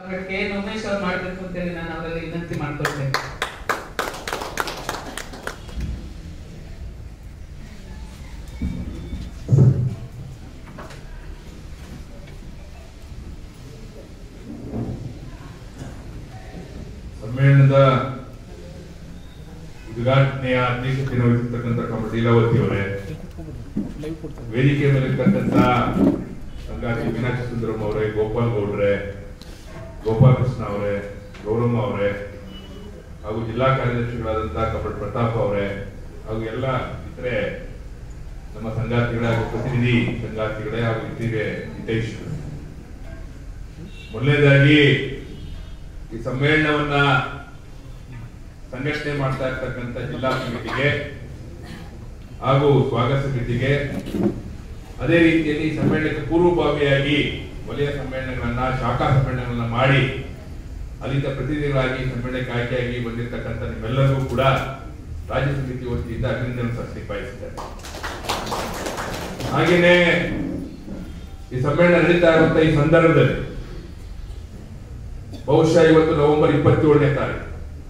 K N Umesh ಅವ್ರು ಮಾಡ್ಬೇಕು ಅಂತೇಳಿ ನಾನು ಅವರಲ್ಲಿ ವಿನಂತಿ ಮಾಡ್ಕೊಳ್ತೇನೆ ಸಮ್ಮೇಳನದ ಉದ್ಘಾಟನೆಯ ಅಧ್ಯಕ್ಷತೆಯನ್ನು ವಹಿಸಿರ್ತಕ್ಕಂಥ ಡಾಕ್ಟರ್ ಲೀಲಾವತಿ ಅವರೇ ವೇದಿಕೆ ಮೇಲೆ ಇರ್ತಕ್ಕಂಥ ಸಂಗಾತಿ ಮೀನಾಕ್ಷಿ ಸುಂದರಂ ಅವರೇ ಗೋಪಾಲ್ ಗೌಡ್ರೆ ಗೋಪಾಲಕೃಷ್ಣ ಅವರೇ ಗೌರಮ್ಮ ಅವರೇ ಹಾಗೂ ಜಿಲ್ಲಾ ಕಾರ್ಯದರ್ಶಿಗಳಾದಂತಹ ಕಪಟ್ ಪ್ರತಾಪ್ ಅವರೇ ಹಾಗೂ ಎಲ್ಲ ಇತರೆ ನಮ್ಮ ಸಂಗಾತಿಗಳೇ ಹಾಗೂ ಪ್ರತಿನಿಧಿ ಸಂಗಾತಿಗಳೇ ಹಾಗೂ ಇತರೆ ಹಿತೈಷಿ ಮೊದಲನೇದಾಗಿ ಈ ಸಮ್ಮೇಳನವನ್ನ ಸಂಘಟನೆ ಮಾಡ್ತಾ ಇರ್ತಕ್ಕಂಥ ಜಿಲ್ಲಾ ಸಮಿತಿಗೆ ಹಾಗೂ ಸ್ವಾಗತ ಸಮಿತಿಗೆ ಅದೇ ರೀತಿಯಲ್ಲಿ ಈ ಸಮ್ಮೇಳನಕ್ಕೆ ಪೂರ್ವಭಾವಿಯಾಗಿ ವಲಯ ಸಮ್ಮೇಳನಗಳನ್ನ ಶಾಖಾ ಸಮ್ಮೇಳನಗಳನ್ನ ಮಾಡಿ ಅಲ್ಲಿಂದ ಪ್ರತಿನಿಧಿಗಳಾಗಿ ಸಮ್ಮೇಳನಕ್ಕೆ ಆಯ್ಕೆಯಾಗಿ ಬಂದಿರತಕ್ಕಂಥ ನಿಮ್ಮೆಲ್ಲರಿಗೂ ಕೂಡ ರಾಜ್ಯ ಸಮಿತಿ ವತಿಯಿಂದ ಅಭಿನಂದನೆ ಸಲ್ಲಿಸಿ ಬಯಸಿದ್ದಾರೆ ಹಾಗೇನೆ ಈ ಸಮ್ಮೇಳನ ನಡೀತಾ ಇರುವಂತ ಈ ಸಂದರ್ಭದಲ್ಲಿ ಬಹುಶಃ ಇವತ್ತು ನವೆಂಬರ್ ಇಪ್ಪತ್ತೇಳನೇ ತಾರೀಕು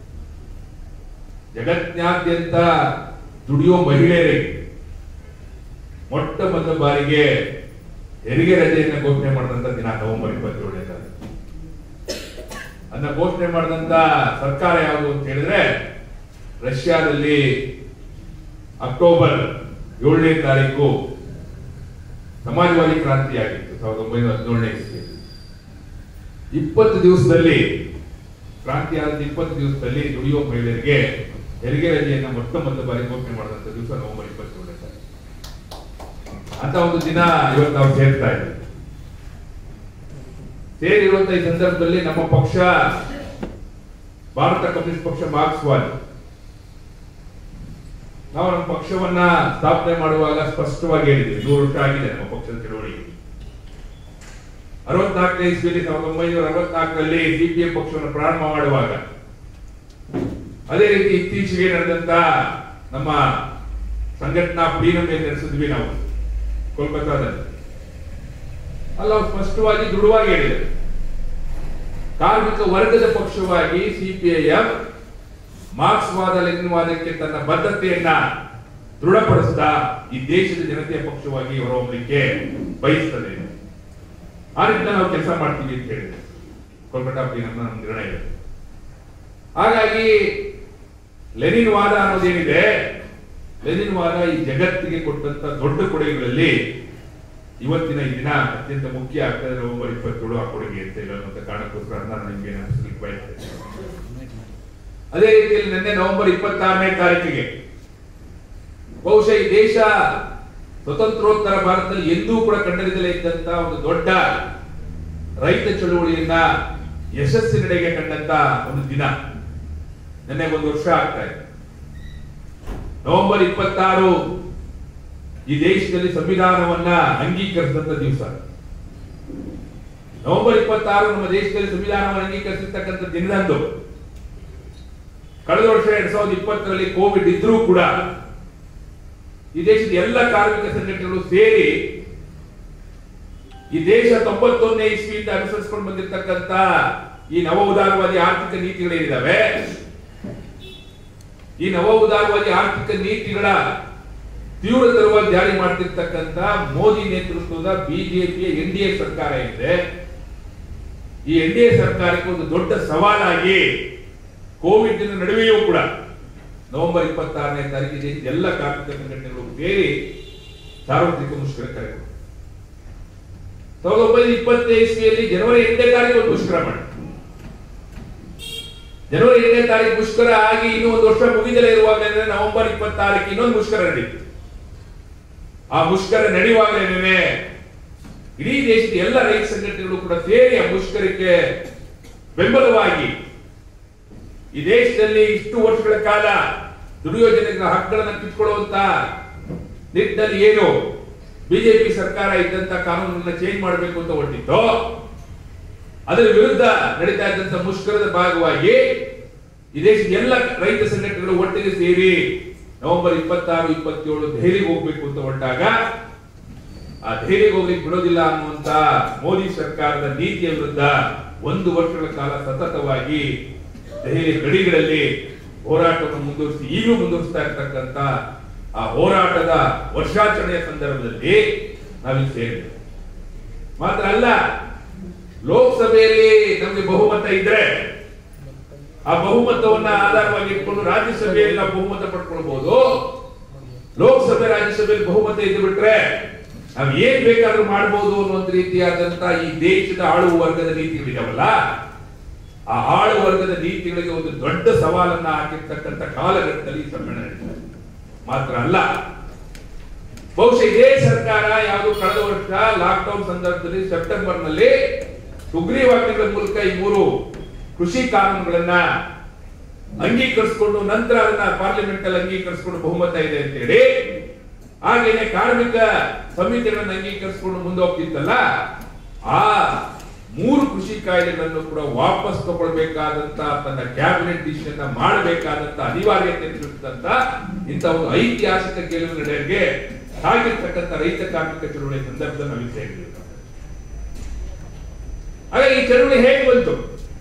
ಜಗತ್ನಾದ್ಯಂತ ದುಡಿಯೋ ಮಹಿಳೆಯರಿಗೆ ಮೊಟ್ಟ ಮೊದಲ ಬಾರಿಗೆ ಹೆರಿಗೆ ರಜೆಯನ್ನು ಘೋಷಣೆ ಮಾಡಿದಂತ ದಿನ ನವೆಂಬರ್ ಇಪ್ಪತ್ತೇಳನೇ ತಾರೀಕು ಅದನ್ನ ಘೋಷಣೆ ಮಾಡಿದಂತ ಸರ್ಕಾರ ಯಾವುದು ಅಂತ ಹೇಳಿದ್ರೆ ರಷ್ಯಾದಲ್ಲಿ ಅಕ್ಟೋಬರ್ ಏಳನೇ ತಾರೀಕು ಸಮಾಜವಾದಿ ಕ್ರಾಂತಿ ಆಗಿತ್ತು ಸಾವಿರದ ಒಂಬೈನೂರ ಹದಿನೇಳನೇ ಇಸ್ವಿಯಲ್ಲಿ ಇಪ್ಪತ್ತು ದಿವಸದಲ್ಲಿ ಕ್ರಾಂತಿ ಆದ ಇಪ್ಪತ್ತು ದಿವಸದಲ್ಲಿ ದುಡಿಯುವ ಮಹಿಳೆಯರಿಗೆ ಹೆರಿಗೆ ರಜೆಯನ್ನ ಮೊಟ್ಟ ಮೊದಲ ಬಾರಿ ಘೋಷಣೆ ಮಾಡಿದಂತ ದಿವಸ ನವೆಂಬರ್ ಇಪ್ಪತ್ತೇಳನೇ ತಾರೀಕು ಅಂತ ಒಂದು ದಿನ ಇವತ್ತು ನಾವು ಸೇರ್ತಾ ಇದ್ದೀವಿ ಸೇರಿರುವಂತ ಈ ಸಂದರ್ಭದಲ್ಲಿ ನಮ್ಮ ಪಕ್ಷ ಭಾರತ ಕಮ್ಯುನಿಸ್ಟ್ ಪಕ್ಷ ಮಾರ್ಕ್ಸ್ವಾದಿ ನಾವು ನಮ್ಮ ಪಕ್ಷವನ್ನ ಸ್ಥಾಪನೆ ಮಾಡುವಾಗ ಸ್ಪಷ್ಟವಾಗಿ ಹೇಳಿದ್ವಿ ನೂರು ವರ್ಷ ಆಗಿದೆ ನಮ್ಮ ಪಕ್ಷದ ಚಳವಳಿಗೆ ಅರವತ್ನಾಲ್ಕನೇ ಇಸ್ವಿಯಲ್ಲಿ ಸಾವಿರದ ಒಂಬೈನೂರ ಅರವತ್ನಾಲ್ಕರಲ್ಲಿ ಸಿಪಿಎಂ ಪಕ್ಷವನ್ನು ಪ್ರಾರಂಭ ಮಾಡುವಾಗ ಅದೇ ರೀತಿ ಇತ್ತೀಚೆಗೆ ನಡೆದಂತ ನಮ್ಮ ಸಂಘಟನಾ ಪ್ಲೀನಂ ಏನ್ ನಡೆಸಿದ್ವಿ ನಾವು ಕೋಲ್ಕತ್ತಾದಲ್ಲಿ ಅಲ್ಲ ಅವ್ರು ಸ್ಪಷ್ಟವಾಗಿ ದೃಢವಾಗಿ ಹೇಳಿದರು ಕಾರ್ಮಿಕ ವರ್ಗದ ಪಕ್ಷವಾಗಿ ಸಿಪಿಐಎಂ ಮಾರ್ಕ್ಸ್ವಾದ ಲೆನಿನ್ವಾದಕ್ಕೆ ತನ್ನ ಬದ್ಧತೆಯನ್ನ ದೃಢಪಡಿಸ್ತಾ ಈ ದೇಶದ ಜನತೆಯ ಪಕ್ಷವಾಗಿ ಹೊರಹೊಮ್ಮಲಿಕ್ಕೆ ಬಯಸ್ತದೆ ಆ ನಿಟ್ಟಿನಲ್ಲಿ ನಾವು ಕೆಲಸ ಮಾಡ್ತೀವಿ ಅಂತ ಹೇಳಿದೆ ಕೋಲ್ಕತ್ತಾ ಪ್ಲೀನಂನ ನಮ್ಮ ನಿರ್ಣಯ ಇದೆ ಹಾಗಾಗಿ ಲೆನಿನ್ ವಾದ ಅನ್ನೋದೇನಿದೆ ಲೆನಿನ್ ವಾದ ಈ ಜಗತ್ತಿಗೆ ಕೊಟ್ಟಂತ ದೊಡ್ಡ ಕೊಡುಗೆಗಳಲ್ಲಿ ಇವತ್ತಿನ ಈ ದಿನ ಅತ್ಯಂತ ಮುಖ್ಯ ಆಗ್ತದೆ ನವೆಂಬರ್ ಇಪ್ಪತ್ತೇಳು ಆ ಕೊಡುಗೆ ಅಂತ ಹೇಳುವಂತ ಕಾರಣಕ್ಕೋಸ್ಕರ ನಾನು ನಿಮಗೆ ನೆನಪಿಸಲಿಕ್ಕೆ ಬಯಸ್ತೇನೆ ಅದೇ ರೀತಿಯಲ್ಲಿ ನಿನ್ನೆ ನವೆಂಬರ್ ಇಪ್ಪತ್ತಾರನೇ ತಾರೀಕಿಗೆ ಬಹುಶಃ ಈ ದೇಶ ಸ್ವತಂತ್ರೋತ್ತರ ಭಾರತದಲ್ಲಿ ಎಂದೂ ಕೂಡ ಕಂಡರಿದಲೇ ಇದ್ದಂತ ಒಂದು ದೊಡ್ಡ ರೈತ ಚಳುವಳಿಯನ್ನ ಯಶಸ್ಸಿನೆಡೆಗೆ ಕಂಡಂತ ಒಂದು ದಿನ ನಿನ್ನೆ ಒಂದು ವರ್ಷ ಆಗ್ತಾ ಇದೆ ನವೆಂಬರ್ ಇಪ್ಪತ್ತಾರು ಈ ದೇಶದಲ್ಲಿ ಸಂವಿಧಾನವನ್ನ ಅಂಗೀಕರಿಸಿದಂತ ದಿವಸ ನವೆಂಬರ್ ಇಪ್ಪತ್ತಾರು ನಮ್ಮ ದೇಶದಲ್ಲಿ ಸಂವಿಧಾನವನ್ನು ಅಂಗೀಕರಿಸಿರ್ತಕ್ಕಂಥ ದಿನದಂದು ಕಳೆದ ವರ್ಷ ಎರಡ್ ಸಾವಿರದ ಇಪ್ಪತ್ತರಲ್ಲಿ ಕೋವಿಡ್ ಇದ್ರೂ ಕೂಡ ಈ ದೇಶದ ಎಲ್ಲ ಕಾರ್ಮಿಕ ಸಂಘಟನೆಗಳು ಸೇರಿ ಈ ದೇಶ ತೊಂಬತ್ತೊಂದನೇ ಇಸ್ವಿಯಿಂದ ಅನುಸರಿಸಿಕೊಂಡು ಬಂದಿರತಕ್ಕಂತ ಈ ನವ ಉದಾರವಾದಿ ಆರ್ಥಿಕ ನೀತಿಗಳೇನಿದಾವೆ ಈ ನವ ಉದಾರವಾದಿ ಆರ್ಥಿಕ ನೀತಿಗಳ ತೀವ್ರತರವಾಗಿ ಜಾರಿ ಮಾಡ್ತಿರ್ತಕ್ಕಂತ ಮೋದಿ ನೇತೃತ್ವದ ಬಿಜೆಪಿಯ ಎನ್ ಡಿ ಎ ಸರ್ಕಾರ ಇದೆ ಈ ಎನ್ ಡಿ ಎ ಸರ್ಕಾರಕ್ಕೆ ಒಂದು ದೊಡ್ಡ ಸವಾಲಾಗಿ ಕೋವಿಡ್ ನಡುವೆಯೂ ಕೂಡ ನವೆಂಬರ್ ಇಪ್ಪತ್ತಾರನೇ ತಾರೀಕು ದೇಶದ ಎಲ್ಲ ಕಾರ್ಮಿಕ ಸಂಘಟನೆಗಳು ಸೇರಿ ಸಾರ್ವತ್ರಿಕ ಮುಷ್ಕರ ಕರೆಗಳು ಸಾವಿರದ ಒಂಬೈನೂರ ಇಪ್ಪತ್ತನೇ ಇಸ್ವಿಯಲ್ಲಿ ಜನವರಿ ಎಂಟನೇ ತಾರೀಕು ಒಂದು ಮುಷ್ಕರ ಮಾಡಿ ಜನವರಿ ಎಂಟನೇ ತಾರೀಕು ಮುಷ್ಕರ ಆಗಿ ಇನ್ನೂ ಒಂದು ವರ್ಷ ಮುಗಿದಲೇ ಇರುವಾಗ ನವೆಂಬರ್ ಇಪ್ಪತ್ತಾರಕ್ಕೆ ಇನ್ನೊಂದು ಮುಷ್ಕರ ನಡೀತು ಆ ಮುಷ್ಕರ ನಡೆಯುವಾಗಲೇ ಇಡೀ ದೇಶದ ಎಲ್ಲ ರೈತ ಸಂಘಟನೆಗಳು ಕೂಡ ಸೇರಿ ಆ ಮುಷ್ಕರಕ್ಕೆ ಬೆಂಬಲವಾಗಿ ಈ ದೇಶದಲ್ಲಿ ಇಷ್ಟು ವರ್ಷಗಳ ಕಾಲ ದುರ್ಯೋಜನೆಗಳ ಹಕ್ಕುಗಳನ್ನು ಕಿತ್ಕೊಳ್ಳುವಂತ ನಿಟ್ಟಿನಲ್ಲಿ ಏನು ಬಿಜೆಪಿ ಸರ್ಕಾರ ಇದ್ದಂತ ಕಾನೂನನ್ನ ಚೇಂಜ್ ಮಾಡಬೇಕು ಅಂತ ಹೊರಟಿತ್ತು ಅದರ ವಿರುದ್ಧ ನಡೀತಾ ಇದ್ದಂತ ಮುಷ್ಕರದ ಭಾಗವಾಗಿ ಈ ದೇಶದ ಎಲ್ಲ ರೈತ ಸಂಘಟನೆಗಳು ಒಟ್ಟಿಗೆ ಸೇರಿ ನವೆಂಬರ್ ಇಪ್ಪತ್ತಾರು ಇಪ್ಪತ್ತೇಳು ದೆಹಲಿಗೆ ಹೋಗ್ಬೇಕು ಅಂತ ಹೊರಟಾಗ ಆ ದೆಹಲಿಗೆ ಹೋಗ್ಲಿಕ್ಕೆ ಬಿಡೋದಿಲ್ಲ ಅನ್ನುವಂತ ಮೋದಿ ಸರ್ಕಾರದ ನೀತಿಯ ವಿರುದ್ಧ ಒಂದು ವರ್ಷಗಳ ಕಾಲ ಸತತವಾಗಿ ದೆಹಲಿ ಗಡಿಗಳಲ್ಲಿ ಹೋರಾಟವನ್ನು ಮುಂದುವರಿಸಿ ಈಗಲೂ ಮುಂದುವರಿಸ್ತಾ ಇರ್ತಕ್ಕಂಥ ಆ ಹೋರಾಟದ ವರ್ಷಾಚರಣೆಯ ಸಂದರ್ಭದಲ್ಲಿ ನಾವಿಲ್ಲಿ ಸೇರಿದ್ದೇವೆ ಮಾತ್ರ ಅಲ್ಲ ಲೋಕಸಭೆಯಲ್ಲಿ ನಮಗೆ ಬಹುಮತ ಇದ್ರೆ ಆ ಬಹುಮತವನ್ನ ಆಧಾರವಾಗಿ ಇಟ್ಕೊಂಡು ರಾಜ್ಯಸಭೆಯಲ್ಲಿ ನಾವು ಬಹುಮತ ಪಡ್ಕೊಳ್ಬಹುದು ಲೋಕಸಭೆ ರಾಜ್ಯಸಭೆಯಲ್ಲಿ ಬಹುಮತ ಇದ್ದು ಬಿಟ್ರೆ ನಾವ್ ಏನ್ ಬೇಕಾದ್ರೂ ಮಾಡಬಹುದು ಅನ್ನುವಂತ ರೀತಿಯಾದಂತ ಈ ದೇಶದ ಆಳುವ ವರ್ಗದ ನೀತಿಗಳಿದಾವಲ್ಲ ಆ ಆಳು ವರ್ಗದ ನೀತಿಗಳಿಗೆ ಒಂದು ದೊಡ್ಡ ಸವಾಲನ್ನ ಹಾಕಿರ್ತಕ್ಕಂಥ ಕಾಲಘಟ್ಟದಲ್ಲಿ ಈ ಸಮ್ಮೇಳನ ನಡೀತದೆ ಮಾತ್ರ ಅಲ್ಲ ಬಹುಶಃ ಇದೇ ಸರ್ಕಾರ ಯಾವುದು ಕಳೆದ ವರ್ಷ ಲಾಕ್ಡೌನ್ ಸಂದರ್ಭದಲ್ಲಿ ಸೆಪ್ಟೆಂಬರ್ ನಲ್ಲಿ ಸುಗ್ರೀವಾಜ್ಞೆಗಳ ಮೂಲಕ ಈ ಮೂರು ಕೃಷಿ ಕಾನೂನುಗಳನ್ನ ಅಂಗೀಕರಿಸಿಕೊಂಡು ನಂತರ ಅದನ್ನ ಪಾರ್ಲಿಮೆಂಟ್ ಅಲ್ಲಿ ಅಂಗೀಕರಿಸಿಕೊಂಡು ಬಹುಮತ ಇದೆ ಅಂತೇಳಿ ಹಾಗೇನೆ ಕಾರ್ಮಿಕ ಸಮಿತಿಗಳನ್ನ ಅಂಗೀಕರಿಸಿಕೊಂಡು ಮುಂದೆ ಹೋಗ್ತಿತ್ತಲ್ಲ ಆ ಮೂರು ಕೃಷಿ ಕಾಯ್ದೆಗಳನ್ನು ಕೂಡ ವಾಪಸ್ ತಗೊಳ್ಬೇಕಾದಂತ ತನ್ನ ಕ್ಯಾಬಿನೆಟ್ ಡಿಸಿಷನ್ ಮಾಡಬೇಕಾದಂತ ಅನಿವಾರ್ಯತೆ ಇರ್ತಕ್ಕಂಥ ಇಂಥ ಒಂದು ಐತಿಹಾಸಿಕ ಗೆಲುವು ನಡೆಗೆ ಸಾಗಿರ್ತಕ್ಕಂಥ ರೈತ ಕಾರ್ಮಿಕ ಚಳುವಳಿ ಸಂದರ್ಭದಲ್ಲಿ ನಾವು ಸೇರಿದ್ದೀವಿ ಹಾಗಾಗಿ ಈ ಚಳುವಳಿ ಹೇಗೆ ಬಂತು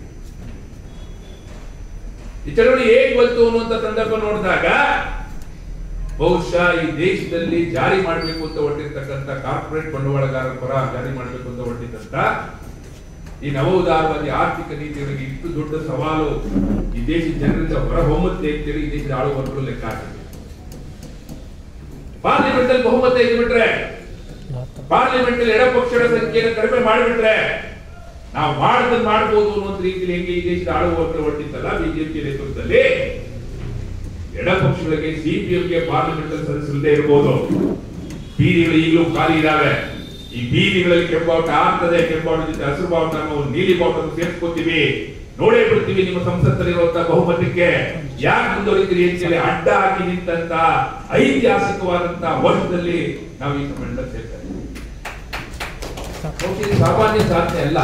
ಈ ಚಳುವಳಿ ಹೇಗೆ ಬಂತು ಅನ್ನುವಂತ ಸಂದರ್ಭ ನೋಡಿದಾಗ ಬಹುಶಃ ಈ ದೇಶದಲ್ಲಿ ಜಾರಿ ಮಾಡಬೇಕು ಅಂತ ಹೊರಟಿರ್ತಕ್ಕಂಥ ಕಾರ್ಪೊರೇಟ್ ಬಂಡವಾಳಗಾರರ ಪರ ಜಾರಿ ಮಾಡಬೇಕು ಅಂತ ಹೊರಟಿದ್ದಂತ ಈ ನವ ಉದಾರವಾದಿ ಆರ್ಥಿಕ ನೀತಿಗಳಿಗೆ ಇಷ್ಟು ದೊಡ್ಡ ಸವಾಲು ಈ ದೇಶದ ಜನರಿಂದ ಹೊರ ಹೊಮ್ಮುತ್ತೆ ಅಂತೇಳಿ ಈ ದೇಶದ ಆಳುವರ್ಗಗಳು ಲೆಕ್ಕ ಹಾಕಿದೆ ಪಾರ್ಲಿಮೆಂಟ್ ಅಲ್ಲಿ ಬಹುಮತ ಇದ್ಬಿಟ್ರೆ ಪಾರ್ಲಿಮೆಂಟ್ ಅಲ್ಲಿ ಎಡಪಕ್ಷಗಳ ಸಂಖ್ಯೆಯನ್ನು ಕಡಿಮೆ ಮಾಡಿಬಿಟ್ರೆ ನಾವು ಮಾಡದನ್ನ ಮಾಡಬಹುದು ಅನ್ನೋ ರೀತಿಯಲ್ಲಿ ಹೆಂಗೆ ಈ ದೇಶದ ಆಳುವರ್ಗ ಹೊರಟಿತ್ತಲ್ಲ ಬಿಜೆಪಿ ನೇತೃತ್ವದಲ್ಲಿ ಎಡಪಕ್ಷಗಳಿಗೆ ಸಿಪಿಎಂಗೆ ಪಾರ್ಲಿಮೆಂಟ್ ಅಲ್ಲಿ ಸದಸ್ಯರಲ್ಲದೆ ಇರಬಹುದು ಬೀದಿಗಳು ಈಗಲೂ ಖಾಲಿ ಇದಾವೆ ಈ ಬೀದಿಗಳಲ್ಲಿ ಕೆಂಬಾಟ ಆಗ್ತದೆ ಕೆಂಬಾಟ ಜೊತೆ ಹಸಿರು ಬಾವುಟ ನಾವು ನೀಲಿ ಬಾವುಟ ಸೇರ್ಸ್ಕೊತೀವಿ ನೋಡೇ ಬಿಡ್ತೀವಿ ನಿಮ್ಮ ಸಂಸತ್ತಲ್ಲಿರುವಂತಹ ಬಹುಮತಕ್ಕೆ ಯಾಕೆ ಮುಂದುವರಿತೀರಿ ಅಂತೇಳಿ ಅಡ್ಡ ಹಾಕಿ ನಿಂತಂತ ಐತಿಹಾಸಿಕವಾದಂತ ವರ್ಷದಲ್ಲಿ ನಾವು ಈ ಸಮ್ಮೇಳನ ಸೇರ್ತಾ ಇದ್ದೀವಿ ಬಹುಶಃ ಇದು ಸಾಮಾನ್ಯ ಸಾಧನೆ ಅಲ್ಲ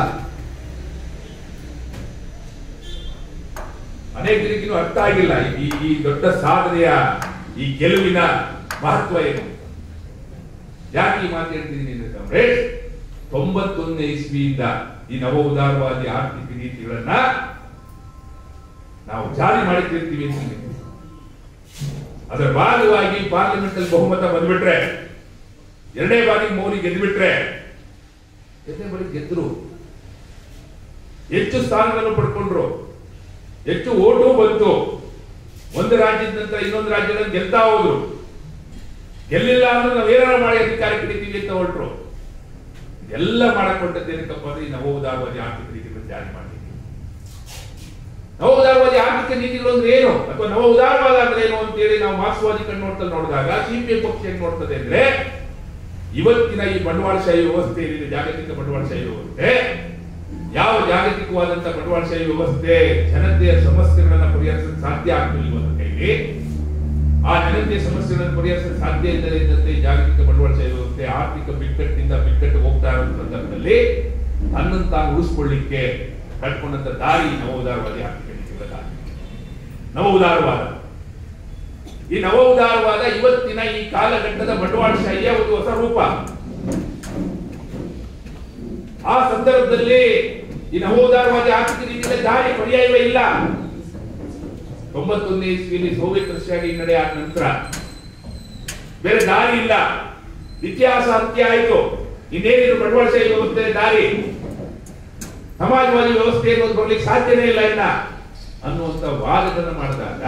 ಅನೇಕರಿಗೂ ಅರ್ಥ ಆಗಿಲ್ಲ ಈ ಈ ದೊಡ್ಡ ಸಾಧನೆಯ ಈ ಗೆಲುವಿನ ಮಹತ್ವ ಏನು ಯಾಕೆ ಈ ಮಾತು ಹೇಳ್ತಿದ್ದೀನಿ ಅಂತಂದ್ರೆ ತೊಂಬತ್ತೊಂದನೇ ಇಸ್ವಿಯಿಂದ ಈ ನವ ಉದಾರವಾದಿ ಆರ್ಥಿಕ ನೀತಿಗಳನ್ನ ನಾವು ಜಾರಿ ಮಾಡಿರ್ತೀವಿ ಅಂತ ಹೇಳಿದ್ವಿ. ಅದರ ಭಾಗವಾಗಿ ಪಾರ್ಲಿಮೆಂಟ್ ಅಲ್ಲಿ ಬಹುಮತ ಬಂದ್ಬಿಟ್ರೆ ಎರಡನೇ ಬಾರಿ ಮೋದಿ ಗೆದ್ದುಬಿಟ್ರೆ ಎರಡನೇ ಬಾರಿ ಗೆದ್ರು ಹೆಚ್ಚು ಸ್ಥಾನಗಳನ್ನು ಪಡ್ಕೊಂಡ್ರು ಹೆಚ್ಚು ಓಟು ಬಂತು ಒಂದು ರಾಜ್ಯದ ನಂತರ ಇನ್ನೊಂದು ರಾಜ್ಯದಲ್ಲಿ ಗೆಲ್ತಾ ಹೋದ್ರು ಗೆಲ್ಲಿಲ್ಲ ಅಂದ್ರೆ ನಾವು ಏನಾರ ಮಾಡಿ ಅಧಿಕಾರ ಹಿಡಿತೀವಿ ಅಂತ ಹೊರಟ್ರು ಎಲ್ಲ ಮಾಡಕೊಂಡದ್ದು ಏನಕ್ಕಪ್ಪ ಅಂದ್ರೆ ಈ ನವ ಉದಾರವಾದಿ ಆರ್ಥಿಕ ನೀತಿಗಳನ್ನು ಜಾರಿ ಮಾಡಲಿಕ್ಕೆ ನವ ಉದಾರವಾದಿ ಆರ್ಥಿಕ ನೀತಿಗಳು ಅಂದ್ರೆ ಏನು ಅಥವಾ ನವ ಉದಾರವಾದ ಅಂದ್ರೆ ಏನು ಅಂತೇಳಿ ನಾವು ಮಾರ್ಕ್ಸ್ವಾದಿ ಕಣ್ಣೋಟದಲ್ಲಿ ನೋಡಿದಾಗ ಸಿಪಿಎಂ ಪಕ್ಷ ಏನ್ ನೋಡ್ತದೆ ಅಂದ್ರೆ ಇವತ್ತಿನ ಈ ಬಂಡವಾಳಶಾಹಿ ವ್ಯವಸ್ಥೆ ಏನಿದೆ ಜಾಗತಿಕ ಬಂಡವಾಳಶಾಹಿ ವ್ಯವಸ್ಥೆ ಯಾವ ಜಾಗತಿಕವಾದಂತ ಬಂಡವಾಳಶಾಹಿ ವ್ಯವಸ್ಥೆ ಜನತೆಯ ಸಮಸ್ಯೆಗಳನ್ನ ಪರಿಹರಿಸಲು ಸಾಧ್ಯ ಆಗ್ತಿಲ್ಲ ಇವತ್ತು ಕೈಲಿ ಆ ಜನತೆಯ ಸಮಸ್ಯೆಗಳನ್ನು ಪರಿಹರಿಸಲು ಸಾಧ್ಯ ಇಲ್ಲದೆ ಇದ್ದಂತೆ ಈ ಜಾಗತಿಕ ಬಂಡವಾಳಶಾಹಿ ವ್ಯವಸ್ಥೆ ಆರ್ಥಿಕ ಬಿಕ್ಕಟ್ಟಿನಿಂದ ಬಿಕ್ಕಟ್ಟು ಹೋಗ್ತಾ ಇರೋ ಸಂದರ್ಭದಲ್ಲಿ ತನ್ನನ್ನು ತಾನು ಉಳಿಸ್ಕೊಳ್ಳಿಕ್ಕೆ ಕಟ್ಕೊಂಡಂತ ದಾರಿ ನವ ಉದಾರವಾದಿ ಆರ್ಥಿಕ ನೀತಿಗಳ ದಾರಿ ನವ ಉದಾರವಾದ ಈ ನವ ಉದಾರವಾದ ಇವತ್ತಿನ ಈ ಕಾಲಘಟ್ಟದ ಬಂಡವಾಳಶಾಹಿಯ ಒಂದು ಹೊಸ ರೂಪ ಆ ಸಂದರ್ಭದಲ್ಲಿ ಈ ನವೋದಾರವಾದಿ ಆರ್ಥಿಕ ನೀತಿಗಳ ದಾರಿ ಪರ್ಯಾಯವೇ ಇಲ್ಲ ತೊಂಬತ್ತೊಂದನೇ ಇಸ್ವಿಯಲ್ಲಿ ಸೋವಿಯತ್ ರಷ್ಯಾಗೆ ಹಿನ್ನಡೆ ಆದ ನಂತರ ಬೇರೆ ದಾರಿ ಇಲ್ಲ ಇತಿಹಾಸ ಅಂತ್ಯ ಆಯಿತು ಇನ್ನೇನಿದ್ರು ಬಂಡವಾಳಶಾಹಿ ವ್ಯವಸ್ಥೆ ದಾರಿ ಸಮಾಜವಾದಿ ವ್ಯವಸ್ಥೆ ಅನ್ನೋದು ಬರ್ಲಿಕ್ಕೆ ಸಾಧ್ಯನೇ ಇಲ್ಲ ಇನ್ನ ಅನ್ನುವಂತ ವಾದಗಳನ್ನು ಮಾಡಿದಾಗ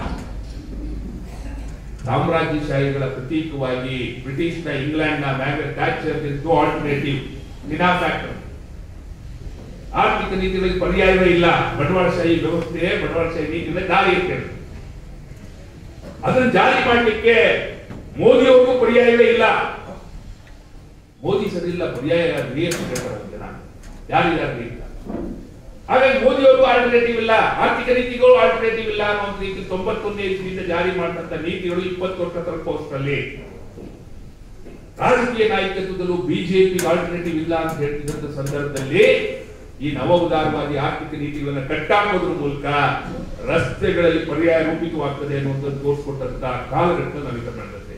ಸಾಮ್ರಾಜ್ಯಶಾಹಿಗಳ ಪ್ರತೀಕವಾಗಿ ಬ್ರಿಟಿಷ್ನ ಇಂಗ್ಲೆಂಡ್ನ ಮ್ಯಾಗರ್ ಥ್ಯಾಚರ್ ಟು ಆಲ್ಟರ್ನೇಟಿವ್ ನಿನಾ ಫ್ಯಾಕ್ಟರ್ ಆರ್ಥಿಕ ನೀತಿಗಳಿಗೆ ಪರ್ಯಾಯವೇ ಇಲ್ಲ ಬಂಡವಾಳಶಾಹಿ ವ್ಯವಸ್ಥೆ ಬಂಡವಾಳಶಾಹಿ ನೀತಿಗಳ ದಾರಿ ಇರ್ತೇವೆ ಅದನ್ನು ಜಾರಿ ಮಾಡಲಿಕ್ಕೆ ಮೋದಿಯವ್ರಿಗೂ ಪರ್ಯಾಯವೇ ಇಲ್ಲ ಮೋದಿ ಸರಿ ಇಲ್ಲ ಪರ್ಯಾಯ ಯಾರು ಅಂತ ಹೇಳ್ತಾರೆ ಜನ ಯಾರಿದ್ದಾರೆ ಇಲ್ಲ ಹಾಗಾಗಿ ಮೋದಿ ಅವರು ಆಲ್ಟರ್ನೇಟಿವ್ ಇಲ್ಲ ಆರ್ಥಿಕ ನೀತಿಗಳು ಆಲ್ಟರ್ನೇಟಿವ್ ಇಲ್ಲ ಅನ್ನೋ ಒಂದು ರೀತಿ ತೊಂಬತ್ತೊಂದನೇ ಇಸ್ವಿಯಿಂದ ಜಾರಿ ಮಾಡಿದಂತ ನೀತಿಗಳು ಇಪ್ಪತ್ತು ವರ್ಷ ತಲುಪೋಷ್ಟರಲ್ಲಿ ರಾಜಕೀಯ ನಾಯಕತ್ವದಲ್ಲೂ ಬಿಜೆಪಿ ಆಲ್ಟರ್ನೇಟಿವ್ ಇಲ್ಲ ಅಂತ ಹೇಳ್ತಿದ್ದಂತ ಸಂದರ್ಭದಲ್ಲಿ ಈ ನವ ಉದಾರವಾದಿ ಆರ್ಥಿಕ ನೀತಿಗಳನ್ನ ಕಟ್ಟಾಕೋದ್ರ ಮೂಲಕ ರಸ್ತೆಗಳಲ್ಲಿ ಪರ್ಯಾಯ ರೂಪಿತವಾಗ್ತದೆ ಅನ್ನುವಂಥದ್ದು ತೋರಿಸ್ಕೊಟ್ಟಂತ ಕಾಲಘಟ್ಟ ನಾವೀಗ ನಡೆದಿದೆ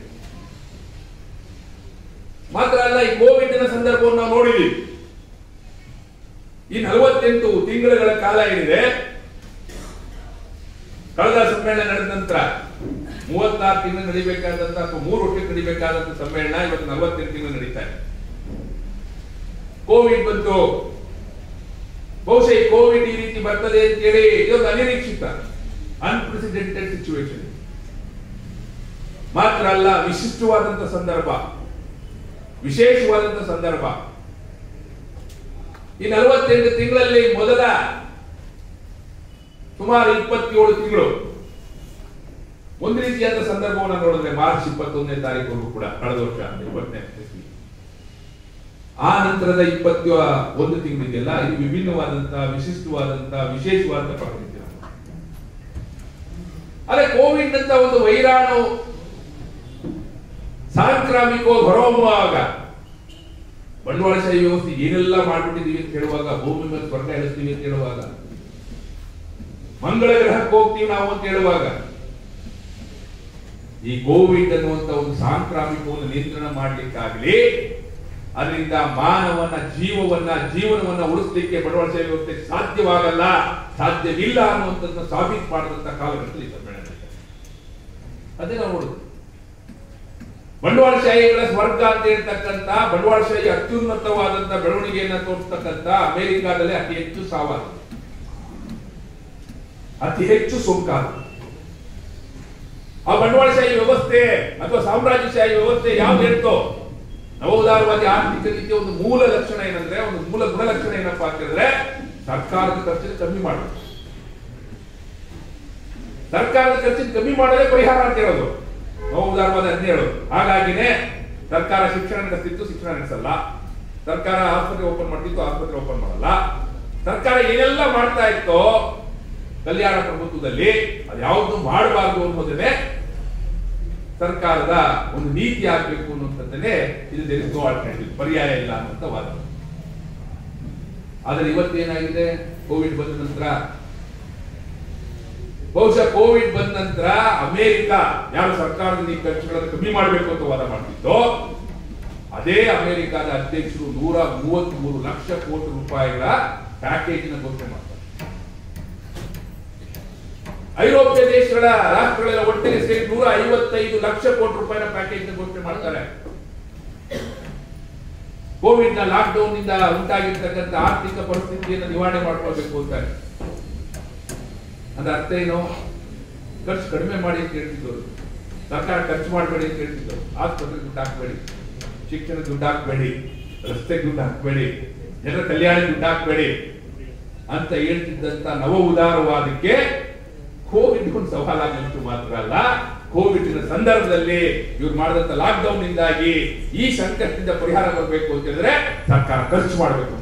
ಮಾತ್ರ ಅಲ್ಲ ಈ ಕೋವಿಡ್ ಸಂದರ್ಭವನ್ನು ನಾವು ನೋಡಿದೀವಿ ಈ ನಲವತ್ತೆಂಟು ತಿಂಗಳುಗಳ ಕಾಲ ಏನಿದೆ ಕಳೆದ ಸಮ್ಮೇಳನ ನಡೆದ ನಂತರ ಮೂವತ್ತಾರು ತಿಂಗಳು ನಡಿಬೇಕಾದಂತ ಅಥವಾ ಮೂರು ವರ್ಷಕ್ಕೆ ನಡಿಬೇಕಾದಂತ ಸಮ್ಮೇಳನ ಇವತ್ತು ನಲವತ್ತೆಂಟು ತಿಂಗಳು ನಡೀತಾ ಇದೆ ಕೋವಿಡ್ ಬಂತು ಬಹುಶಃ ಈ ಕೋವಿಡ್ ಈ ರೀತಿ ಬರ್ತದೆ ಅಂತೇಳಿ ಇದೊಂದು ಅನಿರೀಕ್ಷಿತ ಅನ್ಪ್ರೆಸಿಡೆಂಟೆಡ್ ಸಿಚುವೇಶನ್ ಮಾತ್ರ ಅಲ್ಲ ವಿಶಿಷ್ಟವಾದಂತ ಸಂದರ್ಭ ವಿಶೇಷವಾದಂತ ಸಂದರ್ಭ ಈ ನಲವತ್ತೆಂಟು ತಿಂಗಳಲ್ಲಿ ಮೊದಲ ಸುಮಾರು ಇಪ್ಪತ್ತೇಳು ತಿಂಗಳು ಒಂದು ರೀತಿಯಾದ ಸಂದರ್ಭವನ್ನು ನೋಡಿದ್ರೆ ಮಾರ್ಚ್ ಇಪ್ಪತ್ತೊಂದನೇ ತಾರೀಕು ಕೂಡ ಕಳೆದ ವರ್ಷ ಇಪ್ಪತ್ತನೇ ಇಸ್ವಿ. ಆ ನಂತರದ ಇಪ್ಪತ್ತ ಒಂದು ತಿಂಗಳಿದೆಯಲ್ಲ ಇದು ವಿಭಿನ್ನವಾದಂತಹ ವಿಶಿಷ್ಟವಾದಂತಹ ವಿಶೇಷವಾದಂತಹ ಪರಿಸ್ಥಿತಿ ಅದೇ ಕೋವಿಡ್ ಅಂತ ಒಂದು ವೈರಾಣು ಸಾಂಕ್ರಾಮಿಕವಾಗಿ ಹೊರಹೊಮ್ಮುವಾಗ ಬಂಡವಾಳಶಾಹಿ ವ್ಯವಸ್ಥೆ ಏನೆಲ್ಲ ಮಾಡ್ಬಿಟ್ಟಿದೀವಿ ಅಂತ ಹೇಳುವಾಗ ಭೂಮಿ ಮೇಲೆ ಸ್ವರ್ಗ ಎಳಿಸ್ತೀವಿ ಅಂತ ಹೇಳುವಾಗ ಮಂಗಳ ಗ್ರಹಕ್ಕೆ ಹೋಗ್ತೀವಿ ನಾವು ಅಂತ ಹೇಳುವಾಗ ಈ ಕೋವಿಡ್ ಅನ್ನುವಂತ ಒಂದು ಸಾಂಕ್ರಾಮಿಕವನ್ನು ನಿಯಂತ್ರಣ ಮಾಡ್ಲಿಕ್ಕಾಗ್ಲಿ ಅದರಿಂದ ಮಾನವನ ಜೀವವನ್ನ ಜೀವನವನ್ನ ಉಳಿಸ್ಲಿಕ್ಕೆ ಬಂಡವಾಳಶಾಹಿ ವ್ಯವಸ್ಥೆ ಸಾಧ್ಯವಾಗಲ್ಲ ಸಾಧ್ಯವಿಲ್ಲ ಅನ್ನುವಂಥದ್ದನ್ನ ಸಾಬೀತು ಮಾಡಿದಂತ ಕಾಲಘಟ್ಟದಲ್ಲಿ ಈ ಸಮ್ಮೇಳನ ಇದೆ. ಅದೇ ನಾವು ನೋಡುದು ಬಂಡವಾಳಶಾಹಿಗಳ ಸ್ವರ್ಗ ಅಂತ ಹೇಳ್ತಕ್ಕಂತ ಬಂಡವಾಳಶಾಹಿ ಅತ್ಯುನ್ನತವಾದಂತ ಬೆಳವಣಿಗೆಯನ್ನ ತೋರಿಸ್ತಕ್ಕಂತ ಅಮೆರಿಕಾದಲ್ಲಿ ಅತಿ ಹೆಚ್ಚು ಸಾವಾದ ಅತಿ ಹೆಚ್ಚು ಸೋಂಕಾದ ಆ ಬಂಡವಾಳಶಾಹಿ ವ್ಯವಸ್ಥೆ ಅಥವಾ ಸಾಮ್ರಾಜ್ಯಶಾಹಿ ವ್ಯವಸ್ಥೆ ಯಾವ್ದು ಹೇಳ್ತೋ ನವೋದಾರವಾದಿ ಆರ್ಥಿಕ ನೀತಿಯ ಒಂದು ಮೂಲ ಲಕ್ಷಣ ಏನಂದ್ರೆ ಒಂದು ಮೂಲ ಗುಣಲಕ್ಷಣ ಏನಪ್ಪಾ ಅಂತ ಹೇಳಿದ್ರೆ ಸರ್ಕಾರದ ಖರ್ಚನ್ನು ಕಮ್ಮಿ ಮಾಡೋದು ಸರ್ಕಾರದ ಖರ್ಚನ್ನು ಕಮ್ಮಿ ಮಾಡೋದೇ ಪರಿಹಾರ ಅಂತ ಹೇಳೋದು ನವೋದಾರವಾದ ಅದನ್ನೇ ಹೇಳೋದು ಹಾಗಾಗಿನೇ ಸರ್ಕಾರ ಶಿಕ್ಷಣ ನಡೆಸ್ತಿತ್ತು ಶಿಕ್ಷಣ ನಡೆಸಲ್ಲ ಸರ್ಕಾರ ಆಸ್ಪತ್ರೆ ಓಪನ್ ಮಾಡ್ತಿತ್ತು ಆಸ್ಪತ್ರೆ ಓಪನ್ ಮಾಡಲ್ಲ ಸರ್ಕಾರ ಏನೆಲ್ಲ ಮಾಡ್ತಾ ಇತ್ತೋ ಕಲ್ಯಾಣ ಪ್ರಭುತ್ವದಲ್ಲಿ ಅದ್ಯಾವುದು ಮಾಡಬಾರ್ದು ಅನ್ನೋದನ್ನೇ ಸರ್ಕಾರದ ಒಂದು ನೀತಿ ಆಗ್ಬೇಕು ಅನ್ನುವಂಥದ್ದನ್ನೇ ಇದು ದೇರ್ ಇಸ್ ನೋ ಆಲ್ಟರ್ನೇಟಿವ್ ಪರ್ಯಾಯ ಇಲ್ಲ ಅನ್ನುವಂಥ ವಾದ ಆದರೆ ಇವತ್ತೇನಾಗಿದೆ ಕೋವಿಡ್ ಬಂದ ನಂತರ ಬಹುಶಃ ಕೋವಿಡ್ ಬಂದ ನಂತರ ಅಮೆರಿಕ ಯಾರು ಸರ್ಕಾರದ ಈ ಖರ್ಚುಗಳನ್ನು ಕಮ್ಮಿ ಮಾಡಬೇಕು ಅಂತ ವಾದ ಮಾಡ್ತಿದ್ದೋ ಅದೇ ಅಮೆರಿಕದ ಅಧ್ಯಕ್ಷರು ನೂರ ಮೂವತ್ತ್ ಮೂರು ಲಕ್ಷ ಕೋಟಿ ರೂಪಾಯಿಗಳ ಪ್ಯಾಕೇಜ್ ಘೋಷಣೆ ಮಾಡ್ತಾರೆ ಐರೋಪ್ಯ ದೇಶಗಳ ರಾಷ್ಟ್ರಗಳೆಲ್ಲ ಒಟ್ಟಿಗೆ ಸೇರಿ ನೂರ ಐವತ್ತೈದು ಲಕ್ಷ ಕೋಟಿ ರೂಪಾಯಿನ ಪ್ಯಾಕೇಜ್ ಘೋಷಣೆ ಮಾಡ್ತಾರೆ ಕೋವಿಡ್ ನ ಲಾಕ್ ಡೌನ್ ನಿಂದ ಉಂಟಾಗಿರ್ತಕ್ಕಂಥ ಆರ್ಥಿಕ ಪರಿಸ್ಥಿತಿಯನ್ನು ನಿವಾರಣೆ ಮಾಡ್ಕೊಳ್ಬೇಕು ಅಂತಾರೆ ಅಂದ್ರೆ ಅರ್ಥ ಏನು ಖರ್ಚು ಕಡಿಮೆ ಮಾಡಿ ಅಂತ ಹೇಳ್ತಿದ್ದವರು ಸರ್ಕಾರ ಖರ್ಚು ಮಾಡಬೇಡಿ ಅಂತ ಹೇಳ್ತಿದ್ದವರು ಆಸ್ಪತ್ರೆ ದುಡ್ಡು ಹಾಕಬೇಡಿ ಶಿಕ್ಷಣ ದುಡ್ಡು ಹಾಕಬೇಡಿ ರಸ್ತೆ ದುಡ್ಡು ಹಾಕಬೇಡಿ ಜನರ ಕಲ್ಯಾಣ ದುಡ್ಡು ಹಾಕಬೇಡಿ ಅಂತ ಹೇಳ್ತಿದ್ದಂತ ನವ ಉದಾರವಾದಕ್ಕೆ ಕೋವಿಡ್ ಒಂದು ಸವಾಲಾಗಿತ್ತು ಮಾತ್ರ ಅಲ್ಲ ಕೋವಿಡ್ ಸಂದರ್ಭದಲ್ಲಿ ಇವ್ರು ಮಾಡಿದಂತ ಲಾಕ್ ಡೌನ್ ನಿಂದಾಗಿ ಈ ಸಂಕಷ್ಟದಿಂದ ಪರಿಹಾರ ಬರಬೇಕು ಅಂತ ಹೇಳಿದ್ರೆ ಸರ್ಕಾರ ಖರ್ಚು ಮಾಡಬೇಕು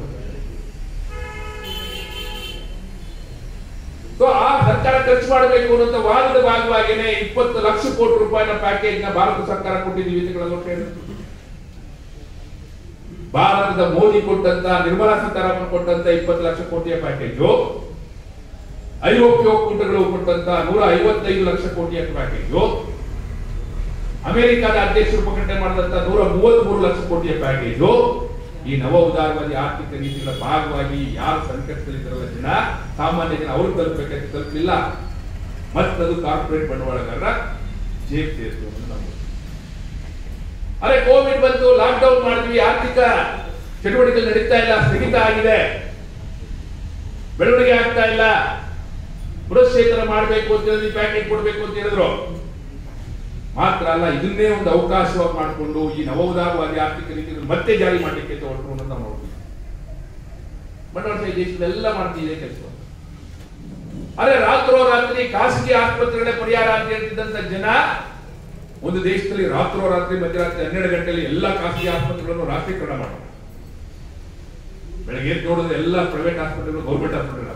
ಸೊ ಆ ಸರ್ಕಾರ ಖರ್ಚು ಮಾಡಬೇಕು ಅನ್ನೋಂಥ ವಾದದ ಭಾಗವಾಗಿನೇ ಇಪ್ಪತ್ತು ಲಕ್ಷ ಕೋಟಿ ರೂಪಾಯಿನ ಪ್ಯಾಕೇಜ್ ನ ಭಾರತ ಸರ್ಕಾರ ಕೊಟ್ಟಿದ್ದೀವಿ ಅಂತ ಹೇಳಲು ಹೇಳಿದ್ರು. ಭಾರತದ ಮೋದಿ ಕೊಟ್ಟಂತ ನಿರ್ಮಲಾ ಸೀತಾರಾಮನ್ ಕೊಟ್ಟಂತ ಇಪ್ಪತ್ತು ಲಕ್ಷ ಕೋಟಿಯ ಪ್ಯಾಕೇಜು ಐರೋಪ್ಯ ಒಕ್ಕೂಟಗಳು ಕೊಟ್ಟಂತ ನೂರ ಐವತ್ತೈದು ಲಕ್ಷ ಕೋಟಿಯ ಪ್ಯಾಕೇಜು ಅಮೆರಿಕದ ಅಧ್ಯಕ್ಷರು ಪ್ರಕಟಣೆ ಮಾಡಿದಂತ ನೂರ ಮೂವತ್ತ್ ಮೂರು ಲಕ್ಷ ಕೋಟಿಯ ಪ್ಯಾಕೇಜು ಈ ನವ ಉದಾರವಾದಿ ಆರ್ಥಿಕ ನೀತಿಗಳ ಭಾಗವಾಗಿ ಯಾರು ಸಂಕಷ್ಟದಲ್ಲಿದ್ದಾರಲ್ಲ ಜನ ಸಾಮಾನ್ಯ ಜನ ಅವ್ರಿಗೆ ತಲುಪಬೇಕಂತ ತಲುಪಲಿಲ್ಲ ಮತ್ತದು ಕಾರ್ಪೊರೇಟ್ ಬಂಡವಾಳಗಾರರ ಜೇಬ್ ಸೇರಿತು ಅನ್ನೋದು ನಮ್ಮ ಅರೆ ಕೋವಿಡ್ ಬಂತು ಲಾಕ್ ಡೌನ್ ಮಾಡಿದ್ವಿ ಆರ್ಥಿಕ ಚಟುವಟಿಕೆ ನಡೀತಾ ಇಲ್ಲ ಸ್ಥಗಿತ ಆಗಿದೆ ಬೆಳವಣಿಗೆ ಆಗ್ತಾ ಇಲ್ಲ ಪುನಶ್ಚೇತನ ಮಾಡಬೇಕು ಅಂತ ಹೇಳಿ ಪ್ಯಾಕೇಜ್ ಕೊಡಬೇಕು ಅಂತ ಹೇಳಿದ್ರು ಮಾತ್ರ ಅಲ್ಲ ಇದನ್ನೇ ಒಂದು ಅವಕಾಶವಾಗಿ ಮಾಡಿಕೊಂಡು ಈ ನವೋದಾರವಾದಿ ಆರ್ಥಿಕ ನೀತಿಗಳನ್ನು ಮತ್ತೆ ಜಾರಿ ಮಾಡಲಿಕ್ಕೆ ಹೊರಟು ಅನ್ನೋದು ನಾವು ನೋಡ್ತೀವಿ ಬಂಡವಾಳ ದೇಶದೆಲ್ಲ ಮಾಡ್ತಿದೆ ಕೆಲಸ ಅರೆ ರಾತ್ರೋರಾತ್ರಿ ಖಾಸಗಿ ಆಸ್ಪತ್ರೆಗಳೇ ಪರಿಹಾರ ಅಂತ ಹೇಳ್ತಿದ್ದಂತ ಜನ ಒಂದು ದೇಶದಲ್ಲಿ ರಾತ್ರೋರಾತ್ರಿ ಮಧ್ಯರಾತ್ರಿ ಹನ್ನೆರಡು ಗಂಟೆಯಲ್ಲಿ ಎಲ್ಲ ಖಾಸಗಿ ಆಸ್ಪತ್ರೆಗಳನ್ನು ರಾಷ್ಟ್ರೀಕರಣ ಮಾಡೋದು ಬೆಳಗ್ಗೆ ಎದ್ದು ನೋಡಿದ್ರೆ ಎಲ್ಲ ಪ್ರೈವೇಟ್ ಆಸ್ಪತ್ರೆಗಳು ಗೌರ್ಮೆಂಟ್ ಆಸ್ಪತ್ರೆಗಳು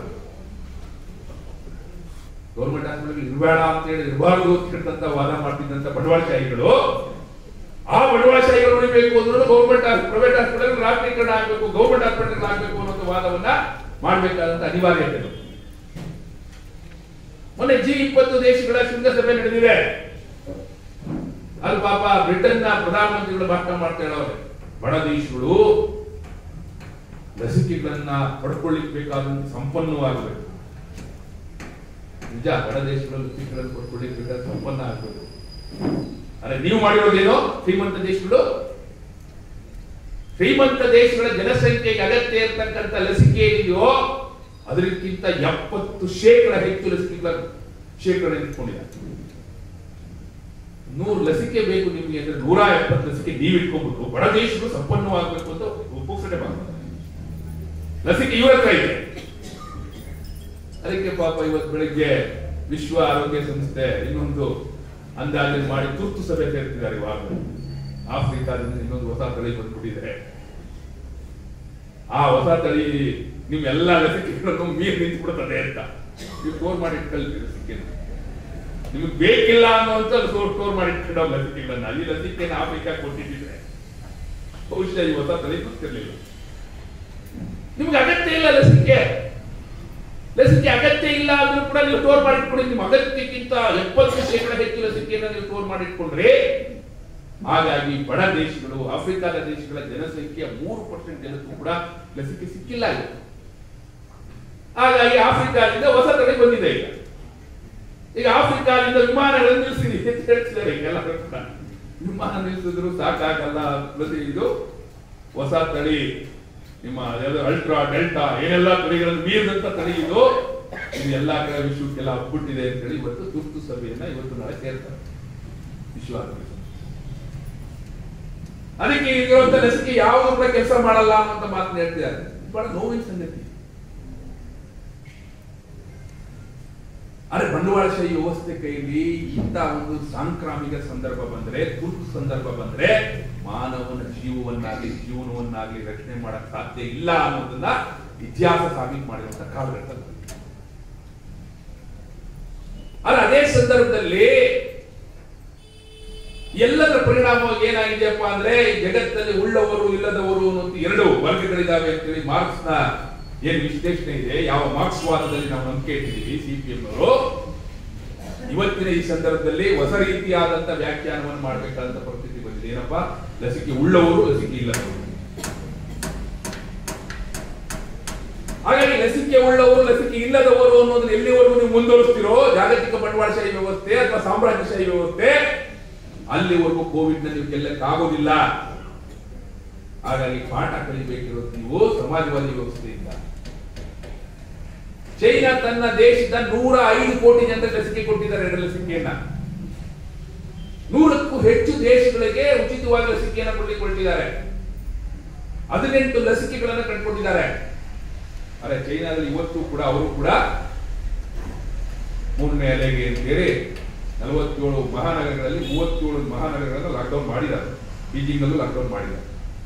ಗೌರ್ಮೆಂಟ್ ಹಾಸ್ಪಿಟಲ್ ಇರಬೇಡ ಅಂತ ಹೇಳಿ ಇರಬಾರ್ದು ಅಂತ ಹೇಳ್ತಂತ ವಾದ ಮಾಡ್ತಿದ್ದಂತ ಬಂಡವಾಳಶಾಹಿಗಳು ಆ ಬಂಡವಾಳಶಾಹಿಗಳು ಉಳಿಬೇಕು ಅಂದ್ರೂ ಗೌರ್ಮೆಂಟ್ ಪ್ರೈವೇಟ್ ಹಾಸ್ಪಿಟಲ್ ರಾಷ್ಟ್ರೀಕರಣ ಆಗಬೇಕು ಗೌರ್ಮೆಂಟ್ ಹಾಸ್ಪಿಟಲ್ ಆಗಬೇಕು ಅನ್ನೋ ವಾದವನ್ನ ಮಾಡಬೇಕಾದಂತ ಅನಿವಾರ್ಯತೆ ಇದೆ. ಮೊನ್ನೆ ಜಿ ಇಪ್ಪತ್ತು ದೇಶಗಳ ಶೃಂಗಸಭೆ ನಡೆದಿದೆ ಅಲ್ಲಿ ಪಾಪ ಬ್ರಿಟನ್ ನ ಪ್ರಧಾನಮಂತ್ರಿಗಳು ಭಾಷಣ ಮಾಡ್ತಾ ಹೇಳೋರೆ ಬಡ ದೇಶಗಳು ಲಸಿಕೆಗಳನ್ನ ಪಡ್ಕೊಳ್ಳಿಕ್ ಬೇಕಾದಂತ ಸಂಪನ್ನವಾಗಬೇಕು ನಿಜ ಬಡ ದೇಶಗಳು ಲಸಿಕೆಗಳನ್ನು ಪಡ್ಕೊಳ್ಳಿಕ್ ಬೇಕಾದ ಸಂಪನ್ನ ಆಗಬೇಕು ಅರೆ ನೀವು ಮಾಡಿರೋದೇನೋ ಶ್ರೀಮಂತ ದೇಶಗಳು ಶ್ರೀಮಂತ ದೇಶಗಳ ಜನಸಂಖ್ಯೆಗೆ ಅಗತ್ಯ ಇರತಕ್ಕಂಥ ಲಸಿಕೆ ಇದೆಯೋ ಅದಕ್ಕಿಂತ ಎಪ್ಪತ್ತು ಶೇಕಡ ಹೆಚ್ಚು ಲಸಿಕೆಗಳ ಶೇಕಡ ಇಟ್ಕೊಂಡಿದ್ದಾರೆ ನೂರು ಲಸಿಕೆ ಬೇಕು ನಿಮ್ಗೆ ಅಂದ್ರೆ ನೂರ ಎಪ್ಪತ್ತು ಲಸಿಕೆ ನೀವು ಇಟ್ಕೊಂಡ್ಬಿಟ್ಟು ಬಡ ದೇಶಗಳು ಸಂಪನ್ನವಾಗಬೇಕು ಅಂತ ಒಪ್ಪುಸಡೆ ಮಾಡ್ತಾರೆ ಲಸಿಕೆ ಇವರ ಹತ್ರ ಇದೆ ಅದಕ್ಕೆ ಪಾಪ ಇವತ್ತು ಬೆಳಿಗ್ಗೆ ವಿಶ್ವ ಆರೋಗ್ಯ ಸಂಸ್ಥೆ ಇನ್ನೊಂದು ಅಂದಾಜು ಮಾಡಿ ತುರ್ತು ಸಭೆ ಸೇರ್ತಿದ್ದಾರೆ ಇವಾಗ ಆಫ್ರಿಕಾದಿಂದ ಇನ್ನೊಂದು ಹೊಸ ತಳಿ ಬಂದ್ಬಿಟ್ಟಿದೆ ಆ ಹೊಸ ತಳಿ ನಿಮ್ಮೆಲ್ಲ ಲಸಿಕೆಗಳನ್ನು ಮೀರಿ ನಿಂತ್ಬಿಡುತ್ತದೆ ಅಂತ ನೀವು ಸ್ಟೋರ್ ಮಾಡಿ ಇಟ್ಕೊಳ್ತೀರಿ ಲಸಿಕೆನ ನಿಮಗೆ ಬೇಕಿಲ್ಲ ಅನ್ನುವಂತ ಸ್ಟೋರ್ ಮಾಡಿ ಇಟ್ಕೊಂಡೋ ಲಸಿಕೆಗಳನ್ನ ಈ ಲಸಿಕೆನ ಆಫ್ರಿಕಾ ಕೊಟ್ಟಿದ್ದಿದ್ರೆ ಬಹುಶಃ ಈ ಹೊಸ ತಳಿ ಗೊತ್ತಿರಲಿಲ್ಲ ನಿಮ್ಗೆ ಅಗತ್ಯ ಇಲ್ಲ ಲಸಿಕೆ ಲಸಿಕೆ ಅಗತ್ಯ ಇಲ್ಲ ಆದ್ರೂ ಕೂಡ ನೀವು ಸ್ಟೋರ್ ಮಾಡಿಟ್ಕೊಂಡು ನಿಮ್ಮ ಅಗತ್ಯಕ್ಕಿಂತ ಎಪ್ಪತ್ತು ಶೇಕಡ ಹೆಚ್ಚು ಲಸಿಕೆಯನ್ನು ನೀವು ಸ್ಟೋರ್ ಮಾಡಿಟ್ಕೊಂಡ್ರೆ ಹಾಗಾಗಿ ಬಡ ದೇಶಗಳು ಆಫ್ರಿಕಾದ ದೇಶಗಳ ಜನಸಂಖ್ಯೆಯ ಮೂರು ಪರ್ಸೆಂಟ್ ಜನಕ್ಕೂ ಕೂಡ ಲಸಿಕೆ ಸಿಕ್ಕಿಲ್ಲ ಈಗ ಹಾಗಾಗಿ ಆಫ್ರಿಕಾದಿಂದ ಹೊಸ ತಡೆ ಬಂದಿದೆ ಈಗ ಈಗ ಆಫ್ರಿಕಾದಿಂದ ವಿಮಾನಗಳನ್ನು ನಿಲ್ಲಿಸಿದೆ ಅಂತ ಹೇಳ್ತಿದ್ದಾರೆ ಈಗ ಎಲ್ಲರೂ ಕೂಡ ವಿಮಾನ ನಿಲ್ಲಿಸಿದ್ರು ಸಾಕಾಗಲ್ಲ ಪ್ರತಿ ಇದು ಹೊಸ ತಳಿ ನಿಮ್ಮ ಯಾವ್ದು ಅಲ್ಟ್ರಾ ಡೆಲ್ಟಾ ಏನೆಲ್ಲ ತಳಿಗಳನ್ನು ಮೀರಿದಂತ ತಳಿ ಇದು ಇದು ಎಲ್ಲಾ ಕಡೆ ವಿಶ್ವಕ್ಕೆಲ್ಲ ಹಬ್ಬಿಟ್ಟಿದೆ ಅಂತ ಹೇಳಿ ಇವತ್ತು ತುರ್ತು ಸಭೆಯನ್ನ ಇವತ್ತು ನಾಳೆ ಸೇರ್ತಾರೆ ವಿಶ್ವ ಆರೋಗ್ಯ ಸಂಸ್ಥೆ. ಅದಕ್ಕೆ ಇರುವಂತ ಲಸಿಕೆ ಯಾವುದು ಕೂಡ ಕೆಲಸ ಮಾಡಲ್ಲ ಅಂತ ಮಾತನ್ನ ಹೇಳ್ತಿದ್ದಾರೆ ಬಹಳ ನೋವಿನ ಸಂಗತಿ ಅರೆ ಬಂಡವಾಳಶಾಹಿ ವ್ಯವಸ್ಥೆ ಕೈಲಿ ಇಂಥ ಒಂದು ಸಾಂಕ್ರಾಮಿಕ ಸಂದರ್ಭ ಬಂದ್ರೆ ತುರ್ತು ಸಂದರ್ಭ ಬಂದ್ರೆ ಮಾನವನ ಜೀವವನ್ನಾಗ್ಲಿ ಜೀವನವನ್ನಾಗ್ಲಿ ರಕ್ಷಣೆ ಮಾಡಕ್ ಸಾಧ್ಯ ಇಲ್ಲ ಅನ್ನೋದನ್ನ ಇತಿಹಾಸ ಸಾಬೀತು ಮಾಡಿರುವಂತ ಕಾಲಘಟ್ಟ ಅಲ್ಲ ಅದೇ ಸಂದರ್ಭದಲ್ಲಿ ಎಲ್ಲದರ ಪರಿಣಾಮವಾಗಿ ಏನಾಗಿದೆಯಪ್ಪ ಅಂದ್ರೆ ಈ ಜಗತ್ತಲ್ಲಿ ಉಳ್ಳವರು ಇಲ್ಲದವರು ಅನ್ನೋದು ಎರಡು ವರ್ಗಗಳಿದಾವೆ ಅಂತೇಳಿ ಮಾರ್ಕ್ಸ್ ನ ಏನ್ ವಿಶ್ಲೇಷಣೆ ಇದೆ ಯಾವ ಮಾರ್ಕ್ಸ್ವಾದದಲ್ಲಿ ನಾವು ನಂಬಿಕೆ ಇಟ್ಟಿದ್ದೀವಿ ಸಿಪಿಎಂ ಅವರು ಇವತ್ತಿನ ಈ ಸಂದರ್ಭದಲ್ಲಿ ಹೊಸ ರೀತಿಯಾದಂತ ವ್ಯಾಖ್ಯಾನವನ್ನು ಮಾಡಬೇಕಾದಂತ ಪರಿಸ್ಥಿತಿ ಬಂದಿದೆ ಏನಪ್ಪಾ ಲಸಿಕೆ ಉಳ್ಳವರು ಲಸಿಕೆ ಇಲ್ಲದವರು ಹಾಗಾಗಿ ಲಸಿಕೆ ಉಳ್ಳವರು ಲಸಿಕೆ ಇಲ್ಲದವರು ಅನ್ನೋದನ್ನ ಎಲ್ಲಿವರೆಗೂ ನೀವು ಮುಂದುವರಿಸ್ತಿರೋ ಜಾಗತಿಕ ಬಂಡವಾಳಶಾಹಿ ವ್ಯವಸ್ಥೆ ಅಥವಾ ಸಾಮ್ರಾಜ್ಯಶಾಹಿ ವ್ಯವಸ್ಥೆ ಅಲ್ಲಿವರೆಗೂ ಕೋವಿಡ್ ನ ನೀವು ಗೆಲ್ಲಕ್ಕಾಗೋದಿಲ್ಲ ಹಾಗಾಗಿ ಪಾಠ ಕಲಿಬೇಕಿರೋದು ನೀವು ಸಮಾಜವಾದಿ ವ್ಯವಸ್ಥೆಯಿಂದ ಚೈನಾ ತನ್ನ ದೇಶದ ನೂರ ಐದು ಕೋಟಿ ಜನರಿಗೆ ಲಸಿಕೆ ಕೊಟ್ಟಿದ್ದಾರೆ ಎರಡು ಲಸಿಕೆಯನ್ನ ನೂರಕ್ಕೂ ಹೆಚ್ಚು ದೇಶಗಳಿಗೆ ಉಚಿತವಾಗಿ ಲಸಿಕೆಯನ್ನು ಕೊಡ್ಲಿಕ್ಕೆ ಕೊಟ್ಟಿದ್ದಾರೆ ಹದಿನೆಂಟು ಲಸಿಕೆಗಳನ್ನು ಕಂಡುಕೊಂಡಿದ್ದಾರೆ ಅರೆ ಚೈನಾದಲ್ಲಿ ಇವತ್ತು ಕೂಡ ಅವರು ಕೂಡ ಮೂರನೇ ಅಲೆಗೆ ಅಂತೇಳಿ ನಲವತ್ತೇಳು ಮಹಾನಗರಗಳಲ್ಲಿ ಮೂವತ್ತೇಳು ಮಹಾನಗರಗಳನ್ನು ಲಾಕ್ಡೌನ್ ಮಾಡಿದ್ದಾರೆ ಬೀಜಿಂಗ್ ಅಲ್ಲೂ ಲಾಕ್ಡೌನ್ ಮಾಡಿದ್ದಾರೆ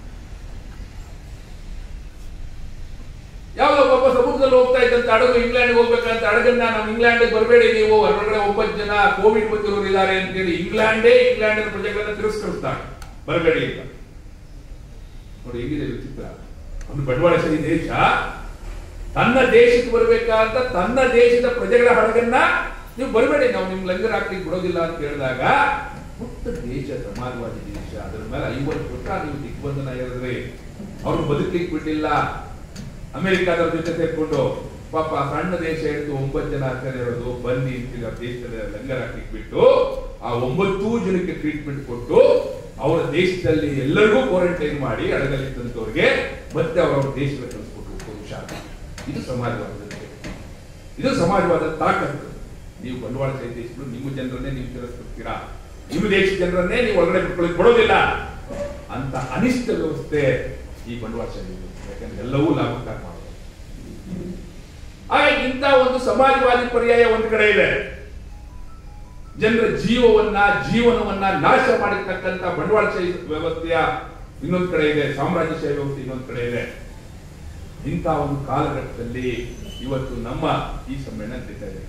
ಯಾವಾಗ ಪಾಪ ಸಮುದ್ರದಲ್ಲಿ ಹೋಗ್ತಾ ಇದ್ದಂತ ಹಡಗು ಇಂಗ್ಲೆಂಡ್ ಹೋಗ್ಬೇಕಂತ ಹಡಗನ್ನ ನಾವು ಇಂಗ್ಲೆಂಡ್ ಬರಬೇಡಿ ನೀವು ಹೊರಗಡೆ ಒಂಬತ್ತು ಜನ ಕೋವಿಡ್ ಬಂದಿರೋರು ಇದ್ದಾರೆ ಅಂತೇಳಿ ಇಂಗ್ಲೆಂಡೇ ಇಂಗ್ಲೆಂಡ್ ಪ್ರಜೆಗಳನ್ನ ತಿರಸ್ಕರಿಸ್ತಾರೆ ಬರಬೇಡಿ ಅಂತ ನೋಡಿ ಹೇಗಿದೆ ವಿಚಿತ್ರ ಒಂದು ಬಂಡವಾಳಶಾಹಿ ದೇಶ ತನ್ನ ದೇಶಕ್ಕೆ ಬರ್ಬೇಕಂತ ತನ್ನ ದೇಶದ ಪ್ರಜೆಗಳ ಹಡಗನ್ನ ನೀವು ಬರಬೇಡಿ ನಾವು ನಿಮ್ ಲಂಗರ್ ಹಾಕ್ಲಿಕ್ಕೆ ಬಿಡೋದಿಲ್ಲ ಅಂತ ಹೇಳಿದಾಗ ಪುಟ್ಟ ದೇಶ ಸಮಾಜವಾದಿ ದೇಶ ಅದ್ರ ಮೇಲೆ ಐವತ್ತು ವರ್ಷ ನೀವು ದಿಗ್ಬಂಧನ ಹೇಳಿದ್ರಿ ಅವ್ರು ಬದುಕಲಿಕ್ಕೆ ಬಿಟ್ಟಿಲ್ಲ ಅಮೆರಿಕಾದವ್ರ ಜೊತೆ ಸೇರ್ಕೊಂಡು ಪಾಪ ಸಣ್ಣ ದೇಶ ಹಿಡಿದು ಒಂಬತ್ತು ಜನ ಆಗ್ತಾರೆ ಇರೋದು ಬನ್ನಿ ಅಂತೀವಿ ಆ ದೇಶದಲ್ಲಿ ಲಂಗರ್ ಹಾಕ್ಲಿಕ್ಕೆ ಬಿಟ್ಟು ಆ ಒಂಬತ್ತು ಜನಕ್ಕೆ ಟ್ರೀಟ್ಮೆಂಟ್ ಕೊಟ್ಟು ಅವರ ದೇಶದಲ್ಲಿ ಎಲ್ಲರಿಗೂ ಕ್ವಾರಂಟೈನ್ ಮಾಡಿ ಹಡಗಲ್ಲಿ ತಂದವರಿಗೆ ಮತ್ತೆ ಅವರವ್ರ ದೇಶದ ಕಳಿಸ್ಕೊಟ್ರು ಹುಷಾರ ಇದು ಸಮಾಜವಾದ ಇದು ಸಮಾಜವಾದ ತಾಕತ್ತು ನೀವು ಬಂಡವಾಳಶಾಹಿ ದೇಶಗಳು ನಿಮ್ಮ ಜನರನ್ನೇ ನೀವು ತಿರಸ್ಕರಿಸ್ತೀರಾ ನಿಮ್ಮ ದೇಶದ ಜನರನ್ನೇ ನೀವು ಒಳಗಡೆ ಬಿಟ್ಕೊಳ್ಳಿ ಕೊಡೋದಿಲ್ಲ ಅಂತ ಅನಿಷ್ಟ ವ್ಯವಸ್ಥೆ ಈ ಬಂಡವಾಳಶಾಹಿ ವ್ಯವಸ್ಥೆ ಯಾಕಂದ್ರೆ ಎಲ್ಲವೂ ಲಾಭಕ್ಕಾಗಿ ಮಾಡೋದು ಹಾಗಾಗಿ ಇಂಥ ಒಂದು ಸಮಾಜವಾದಿ ಪರ್ಯಾಯ ಒಂದು ಕಡೆ ಇದೆ ಜನರ ಜೀವವನ್ನ ಜೀವನವನ್ನ ನಾಶ ಮಾಡಿರ್ತಕ್ಕಂಥ ಬಂಡವಾಳಶಾಹಿ ವ್ಯವಸ್ಥೆಯ ಇನ್ನೊಂದು ಕಡೆ ಇದೆ ಸಾಮ್ರಾಜ್ಯಶಾಹಿ ವ್ಯವಸ್ಥೆ ಇನ್ನೊಂದು ಕಡೆ ಇದೆ ಇಂಥ ಒಂದು ಕಾಲಘಟ್ಟದಲ್ಲಿ ಇವತ್ತು ನಮ್ಮ ಈ ಸಮ್ಮೇಳನ ನಡೀತಾ ಇದೆ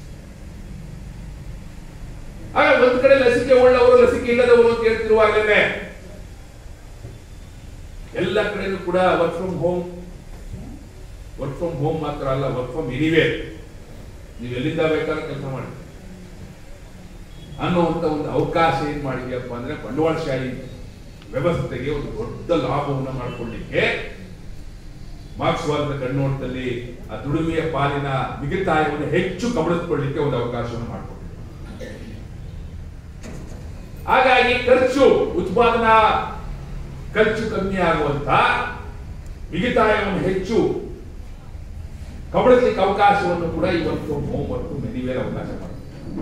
ಆಗ ಒಂದ್ ಕಡೆ ಲಸಿಕೆ ಉಳ್ಳವರು ಲಸಿಕೆ ಇಲ್ಲದವರು ಅಂತ ಹೇಳ್ತಿರುವಾಗಲೇ ಎಲ್ಲ ಕಡೆನೂ ಕೂಡ work from home work from home ಮಾತ್ರ ಅಲ್ಲ ವರ್ಕ್ ಫ್ರಮ್ ಎನಿವೇ ನೀವು ಎಲ್ಲಿಂದ ಬೇಕಾದ್ರೆ ಕೆಲಸ ಮಾಡಿ ಅನ್ನುವಂತ ಒಂದು ಅವಕಾಶ ಏನ್ ಮಾಡಿದ್ಯಪ್ಪ ಅಂದ್ರೆ ಬಂಡವಾಳಶಾಹಿ ವ್ಯವಸ್ಥೆಗೆ ಒಂದು ದೊಡ್ಡ ಲಾಭವನ್ನು ಮಾಡ್ಕೊಳ್ಳಿಕ್ಕೆ ಮಾರ್ಕ್ಸ್ವಾದದ ಕಣ್ಣೋಟದಲ್ಲಿ ಆ ದುಡಿಮೆಯ ಪಾಲಿನ ಮಿಗಿತಾಯವನ್ನು ಹೆಚ್ಚು ಕಬಳಿಸಿಕೊಳ್ಳಿಕ್ಕೆ ಒಂದು ಅವಕಾಶವನ್ನು ಮಾಡಿಕೊಟ್ಟಿದೆ ಹಾಗಾಗಿ ಖರ್ಚು ಉತ್ಪಾದನಾ ಖರ್ಚು ಕಮ್ಮಿ ಆಗುವಂತ ಮಿಗಿತಾಯವನ್ನು ಹೆಚ್ಚು ಕಬಳಿಸಲಿಕ್ಕೆ ಅವಕಾಶವನ್ನು ಕೂಡ ಇವತ್ತು ಹೋಮ್ ಮತ್ತು ಮೆನಿವೇರ್ ಅವಕಾಶ ಮಾಡಿದೆ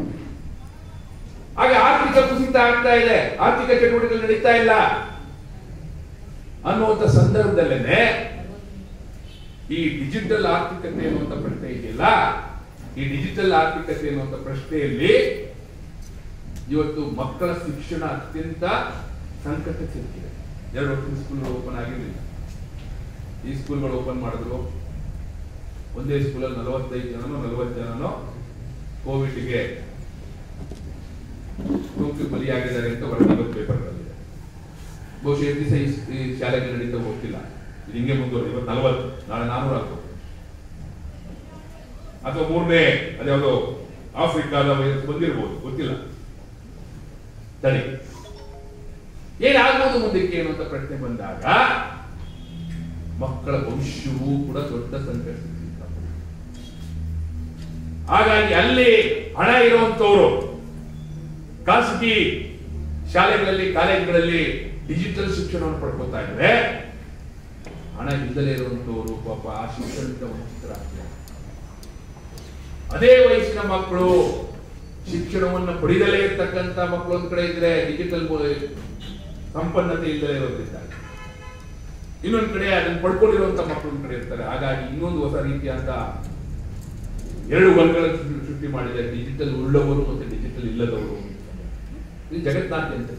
ಹಾಗೆ ಆರ್ಥಿಕ ಕುಸಿತ ಆಗ್ತಾ ಇದೆ ಆರ್ಥಿಕ ಚಟುವಟಿಕೆಗಳು ನಡೀತಾ ಇಲ್ಲ ಅನ್ನುವಂಥ ಸಂದರ್ಭದಲ್ಲೇನೆ ಈ ಡಿಜಿಟಲ್ ಆರ್ಥಿಕತೆ ಅನ್ನುವಂಥ ಪ್ರಶ್ನೆ ಇದೆಯಲ್ಲ ಈ ಡಿಜಿಟಲ್ ಆರ್ಥಿಕತೆ ಅನ್ನುವಂಥ ಪ್ರಶ್ನೆಯಲ್ಲಿ ಇವತ್ತು ಮಕ್ಕಳ ಶಿಕ್ಷಣ ಅತ್ಯಂತ ಸಂಕಟ ಸಿಕ್ಕಿದೆ ಎರಡು ವರ್ಷದ ಸ್ಕೂಲ್ಗಳು ಓಪನ್ ಆಗಿರಲಿಲ್ಲ ಈ ಸ್ಕೂಲ್ಗಳು ಓಪನ್ ಮಾಡಿದ್ರು ಒಂದೇ ಸ್ಕೂಲಲ್ಲಿ ನಲವತ್ತೈದು ಜನನೋ ನಲವತ್ತು ಜನನೋ ಕೋವಿಡ್ಗೆ ಸೋಂಕು ಬಲಿಯಾಗಿದ್ದಾರೆ ಅಂತ ವರದಿ ಇವತ್ತು ಪೇಪರ್ ಬಂದಿದೆ ಬಹುಶಃ ಎಷ್ಟು ದಿವಸ ಈ- ಈ ಶಾಲೆಗೆ ನಡೀತಾ ಹೋಗ್ತಿಲ್ಲ ಇದು ಹಿಂಗೆ ಮುಂದುವರೆದು ಇವತ್ತು ನಲವತ್ತು ನಾಳೆ ನಾನೂರ ಆಗ್ಬೋದು ಅಥವಾ ಮೂರನೇ ಅದ್ಯಾವುದೋ ಆಫ್ರಿಕಾದ ವೈರಸ್ ಬಂದಿರಬಹುದು ಗೊತ್ತಿಲ್ಲ ಸರಿ ಏನಾಗ್ಬೋದು ಮುಂದಕ್ಕೆ ಏನು ಅಂತ ಪ್ರಶ್ನೆ ಬಂದಾಗ ಮಕ್ಕಳ ಭವಿಷ್ಯವೂ ಕೂಡ ದೊಡ್ಡ ಸಂಕಷ್ಟಕ್ಕೆ ಸಿಕ್ಕಾಪಟ್ಟೆ. ಹಾಗಾಗಿ ಅಲ್ಲಿ ಹಣ ಇರುವಂತವರು ಖಾಸಗಿ ಶಾಲೆಗಳಲ್ಲಿ ಕಾಲೇಜುಗಳಲ್ಲಿ ಡಿಜಿಟಲ್ ಶಿಕ್ಷಣವನ್ನು ಪಡ್ಕೊತಾ ಇದ್ದಾರೆ ಹಣ ಇಲ್ಲದೆ ಇರುವಂತವರು ಪಾಪ ಆ ಶಿಕ್ಷಣದಿಂದ ವಂಚಿತರಾಗ್ತಾರೆ ಅದೇ ವಯಸ್ಸಿನ ಮಕ್ಕಳು ಶಿಕ್ಷಣವನ್ನು ಪಡೆದಲೇ ಇರ್ತಕ್ಕಂಥ ಮಕ್ಕಳು ಒಂದ್ ಕಡೆ ಇದ್ರೆ ಡಿಜಿಟಲ್ ಸಂಪನ್ನತೆ ಇಲ್ಲದೆ ಇರೋದ್ರಿಂದ ಇನ್ನೊಂದ್ ಕಡೆ ಅದನ್ನ ಪಡ್ಕೊಂಡಿರುವಂತ ಮಕ್ಕಳು ಒಂದ್ ಕಡೆ ಇರ್ತಾರೆ ಹಾಗಾಗಿ ಇನ್ನೊಂದು ಹೊಸ ರೀತಿಯಾದ ಎರಡು ವರ್ಗಗಳನ್ನು ಸೃ- ಸೃಷ್ಟಿ ಮಾಡಿದೆ ಡಿಜಿಟಲ್ ಉಳ್ಳವರು ಮತ್ತೆ ಡಿಜಿಟಲ್ ಇಲ್ಲದವರು ಇದು ಜಗತ್ನಾದ್ಯಂತ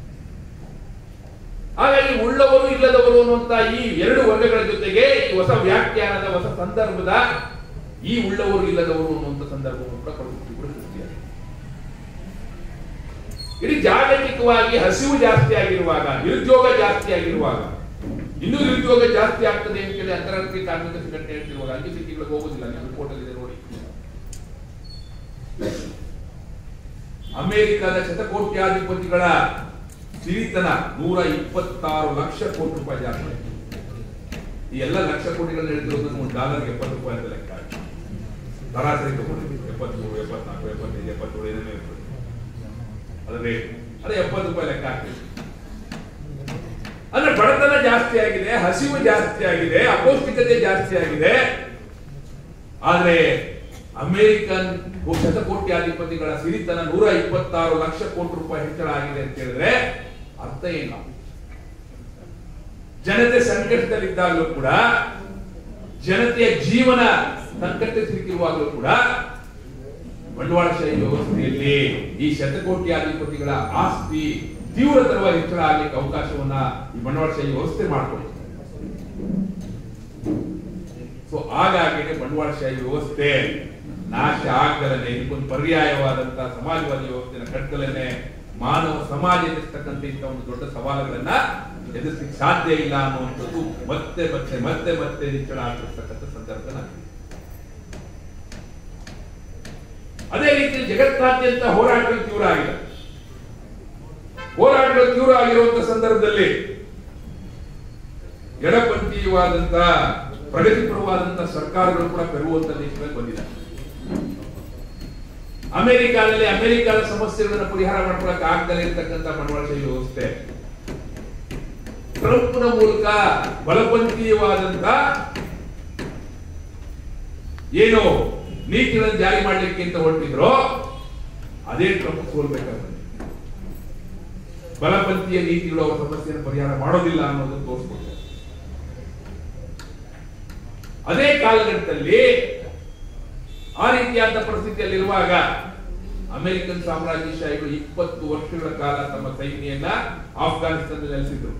ಹಾಗಾಗಿ ಉಳ್ಳವರು ಇಲ್ಲದವರು ಅನ್ನುವಂತ ಈ ಎರಡು ವರ್ಗಗಳ ಜೊತೆಗೆ ಈ ಹೊಸ ವ್ಯಾಖ್ಯಾನದ ಹೊಸ ಸಂದರ್ಭದ ಈ ಉಳ್ಳವರು ಇಲ್ಲದವರು ಅನ್ನುವಂಥ ಸಂದರ್ಭವನ್ನು ಕೂಡ ಪರಿಸ್ಥಿತಿ ಕೂಡ ಸೃಷ್ಟಿಯಾಗಿದೆ ಇಡೀ ಜಾಗತಿಕವಾಗಿ ಹಸಿವು ಜಾಸ್ತಿ ಆಗಿರುವಾಗ ನಿರುದ್ಯೋಗ ಜಾಸ್ತಿ ಆಗಿರುವಾಗ ಇನ್ನೂ ನಿರುದ್ಯೋಗ ಜಾಸ್ತಿ ಆಗ್ತದೆ ಅಂತ ಹೇಳಿ ಅಂತಾರಾಷ್ಟ್ರೀಯ ಕಾರ್ಮಿಕ ಸಂಘಟನೆ ಹೇಳ್ತಿರುವಾಗ ಅಂಚೆ ಸಿಟಿಗಳಿಗೆ ಹೋಗೋದಿಲ್ಲ ನೀವು ರಿಪೋರ್ಟ್ ಅಲ್ಲಿ ಇದೆ ನೋಡಿ ಅಮೆರಿಕದ ಶತಕೋಟ್ಯಾಧಿಪತಿಗಳ ಸಿರಿತನ ನೂರ ಇಪ್ಪತ್ತಾರು ಲಕ್ಷ ಕೋಟಿ ರೂಪಾಯಿ ಜಾಸ್ತಿ ಈ ಎಲ್ಲ ಲಕ್ಷ ಕೋಟಿಗಳನ್ನ ಹೇಳ್ತಿರೋದನ್ನು ಒಂದು ಡಾಲರ್ ಎಪ್ಪತ್ತು ರೂಪಾಯಿ ಅಂತ ಲೆಕ್ಕ ಹಾಕಿ. ಸರಾಸರಿ ತಗೊಂಡಿದ್ದೀವಿ ಎಪ್ಪತ್ಮೂರು ಎಪ್ಪತ್ನಾಲ್ಕು ಎಪ್ಪತ್ತೈದು ಎಪ್ಪತ್ತೇಳು ಏನೇನೋ ಇರ್ತದೆ ಅದೇ ಅದೇ ಎಪ್ಪತ್ತು ರೂಪಾಯಿ ಲೆಕ್ಕ ಹಾಕ್ತೀವಿ ಅಂದ್ರೆ ಬಡತನ ಜಾಸ್ತಿ ಆಗಿದೆ ಹಸಿವು ಜಾಸ್ತಿ ಆಗಿದೆ ಅಪೌಷ್ಟಿಕತೆ ಜಾಸ್ತಿ ಆಗಿದೆ ಆದ್ರೆ ಅಮೆರಿಕನ್ ಶತಕೋಟ್ಯಾಧಿಪತಿಗಳ ಸಿರಿತನ ನೂರ ಇಪ್ಪತ್ತಾರು ಲಕ್ಷ ಕೋಟಿ ರೂಪಾಯಿ ಹೆಚ್ಚಳ ಆಗಿದೆ ಅಂತ ಹೇಳಿದ್ರೆ ಅರ್ಥ ಏನು ಜನತೆ ಸಂಕಷ್ಟದಲ್ಲಿದ್ದಾಗಲೂ ಕೂಡ ಜನತೆಯ ಜೀವನ ಸಂಕಷ್ಟ ಸಿಲುಕಿರುವಾಗಲೂ ಕೂಡ ಬಂಡವಾಳಶಾಹಿ ವ್ಯವಸ್ಥೆಯಲ್ಲಿ ಈ ಶತಕೋಟ್ಯಾಧಿಪತಿಗಳ ಆಸ್ತಿ ತೀವ್ರತರವಾಗಿ ಹೆಚ್ಚಳ ಆಗ್ಲಿಕ್ಕೆ ಅವಕಾಶವನ್ನ ಈ ಬಂಡವಾಳಶಾಹಿ ವ್ಯವಸ್ಥೆ ಮಾಡ್ಕೊಳ್ಳುತ್ತೆ ಸೊ ಹಾಗಾಗಿ ಬಂಡವಾಳಶಾಹಿ ವ್ಯವಸ್ಥೆ ನಾಶ ಆಗದಲೇ ಇದಕ್ಕೊಂದು ಪರ್ಯಾಯವಾದಂತಹ ಸಮಾಜವಾದಿ ವ್ಯವಸ್ಥೆನ ಕಟ್ಟದಲೇ ಮಾನವ ಸಮಾಜ ಎದುರಿಸ್ತಕ್ಕಂಥ ಇಂಥ ಒಂದು ದೊಡ್ಡ ಸವಾಲುಗಳನ್ನ ಎದುರಿಸಲಿಕ್ಕೆ ಸಾಧ್ಯ ಇಲ್ಲ ಅನ್ನುವಂಥದ್ದು ಮತ್ತೆ ಮತ್ತೆ ಮತ್ತೆ ಮತ್ತೆ ಹೆಚ್ಚಳ ಆಗ್ತಿರ್ತಕ್ಕಂಥ ಸಂದರ್ಭದಲ್ಲಿ ಅದೇ ರೀತಿ ಜಗತ್ತಾದ್ಯಂತ ಹೋರಾಟಗಳು ತೀವ್ರ ಆಗಿದೆ ಹೋರಾಟಗಳು ತೀವ್ರ ಆಗಿರುವಂತ ಸಂದರ್ಭದಲ್ಲಿ ಎಡಪಂಥೀಯವಾದಂತ ಪ್ರಗತಿಪರವಾದಂತ ಸರ್ಕಾರಗಳು ಕೂಡ ಪೆರುವಂತ ದೇಶದಲ್ಲಿ ಬಂದಿದೆ ಅಮೆರಿಕಾದಲ್ಲಿ ಅಮೆರಿಕದ ಸಮಸ್ಯೆಗಳನ್ನ ಪರಿಹಾರ ಮಾಡ್ಕೊಳಕ್ ಆಗದಲ್ಲೇ ಇರ್ತಕ್ಕಂಥ ಬಂಡವಾಳಶಾಹಿ ವ್ಯವಸ್ಥೆ ಟ್ರಂಪ್ನ ಮೂಲಕ ಬಲಪಂಥೀಯವಾದಂತ ಏನು ನೀತಿಗಳನ್ನು ಜಾರಿ ಮಾಡ್ಲಿಕ್ಕೆ ಅಂತ ಹೊರಟಿದ್ರು ಅದೇ ಟ್ರಂಪ್ ಸೋಲ್ಬೇಕಾಗ್ತದೆ ಬಲಪಂಥೀಯ ನೀತಿಗಳು ಅವರ ಸಮಸ್ಯೆಯನ್ನು ಪರಿಹಾರ ಮಾಡೋದಿಲ್ಲ ಅನ್ನೋದನ್ನು ತೋರಿಸ್ಕೊಡ್ತಾರೆ ಅದೇ ಕಾಲಘಟ್ಟದಲ್ಲಿ ಆ ರೀತಿಯಾದ ಪರಿಸ್ಥಿತಿಯಲ್ಲಿರುವಾಗ ಅಮೆರಿಕನ್ ಸಾಮ್ರಾಜ್ಯಶಾಹಿಗಳು ಇಪ್ಪತ್ತು ವರ್ಷಗಳ ಕಾಲ ತಮ್ಮ ಸೈನ್ಯನ್ನ ಆಫ್ಘಾನಿಸ್ತಾನದಲ್ಲಿ ನೆಲೆಸಿದ್ರು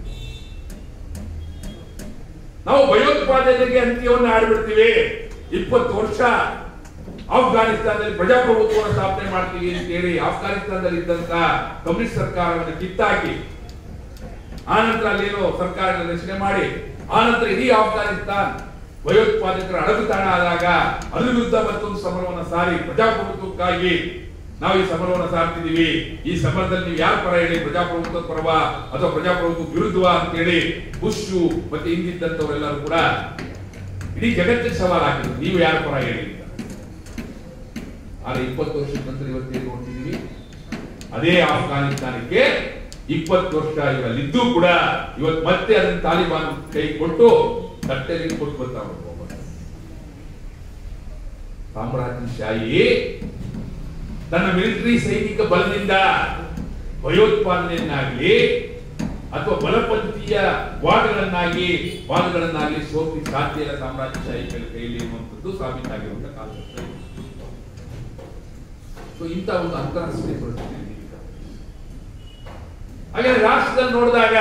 ನಾವು ಭಯೋತ್ಪಾದನೆಗೆ ಅಂತ್ಯವನ್ನು ಆಡ್ಬಿಡ್ತೀವಿ ಇಪ್ಪತ್ತು ವರ್ಷ ಆಫ್ಘಾನಿಸ್ತಾನದಲ್ಲಿ ಪ್ರಜಾಪ್ರಭುತ್ವವನ್ನು ಸ್ಥಾಪನೆ ಮಾಡ್ತೀವಿ ಅಂತ ಹೇಳಿ ಆಫ್ಘಾನಿಸ್ತಾನದಲ್ಲಿ ಇದ್ದಂತ ಕಮ್ಯುನಿಸ್ಟ್ ಸರ್ಕಾರವನ್ನು ಕಿತ್ತಾಕಿ ಆನಂತರ ಅಲ್ಲೇನೋ ಸರ್ಕಾರ ರಚನೆ ಮಾಡಿ ಆನಂತರ ಇಡೀ ಆಫ್ಘಾನಿಸ್ತಾನ್ ಭಯೋತ್ಪಾದಕರ ಅಡಗುತಾಣ ಆದಾಗ ಅದ್ರ ವಿರುದ್ಧ ಮತ್ತೊಂದು ಸಮರವನ್ನು ಸಾರಿ ಪ್ರಜಾಪ್ರಭುತ್ವಕ್ಕಾಗಿ ನಾವು ಈ ಸಮರವನ್ನು ಸಾರ್ತಿದೀವಿ ಈ ಸಮರದಲ್ಲಿ ನೀವು ಯಾರ ಪರ ಹೇಳಿ ಪ್ರಜಾಪ್ರಭುತ್ವದ ಪರವ ಅಥವಾ ಪ್ರಜಾಪ್ರಭುತ್ವ ವಿರುದ್ಧವ ಅಂತ ಹೇಳಿ ಬುಷ್ ಮತ್ತೆ ಹಿಂದಿದ್ದಂತವರೆಲ್ಲರೂ ಕೂಡ ಇಡೀ ಜಗತ್ತಿಗೆ ಸವಾಲ್ ಹಾಕಿದ್ರು ನೀವು ಯಾರ ಪರ ಹೇಳಿ ಅಂತ ಆದ್ರೆ ಇಪ್ಪತ್ತು ವರ್ಷದ ನಂತರ ಇವತ್ತೇನು ನೋಡ್ತಿದೀವಿ ಅದೇ ಆಫ್ಘಾನಿಸ್ತಾನಕ್ಕೆ ಇಪ್ಪತ್ತು ವರ್ಷ ಇವಲ್ಲಿದ್ದು ಕೂಡ ಇವತ್ತು ಮತ್ತೆ ಅದನ್ನ ತಾಲಿಬಾನ್ ಕೈ ಕೊಟ್ಟು ತಟ್ಟೆಯಲ್ಲಿ ಕೊಟ್ಟು ಬರ್ತಾ ಹೋಗ್ಬೋದು ಸಾಮ್ರಾಜ್ಯಶಾಹಿ ತನ್ನ ಮಿಲಿಟರಿ ಸೈನಿಕ ಬಲದಿಂದ ಭಯೋತ್ಪಾದನೆಯನ್ನಾಗಲಿ ಅಥವಾ ಬಲಪಂಥೀಯ ವಾದಗಳನ್ನಾಗಿ ವಾದಗಳನ್ನಾಗಲಿ ಸೋಪಿ ಸಾಧ್ಯ ಇಲ್ಲ ಸಾಮ್ರಾಜ್ಯಶಾಹಿಗಳ ಕೈಯಲ್ಲಿ ಎನ್ನುವಂಥದ್ದು ಸಾಬೀತಾಗಿರುವಂತಹ ಕಾನ್ಸೆಪ್ಟ್ ಸೊ ಇಂಥ ಒಂದು ಅಂತಾರಾಷ್ಟ್ರೀಯ ಪರಿಸ್ಥಿತಿ ಇದೆ ಈಗ. ಹಾಗಾದ್ರೆ ರಾಷ್ಟ್ರದಲ್ಲಿ ನೋಡಿದಾಗ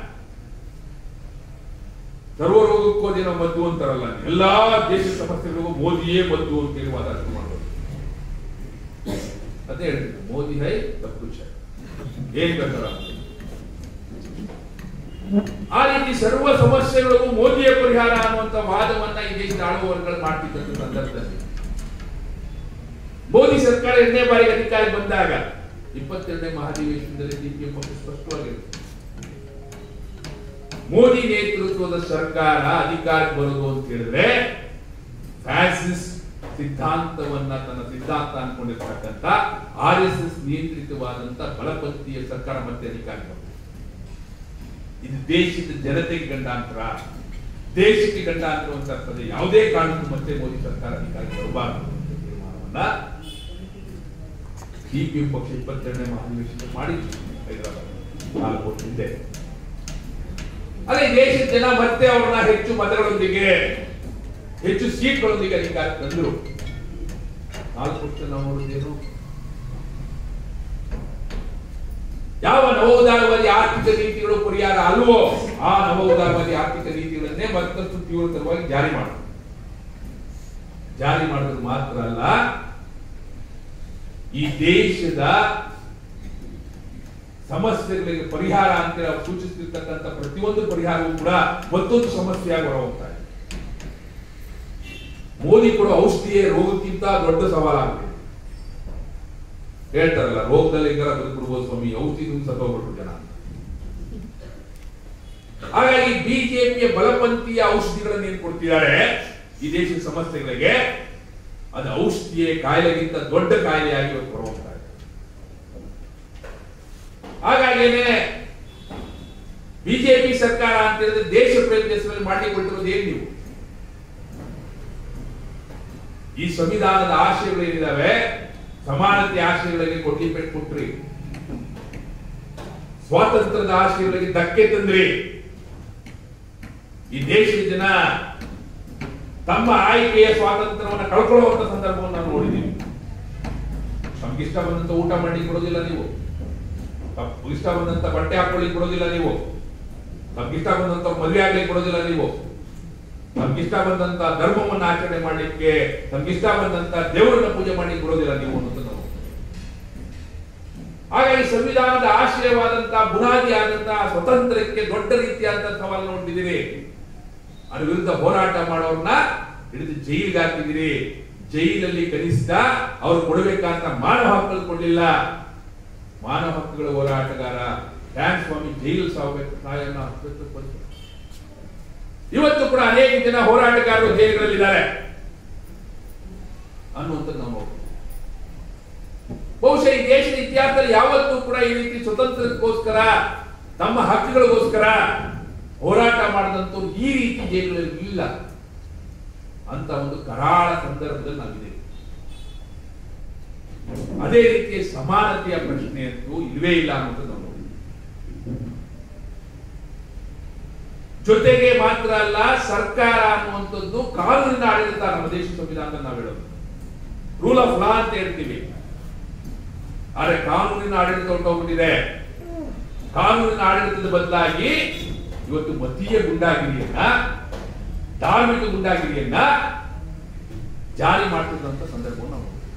ಸರ್ವರೋಗಕ್ಕೋದಿನ ಮದ್ದು ಅಂತಾರಲ್ಲ ಎಲ್ಲಾ ದೇಶದ ಸಮಸ್ಯೆಗಳಿಗೂ ಮೋದಿಯೇ ಮದ್ದು ಅಂತೇಳಿ ವಾದ ಶುರು ಮಾಡೋದು ಅದೇ ಹೇಳ್ತಿದ್ರು ಮೋದಿ ಹೈ ತಪ್ಪು ಏನ್ ಬೇಕಾರ ಆ ರೀತಿ ಸರ್ವ ಸಮಸ್ಯೆಗಳಿಗೂ ಮೋದಿಯ ಪರಿಹಾರ ಅನ್ನುವಂತ ವಾದವನ್ನ ಈ ದೇಶದ ಆಳುವವರುಗಳು ಮಾಡ್ತಿದ್ದಂತ ಸಂದರ್ಭದಲ್ಲಿ ಮೋದಿ ಸರ್ಕಾರ ಎರಡನೇ ಬಾರಿಗೆ ಅಧಿಕಾರಿ ಬಂದಾಗ ಇಪ್ಪತ್ತೆರಡನೇ ಮಹಾಧಿವೇಶನದಲ್ಲಿ ಸಿಪಿಎಂ ಪಕ್ಷ ಸ್ಪಷ್ಟವಾಗಿರುತ್ತೆ ಮೋದಿ ನೇತೃತ್ವದ ಸರ್ಕಾರ ಅಧಿಕಾರಕ್ಕೆ ಬರೋದು ಅಂತ ಹೇಳಿದ್ರೆ ಫ್ಯಾಸಿಸ್ಟ್ ಸಿದ್ಧಾಂತವನ್ನ ತನ್ನ ಸಿದ್ಧಾಂತ ಅನ್ಕೊಂಡಿರ್ತಕ್ಕಂಥ ಆರ್ ಎಸ್ ಎಸ್ ನಿಯಂತ್ರಿತವಾದಂತ ಬಲಪಂಥೀಯ ಸರ್ಕಾರ ಮತ್ತೆ ಅಧಿಕಾರಕ್ಕೆ ಬರುತ್ತೆ ಇದು ದೇಶದ ಜನತೆಗೆ ಗಂಡಾಂತರ ದೇಶಕ್ಕೆ ಗಂಡಾಂತರ ಅಂತ ಅರ್ಥದ ಯಾವುದೇ ಕಾರಣಕ್ಕೂ ಮತ್ತೆ ಮೋದಿ ಸರ್ಕಾರ ಅಧಿಕಾರಕ್ಕೆ ಬರಬಾರದು ಅಂತ ತೀರ್ಮಾನವನ್ನ ಸಿಪಿಎಂ ಪಕ್ಷ ಇಪ್ಪತ್ತೆರಡನೇ ಮಹಾಧಿವೇಶನ ಮಾಡಿ ಹೈದರಾಬಾದ್ ನಾಲ್ಕು ವರ್ಷ ಹಿಂದೆ ಅದೇ ದೇಶದ ಜನ ಮತ್ತೆ ಅವ್ರನ್ನ ಹೆಚ್ಚು ಮತಗಳೊಂದಿಗೆ ಹೆಚ್ಚು ಸೀಟ್ಗಳೊಂದಿಗೆ ಅಧಿಕಾರ ತಂದ್ರು ನಾಲ್ಕು ವರ್ಷ ನಾವು ನೋಡಿದ್ದೇನು ಯಾವ ನವೋದಾರವಾದಿ ಆರ್ಥಿಕ ನೀತಿಗಳು ಪರಿಹಾರ ಅಲ್ವೋ ಆ ನವೋದಾರವಾದಿ ಆರ್ಥಿಕ ನೀತಿಗಳನ್ನೇ ಮತ್ತಷ್ಟು ತೀವ್ರತರವಾಗಿ ಜಾರಿ ಮಾಡ ಜಾರಿ ಮಾಡಿದ್ರು ಮಾತ್ರ ಅಲ್ಲ ಈ ದೇಶದ ಸಮಸ್ಯೆಗಳಿಗೆ ಪರಿಹಾರ ಅಂತ ನಾವು ಸೂಚಿಸ್ತಿರ್ತಕ್ಕಂಥ ಪ್ರತಿಯೊಂದು ಪರಿಹಾರವೂ ಕೂಡ ಮತ್ತೊಂದು ಸಮಸ್ಯೆಯಾಗಿ ಹೊರ ಹೋಗ್ತಾ ಇದೆ ಮೋದಿ ಕೊಡೋ ಔಷಧಿಯೇ ರೋಗಕ್ಕಿಂತ ದೊಡ್ಡ ಸವಾಲಾಗಿದೆ ಹೇಳ್ತಾರಲ್ಲ ರೋಗದಲ್ಲಿ ಹೆಂಗಾರ ಬದುಕ್ಬಿಡ್ಬೋದು ಸ್ವಾಮಿ ಔಷಧಿ ಸತ್ತೋಗ್ಬಿಟ್ರು ಜನ ಹಾಗಾಗಿ ಬಿಜೆಪಿಯ ಬಲಪಂಥೀಯ ಔಷಧಿಗಳನ್ನು ಏನ್ ಕೊಡ್ತಿದ್ದಾರೆ ಈ ದೇಶದ ಸಮಸ್ಯೆಗಳಿಗೆ ಅದು ಔಷಧಿಯೇ ಕಾಯಿಲೆಗಿಂತ ದೊಡ್ಡ ಕಾಯಿಲೆಯಾಗಿ ಇವತ್ತು ಹೊರಹೋಗ್ತಾ ಇದೆ ಹಾಗಾಗೇನೆ ಬಿಜೆಪಿ ಸರ್ಕಾರ ಅಂತ ಹೇಳಿದ್ರೆ ದೇಶ ಪ್ರೇಮ ದೇಶದಲ್ಲಿ ಮಾಡಿಕೊಟ್ಟಿರೋದು ಏನ್ ನೀವು ಈ ಸಂವಿಧಾನದ ಆಶಯಗಳೇನಿದಾವೆ ಸಮಾನತೆ ಆಶಯಗಳಿಗೆ ಕೊಡ್ಲಿ ಪೆಟ್ಟು ಕೊಟ್ರಿ ಸ್ವಾತಂತ್ರ್ಯದ ಆಶಯಗಳಿಗೆ ಧಕ್ಕೆ ತಂದ್ರಿ ಈ ದೇಶದ ಜನ ತಮ್ಮ ಆಯ್ಕೆಯ ಸ್ವಾತಂತ್ರ್ಯವನ್ನು ಕಳ್ಕೊಳ್ಳುವಂತ ಸಂದರ್ಭವನ್ನು ನಾವು ನೋಡಿದ್ದೀವಿ ನಮ್ಗೆ ಇಷ್ಟ ಬಂದಂತ ಊಟ ಮಾಡಿ ಕೊಡೋದಿಲ್ಲ ನೀವು ತಪ್ಪು ಇಷ್ಟ ಬಂದಂತ ಬಟ್ಟೆ ಹಾಕೊಳ್ಳಿ ಕೊಡೋದಿಲ್ಲ ನೀವು ನಮ್ಗೆ ಇಷ್ಟ ಬಂದಂತ ಮದುವೆ ಆಗ್ಲಿಕ್ಕೆ ಕೊಡೋದಿಲ್ಲ ನೀವು ನಮ್ಗೆ ಇಷ್ಟ ಬಂದಂತ ಧರ್ಮವನ್ನ ಆಚರಣೆ ಮಾಡ್ಲಿಕ್ಕೆ ನಮ್ಗೆ ಇಷ್ಟ ಬಂದಂತ ದೇವರನ್ನ ಪೂಜೆ ಮಾಡ್ಲಿಕ್ಕೆ ಕೊಡೋದಿಲ್ಲ ನೀವು ಅನ್ನೋದು ನಾವು ಹಾಗಾಗಿ ಸಂವಿಧಾನದ ಆಶಯವಾದಂತ ಬುನಾದಿ ಆದಂತಹ ಸ್ವತಂತ್ರಕ್ಕೆ ದೊಡ್ಡ ರೀತಿಯಾದಂತಹ ಸವಾಲು ನೋಡಿದ್ದೀರಿ ಅದ್ರ ವಿರುದ್ಧ ಹೋರಾಟ ಮಾಡೋರ್ನ ಹಿಡಿದು ಜೈಲಿಗೆ ಹಾಕಿದಿರಿ ಜೈಲಲ್ಲಿ ಕನಿಷ್ಠ ಅವ್ರು ಕೊಡಬೇಕಂತ ಮಾನವ ಹಕ್ಕುಗಳು ಕೊಡ್ಲಿಲ್ಲ ಮಾನವ ಹಕ್ಕುಗಳ ಹೋರಾಟಗಾರ ಡ್ಯಾನ್ ಸ್ವಾಮಿ ಜೈಲು ಸಾವಬೇಕು ಸಹಾಯನ ಪಡಿಸ್ಬೇಕು ಇವತ್ತು ಕೂಡ ಅನೇಕ ಜನ ಹೋರಾಟಗಾರರು ಜೈಲುಗಳಲ್ಲಿದ್ದಾರೆ ಅನ್ನುವಂಥದ್ದು ನಾವು ನೋಡ್ತೀವಿ. ಬಹುಶಃ ಈ ದೇಶದ ಇತಿಹಾಸದಲ್ಲಿ ಯಾವತ್ತೂ ಕೂಡ ಈ ರೀತಿ ಸ್ವತಂತ್ರಕ್ಕೋಸ್ಕರ ತಮ್ಮ ಹಕ್ಕುಗಳಿಗೋಸ್ಕರ ಹೋರಾಟ ಮಾಡಿದಂಥವ್ರು ಈ ರೀತಿ ಜೈಲುಗಳಲ್ಲಿ ಇಲ್ಲ ಅಂತ ಒಂದು ಕರಾಳ ಸಂದರ್ಭದಲ್ಲಿ ನಾವಿದೆ ಅದೇ ರೀತಿಯ ಸಮಾನತೆಯ ಪ್ರಶ್ನೆ ಅಂತೂ ಇಲ್ವೇ ಇಲ್ಲ ಅನ್ನೋದು ನಾವು ನೋಡಿದ್ವಿ ಜೊತೆಗೆ ಮಾತ್ರ ಅಲ್ಲ ಸರ್ಕಾರ ಅನ್ನುವಂಥದ್ದು ಕಾನೂನಿನ ಆಡಳಿತ ನಮ್ಮ ದೇಶ ಸಂವಿಧಾನದಲ್ಲಿ ನಾವು ಹೇಳೋದು ರೂಲ್ ಆಫ್ ಲಾ ಅಂತ ಹೇಳ್ತೀವಿ ಆದ್ರೆ ಕಾನೂನಿನ ಆಡಳಿತ ಹೊರಟೋಗ್ಬಿಟ್ಟಿದೆ ಕಾನೂನಿನ ಆಡಳಿತದ ಬದಲಾಗಿ ಇವತ್ತು ಮತೀಯ ಗುಂಡಾಗಿರಿಯನ್ನ ಧಾರ್ಮಿಕ ಗುಂಡಾಗಿರಿಯನ್ನ ಜಾರಿ ಮಾಡ್ತಿದ್ದಂತ ಸಂದರ್ಭವನ್ನು ನಾವು ನೋಡ್ತೀವಿ.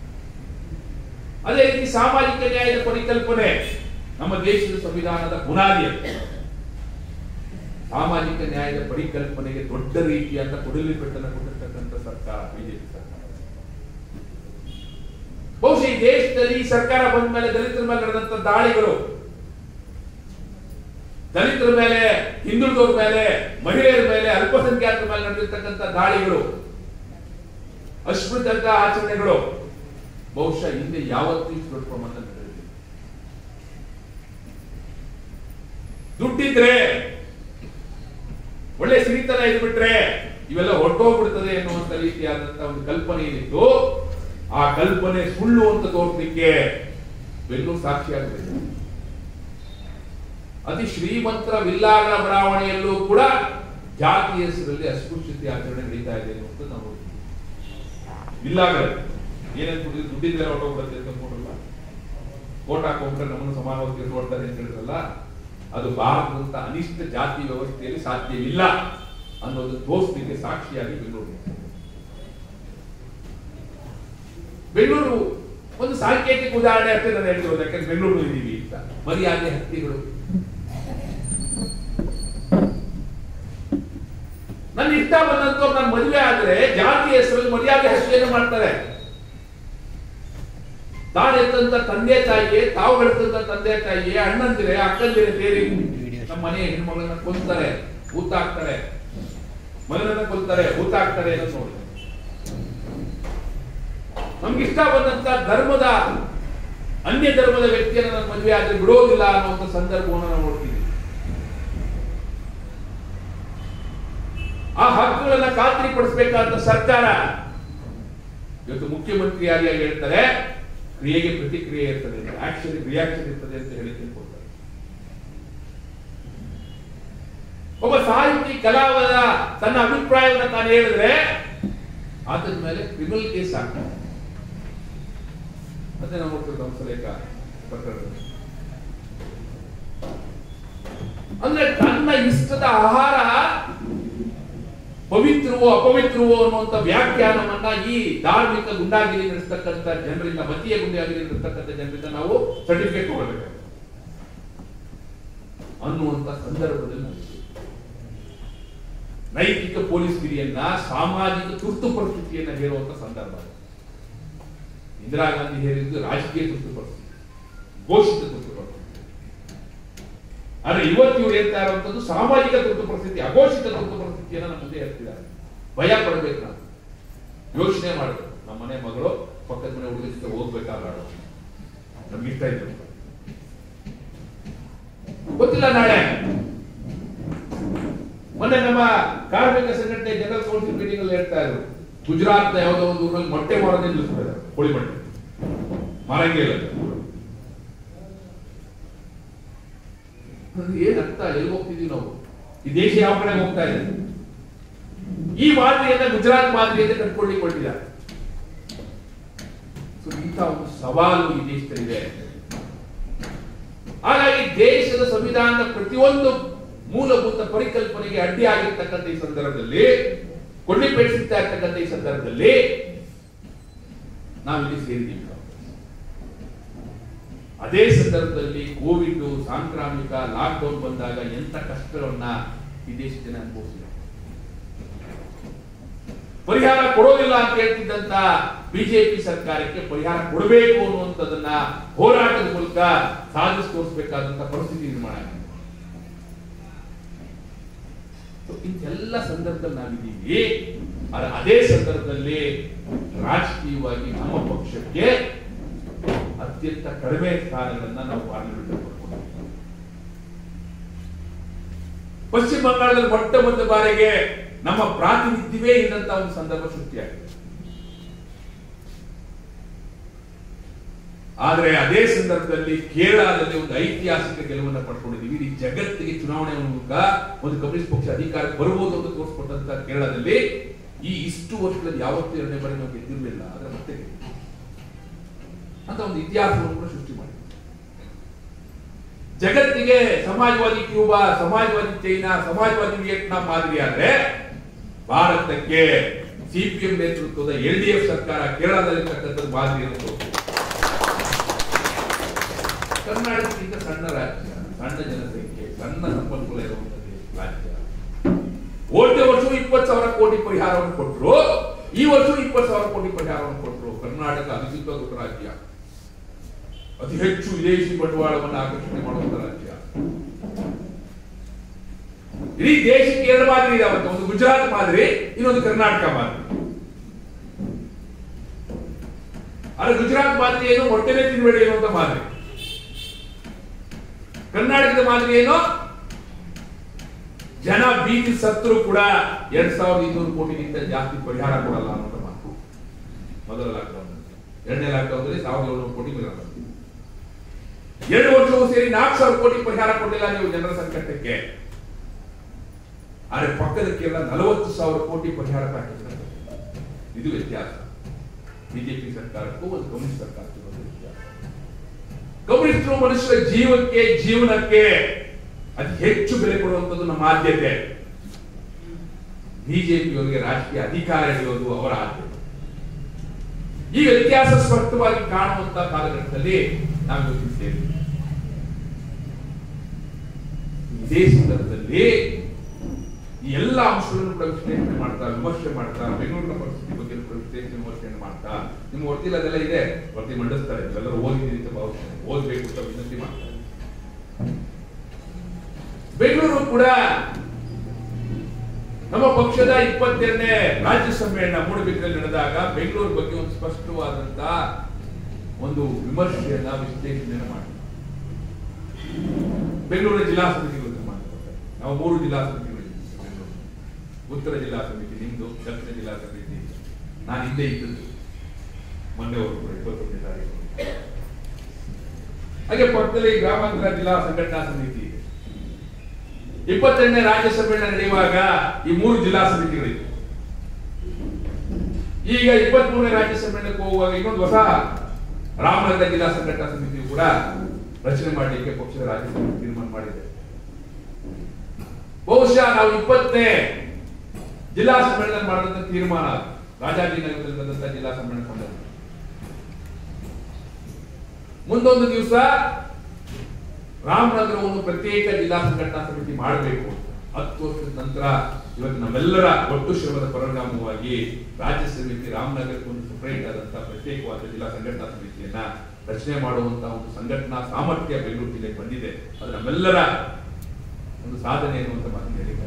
ಅದೇ ರೀತಿ ಸಾಮಾಜಿಕ ನ್ಯಾಯದ ಪರಿಕಲ್ಪನೆ ನಮ್ಮ ದೇಶದ ಸಂವಿಧಾನದ ಬುನಾದಿ ಅದು. ಸಾಮಾಜಿಕ ನ್ಯಾಯದ ಪರಿಕಲ್ಪನೆಗೆ ದೊಡ್ಡ ರೀತಿಯಾದ ಕೊಡಲಿ ಪೆಟ್ಟನ್ನು ಕೊಟ್ಟಿರ್ತಕ್ಕಂಥ ಸರ್ಕಾರ ಬಿಜೆಪಿ ಸರ್ಕಾರ ಬಹುಶಃ ಈ ದೇಶದಲ್ಲಿ ಈ ಸರ್ಕಾರ ಬಂದ ಮೇಲೆ ದಲಿತರ ಮೇಲೆ ನಡೆದಂತ ದಾಳಿಗಳು ದಲಿತರ ಮೇಲೆ ಹಿಂದುಳಿದವ್ರ ಮೇಲೆ ಮಹಿಳೆಯರ ಮೇಲೆ ಅಲ್ಪಸಂಖ್ಯಾತರ ಮೇಲೆ ನಡೆದಿರ್ತಕ್ಕಂಥ ದಾಳಿಗಳು ಅಶ್ಮೃತಂತ ಆಚರಣೆಗಳು ಬಹುಶಃ ಹಿಂದೆ ಯಾವತ್ತೂ ಇಷ್ಟು ದೊಡ್ಡ ಪ್ರಮಾಣದಲ್ಲಿ ನಡೆದಿಲ್ಲ ದುಡ್ಡಿದ್ರೆ ಒಳ್ಳೆ ಸಿರಿತನ ಇದ್ಬಿಟ್ರೆ ಇವೆಲ್ಲ ಹೊರಟೋಗ್ಬಿಡ್ತದೆ ಎನ್ನುವಂತ ರೀತಿಯಾದಂತಹ ಒಂದು ಕಲ್ಪನೆ ಏನಿತ್ತು ಆ ಕಲ್ಪನೆ ಸುಳ್ಳು ಅಂತ ತೋರ್ಲಿಕ್ಕೆ ಬೆಂಗಳೂರು ಸಾಕ್ಷಿಯಾಗಬೇಕು ಅತಿ ಶ್ರೀಮಂತರ ವಿಲ್ಲಾಗರ ಬಡಾವಣೆಯಲ್ಲೂ ಕೂಡ ಜಾತಿ ಹೆಸರಲ್ಲಿ ಅಸ್ಪೃಶ್ಯತೆ ಆಚರಣೆ ನಡೀತಾ ಇದೆ ಅನ್ನುವಂಥದ್ದು ನಾವು ನೋಡ್ತೀವಿ. ವಿಲ್ಲಾಗರ ಏನೇನು ದುಡ್ಡಿದ್ರೆ ಹೊರಟೋಗ್ಬಿಡುತ್ತೆ ಅಂತ ನೋಡಲ್ಲ ಕೋಟ್ ಹಾಕೊಂಡ್ರೆ ನಮ್ಮನ್ನು ಸಮಾನವಾಗಿ ನೋಡ್ತಾರೆ ಅಂತ ಹೇಳಿದ್ರಲ್ಲ ಅದು ಭಾರತದಂತ ಅನಿಷ್ಟ ಜಾತಿ ವ್ಯವಸ್ಥೆಯಲ್ಲಿ ಸಾಧ್ಯವಿಲ್ಲ ಅನ್ನೋದು ತೋರಿಸಲಿಕ್ಕೆ ಸಾಕ್ಷಿಯಾಗಿ ಬೆಂಗಳೂರು ಬೆಂಗಳೂರು ಒಂದು ಸಾಂಕೇತಿಕ ಉದಾಹರಣೆ ಅಷ್ಟೇ ನಾನು ಹೇಳ್ತಿರೋದು ಯಾಕಂದ್ರೆ ಬೆಂಗಳೂರು ಇದೀವಿ ಅಂತ ಮರ್ಯಾದೆ ಹಕ್ತಿಗಳು ನನ್ನ ಇಷ್ಟ ಬಂದಂತವ್ರು ನಾನು ಮದುವೆ ಆದ್ರೆ ಜಾತಿ ಹೆಸರಲ್ಲಿ ಮರ್ಯಾದೆ ಹಕ್ಕಿಯನ್ನು ಮಾಡ್ತಾರೆ ತಾನೆತ್ತಂತ ತಂದೆ ತಾಯಿಯೇ ತಾವು ಬೆಳೆದಂತ ತಂದೆ ತಾಯಿಯೇ ಅಣ್ಣಂದಿರೆ ಅಕ್ಕಂದಿರೆ ಸೇರಿ ನಮ್ಮ ಮನೆ ಹೆಣ್ಮಗಳನ್ನ ಕೊಲ್ತಾರೆ ಊತಾಕ್ತಾರೆ ಮಗನನ್ನ ಕೊಲ್ತಾರೆ ಊತಾಕ್ತಾರೆ ಅನ್ನೋದು ನೋಡಿ ನಮ್ಗೆ ಇಷ್ಟ ಬಂದಂತ ಧರ್ಮದ ಅನ್ಯ ಧರ್ಮದ ವ್ಯಕ್ತಿಯನ್ನು ನಾನು ಮದುವೆ ಆದ್ರೆ ಬಿಡೋದಿಲ್ಲ ಅನ್ನುವಂಥ ಸಂದರ್ಭವನ್ನು ನಾವು ನೋಡ್ತೀವಿ ಆ ಹಕ್ಕುಗಳನ್ನ ಖಾತ್ರಿಪಡಿಸಬೇಕಾದ ಸರ್ಕಾರ ಇವತ್ತು ಮುಖ್ಯಮಂತ್ರಿಯಾಗಿ ಹೇಳ್ತಾರೆ ಕ್ರಿಯೆಗೆ ಪ್ರತಿಕ್ರಿಯೆ ಇರ್ತದೆ ಆಕ್ಷನ್ ರಿಯಾಕ್ಷನ್ ಇರ್ತದೆ ಅಂತ ಹೇಳಿ ತಿಳ್ಕೊಳ್ತಾರೆ ಒಬ್ಬ ಸಾಹಿತಿ ಕಲಾವದ ತನ್ನ ಅಭಿಪ್ರಾಯವನ್ನು ತಾನು ಹೇಳಿದ್ರೆ ಆತನ ಮೇಲೆ ಕ್ರಿಮಿನಲ್ ಕೇಸ್ ಹಾಕ್ತಾರೆ ಮತ್ತೆ ನಾವು ನೋಡ್ತೀವಿ ಹಂಸಲೇಖ ಪ್ರಕರಣದಲ್ಲಿ ಅಂದ್ರೆ ತನ್ನ ಇಷ್ಟದ ಆಹಾರ ಪವಿತ್ರವೋ ಅಪವಿತ್ರವೋ ಅನ್ನುವಂಥ ವ್ಯಾಖ್ಯಾನವನ್ನ ಈ ಧಾರ್ಮಿಕ ಗುಂಡಾಗಿರಿ ನಡೆಸ್ತಕ್ಕಂಥ ಜನರಿಂದ ಮತೀಯ ಗುಂಡಾಗಿರಿ ನಡೆಸ್ತಕ್ಕಂಥ ಜನರಿಂದ ನಾವು ಸರ್ಟಿಫಿಕೇಟ್ ತಗೊಳ್ಬೇಕು ಅನ್ನುವಂಥ ಸಂದರ್ಭದಲ್ಲಿ ನಾವು ಇದ್ದೀವಿ. ನೈತಿಕ ಪೊಲೀಸ್ ಗಿರಿಯನ್ನ ಸಾಮಾಜಿಕ ತುರ್ತು ಪರಿಸ್ಥಿತಿಯನ್ನ ಹೇರುವಂತ ಸಂದರ್ಭ ಅದು. ಇಂದಿರಾ ಗಾಂಧಿ ಹೇಳಿದ್ದು ರಾಜಕೀಯ ತುರ್ತು ಪರಿಸ್ಥಿತಿ ಘೋಷಿತ ತುರ್ತು ಪರಿಸ್ಥಿತಿ ಆದ್ರೆ ಇವತ್ತು ಇವ್ರು ಹೇಳ್ತಾ ಇರುವಂತದ್ದು ಸಾಮಾಜಿಕ ತುರ್ತು ಪರಿಸ್ಥಿತಿ ಅಘೋಷಿತ ತುರ್ತು ಪರಿಸ್ಥಿತಿಯನ್ನ ನಮ್ಮ ಮುಂದೆ ಹೇಳ್ತಿದ್ದಾರೆ ಭಯ ಪಡ್ಬೇಕು ನಾವು ಯೋಚನೆ ಮಾಡಬೇಕು ನಮ್ಮ ಮನೆ ಮಗಳು ಪಕ್ಕದ ಮನೆ ಹುಡುಗ ಜೊತೆ ಹೋಗ್ಬೇಕಾದ್ರೆ ನಮ್ಗೆ ಇಷ್ಟ ಇತ್ತು ಗೊತ್ತಿಲ್ಲ ನಾಳೆ ಮೊನ್ನೆ ನಮ್ಮ ಕಾರ್ಮಿಕ ಸಂಘಟನೆ ಜನರಲ್ ಕೌನ್ಸಿಲ್ ಮೀಟಿಂಗ್ ಅಲ್ಲಿ ಹೇಳ್ತಾ ಇದ್ರು ಗುಜರಾತ್ ಯಾವುದೋ ಒಂದು ಊರಲ್ಲಿ ಮೊಟ್ಟೆ ಮಾರೋದೇ ನಿಲ್ಲಿಸ್ಬಿಟ್ಟಿದ್ದಾರೆ ಕೋಳಿ ಮೊಟ್ಟೆ ಮಾರಂಗೇ ಇಲ್ಲ ಅಂದ್ರೆ ಏನ್ ಅರ್ಥ ಎಲ್ಲಿ ಹೋಗ್ತಿದೀವಿ ನಾವು ಈ ದೇಶ ಯಾವ ಕಡೆ ಹೋಗ್ತಾ ಇದೆ ಈ ಮಾದರಿಯನ್ನ ಗುಜರಾತ್ ಮಾದರಿಯಿಂದ ಕಟ್ಕೊಳ್ಳಿಕ್ಕೆ ಹೊರಟಿದ್ದಾರೆ ಸೊ ಇಂಥ ಒಂದು ಸವಾಲು ಈ ದೇಶದಲ್ಲಿದೆ ಹಾಗಾಗಿ ದೇಶದ ಸಂವಿಧಾನದ ಪ್ರತಿಯೊಂದು ಮೂಲಭೂತ ಪರಿಕಲ್ಪನೆಗೆ ಅಡ್ಡಿಯಾಗಿರ್ತಕ್ಕಂಥ ಈ ಸಂದರ್ಭದಲ್ಲಿ ಕೊಳ್ಳಿಪೇಡಿಸುತ್ತಾ ಇರ್ತಕ್ಕಂಥ ಈ ಸಂದರ್ಭದಲ್ಲಿ ನಾವಿಲ್ಲಿ ಸೇರಿದ್ದೀವಿ ಅದೇ ಸಂದರ್ಭದಲ್ಲಿ ಕೋವಿಡ್ ಸಾಂಕ್ರಾಮಿಕ ಲಾಕ್ಡೌನ್ ಬಂದಾಗ ಎಂತ ಕಷ್ಟಗಳನ್ನ ಈ ದೇಶದ ಜನ ಅನುಭವಿಸಿದೆ ಪರಿಹಾರ ಕೊಡೋದಿಲ್ಲ ಅಂತ ಹೇಳ್ತಿದ್ದಂತ ಬಿಜೆಪಿ ಸರ್ಕಾರಕ್ಕೆ ಪರಿಹಾರ ಕೊಡಬೇಕು ಅನ್ನುವಂಥದ್ದನ್ನ ಹೋರಾಟದ ಮೂಲಕ ಸಾಧಿಸಿ ತೋರಿಸಬೇಕಾದಂತ ಪರಿಸ್ಥಿತಿ ನಿರ್ಮಾಣ ಆಗಿದೆ So, ಇಂಥೆಲ್ಲ ಸಂದರ್ಭದಲ್ಲಿ ನಾವಿದ್ದೀವಿ ಆದ್ರೆ ಅದೇ ಸಂದರ್ಭದಲ್ಲಿ ರಾಜಕೀಯವಾಗಿ ನಮ್ಮ ಪಕ್ಷಕ್ಕೆ ಅತ್ಯಂತ ಕಡಿಮೆ ಸ್ಥಾನಗಳನ್ನ ನಾವು ಪಾರ್ಲಿಮೆಂಟ್ ಪಡ್ಕೊಂಡಿದ್ದೀವಿ ಪಶ್ಚಿಮ ಬಂಗಾಳದಲ್ಲಿ ಮೊಟ್ಟ ಮೊದಲ ಬಾರಿಗೆ ನಮ್ಮ ಪ್ರಾತಿನಿಧ್ಯವೇ ಇದ್ದಂತ ಒಂದು ಸಂದರ್ಭ ಸೃಷ್ಟಿಯಾಗಿದೆ ಆದ್ರೆ ಅದೇ ಸಂದರ್ಭದಲ್ಲಿ ಕೇರಳದಲ್ಲಿ ಒಂದು ಐತಿಹಾಸಿಕ ಗೆಲುವನ್ನು ಪಡ್ಕೊಂಡಿದ್ದೀವಿ ಇಡೀ ಜಗತ್ತಿಗೆ ಚುನಾವಣೆ ಮೂಲಕ ಒಂದು ಕಮ್ಯುನಿಸ್ಟ್ ಪಕ್ಷ ಅಧಿಕಾರಕ್ಕೆ ಬರ್ಬೋದು ಅಂತ ತೋರಿಸ್ಕೊಟ್ಟಂತ ಕೇರಳದಲ್ಲಿ ಈ ಇಷ್ಟು ವರ್ಷದಲ್ಲಿ ಯಾವತ್ತೂ ಎರಡನೇ ಬಾರಿ ನಾವು ಗೆದ್ದಿರಲಿಲ್ಲ ಆದ್ರೆ ಮತ್ತೆ ಗೆದ್ದಿದ್ದೀವಿ. ಅಂತ ಒಂದು ಇತಿಹಾಸವನ್ನು ಕೂಡ ಸೃಷ್ಟಿ ಮಾಡಿ ಜಗತ್ತಿಗೆ ಸಮಾಜವಾದಿ ಕ್ಯೂಬಾ ಸಮಾಜವಾದಿ ಚೈನಾ ಸಮಾಜವಾದಿ ವಿಯೆಟ್ನಾಂ ಮಾದರಿ ಆದ್ರೆ ಭಾರತಕ್ಕೆ ಸಿಪಿಎಂ ನೇತೃತ್ವದ ಎಲ್ ಡಿ ಎಫ್ ಸರ್ಕಾರ ಕೇರಳದಲ್ಲಿರ್ತಕ್ಕಂಥದ್ದು ಮಾದರಿ ಅಂತ ತೋರಿಸಿದೆ. ಕರ್ನಾಟಕಕ್ಕಿಂತ ಸಣ್ಣ ರಾಜ್ಯ ಸಣ್ಣ ಜನಸಂಖ್ಯೆ ಸಣ್ಣ ಸಂಪನ್ಮೂಲ ಇರುವಂತದ್ದು ರಾಜ್ಯ ಹೋದ ವರ್ಷವೂ ಇಪ್ಪತ್ತು ಸಾವಿರ ಕೋಟಿ ಪರಿಹಾರವನ್ನು ಕೊಟ್ಟರು ಈ ವರ್ಷವೂ ಇಪ್ಪತ್ತು ಸಾವಿರ ಕೋಟಿ ಪರಿಹಾರವನ್ನು ಕೊಟ್ಟರು ಕರ್ನಾಟಕ ಅಧಿಕೃತ ದೊಡ್ಡ ರಾಜ್ಯ ಅತಿ ಹೆಚ್ಚು ವಿದೇಶಿ ಬಂಡವಾಳವನ್ನು ಆಕರ್ಷಣೆ ಮಾಡುವಂತ ರಾಜ್ಯ ಇಡೀ ದೇಶಕ್ಕೆ ಎರಡು ಮಾದರಿ ಇದೆ ಅವತ್ತು ಒಂದು ಗುಜರಾತ್ ಮಾದರಿ ಇನ್ನೊಂದು ಕರ್ನಾಟಕ ಮಾದರಿ ಆದ್ರೆ ಗುಜರಾತ್ ಮಾದರಿ ಏನು ಹೊಟ್ಟೆನೆ ತಿನ್ಬೇಡಿ ಅನ್ನುವಂತ ಮಾದರಿ ಕರ್ನಾಟಕದ ಮಾದರಿ ಏನು ಜನ ಬೀದಿ ಸತ್ರು ಕೂಡ ಎರಡ್ ಸಾವಿರದ ಇನ್ನೂರು ಕೋಟಿಗಿಂತ ಜಾಸ್ತಿ ಪರಿಹಾರ ಕೊಡಲ್ಲ ಅನ್ನೋದು ಮಾತು ಮೊದಲ ಲಾಕ್ಡೌನ್ ಎರಡನೇ ಲಾಕ್ಡೌನ್ ದಲ್ಲಿ ಸಾವಿರದ ಏಳ್ನೂರು ಕೋಟಿ ಪರಿಹಾರ ಬಂತು. ಎರಡು ವರ್ಷವೂ ಸೇರಿ ನಾಲ್ಕು ಸಾವಿರ ಕೋಟಿ ಪರಿಹಾರ ಕೊಡಲಿಲ್ಲ ನೀವು ಜನರ ಸಂಕಟಕ್ಕೆ ಆದ್ರೆ ಪಕ್ಕದ ಕೇರಳ ನಲವತ್ತು ಸಾವಿರ ಕೋಟಿ ಪರಿಹಾರ ಪ್ಯಾಕೇಜ್ ಇದು ವ್ಯತ್ಯಾಸ ಬಿಜೆಪಿ ಸರ್ಕಾರಕ್ಕೂ ಒಂದು ಕಮ್ಯುನಿಸ್ಟ್ ಸರ್ಕಾರಕ್ಕೂ ಒಂದು ವ್ಯತ್ಯಾಸ ಕಮ್ಯುನಿಸ್ಟರು ಮನುಷ್ಯರ ಜೀವಕ್ಕೆ ಜೀವನಕ್ಕೆ ಅತಿ ಹೆಚ್ಚು ಬೆಲೆ ಕೊಡುವಂಥದ್ದು ನಮ್ಮ ಆದ್ಯತೆ ಬಿಜೆಪಿಯವರಿಗೆ ರಾಜಕೀಯ ಅಧಿಕಾರ ಹಿಡಿಯೋದು ಅವರ ಆದ್ಯತೆ ಈ ವ್ಯತ್ಯಾಸ ಸ್ಪಷ್ಟವಾಗಿ ಕಾಣುವಂತ ಕಾಲಘಟ್ಟದಲ್ಲಿ ನಾವು ಯೋಚಿಸ್ತೇವೆ ಇದೇ ಸಂದರ್ಭದಲ್ಲಿ ಈ ಎಲ್ಲ ಅಂಶಗಳನ್ನು ಕೂಡ ವಿಶ್ಲೇಷಣೆ ಮಾಡ್ತಾ ವಿಮರ್ಶೆ ಮಾಡ್ತಾ ಬೆಂಗಳೂರಿನ ಪರಿಸ್ಥಿತಿ ಬಗ್ಗೆ ಕೂಡ ವಿಶ್ಲೇಷಣೆ ವಿಮರ್ಶೆಯನ್ನು ಮಾಡ್ತಾ ನಿಮ್ಮ ವರ್ತೇಲಿ ಅದೆಲ್ಲ ಇದೆ ವರದಿ ಮಂಡಿಸ್ತಾರೆ ಎಲ್ಲರೂ ಓದಿದ್ದೀರಿ ಅಂತ ಭಾವಿಸ್ತಾರೆ ಓದ್ಬೇಕು ಅಂತ ವಿನಂತಿ ಮಾಡ್ತಾರೆ ಬೆಂಗಳೂರು ಕೂಡ ನಮ್ಮ ಪಕ್ಷದ ಇಪ್ಪತ್ತೆರಡನೇ ರಾಜ್ಯ ಸಮ್ಮೇಳನ ಮೂಡಬಿದ್ರಲ್ಲಿ ನಡೆದಾಗ ಬೆಂಗಳೂರು ಬಗ್ಗೆ ಒಂದು ಸ್ಪಷ್ಟವಾದಂತ ಒಂದು ವಿಮರ್ಶೆಯನ್ನ ವಿಶ್ಲೇಷಣೆಯನ್ನ ಮಾಡಿ ಬೆಂಗಳೂರಿನ ಜಿಲ್ಲಾ ಸಮಿತಿಗಳು ಮಾಡ್ತಾರೆ ನಾವು ಮೂರು ಜಿಲ್ಲಾ ಸಮಿತಿಗಳಿದ್ದೀವಿ ಬೆಂಗಳೂರು ಉತ್ತರ ಜಿಲ್ಲಾ ಸಮಿತಿ ನಿಮ್ದು ದಕ್ಷಿಣ ಜಿಲ್ಲಾ ಸಮಿತಿ ನಾನು ಹಿಂದೆ ಇದ್ದದ್ದು ಮೊನ್ನೆವರೆಗೂ ಕೂಡ ಇಪ್ಪತ್ತೊಂದನೇ ತಾರೀಕು ಹಾಗೆ ಪಕ್ಕದಲ್ಲಿ ಗ್ರಾಮಾಂತರ ಜಿಲ್ಲಾ ಸಂಘಟನಾ ಸಮಿತಿ ಇದೆ ಇಪ್ಪತ್ತೆರಡನೇ ರಾಜ್ಯ ಸಮ್ಮೇಳನ ನಡೆಯುವಾಗ ಈ ಮೂರು ಜಿಲ್ಲಾ ಸಮಿತಿಗಳಿವೆ ಈಗ ಇಪ್ಪತ್ತ್ ಮೂರನೇ ರಾಜ್ಯ ಸಮ್ಮೇಳನಕ್ಕೆ ಹೋಗುವಾಗ ಇನ್ನೊಂದು ಹೊಸ ರಾಮನಗರ ಜಿಲ್ಲಾ ಸಂಘಟನಾ ಸಮಿತಿಯು ಕೂಡ ರಚನೆ ಮಾಡಲಿಕ್ಕೆ ಪಕ್ಷದ ರಾಜ್ಯ ಸಮಿತಿ ತೀರ್ಮಾನ ಮಾಡಿದೆ ಬಹುಶಃ ನಾವು ಇಪ್ಪತ್ತನೇ ಜಿಲ್ಲಾ ಸಮ್ಮೇಳನ ಮಾಡಿದಂತ ತೀರ್ಮಾನ ರಾಜಾಜಿನಗರದಲ್ಲಿ ನಡೆದಂತ ಜಿಲ್ಲಾ ಸಮ್ಮೇಳನ ಸಂದರ್ಭ ಮುಂದೊಂದು ದಿವಸ ರಾಮನಗರವನ್ನು ಪ್ರತ್ಯೇಕ ಜಿಲ್ಲಾ ಸಂಘಟನಾ ಸಮಿತಿ ಮಾಡಬೇಕು ಅಂತ ಹತ್ತು ವರ್ಷದ ನಂತರ ಇವತ್ತು ನಮ್ಮೆಲ್ಲರ ಒಟ್ಟು ಶ್ರಮದ ಪರಿಣಾಮವಾಗಿ ರಾಜ್ಯ ಸಮಿತಿ ರಾಮನಗರಕ್ಕೆ ಒಂದು ಸಪರೇಟ್ ಆದಂತಹ ಪ್ರತ್ಯೇಕವಾದ ಜಿಲ್ಲಾ ಸಂಘಟನಾ ಸಮಿತಿಯನ್ನ ರಚನೆ ಮಾಡುವಂತಹ ಒಂದು ಸಂಘಟನಾ ಸಾಮರ್ಥ್ಯ ಬೆಂಗಳೂರು ಜಿಲ್ಲೆಗೆ ಬಂದಿದೆ ಅದು ನಮ್ಮೆಲ್ಲರ ಒಂದು ಸಾಧನೆ ಅನ್ನುವಂತ ಮಾತನ್ನು ಹೇಳಿದ್ದಾರೆ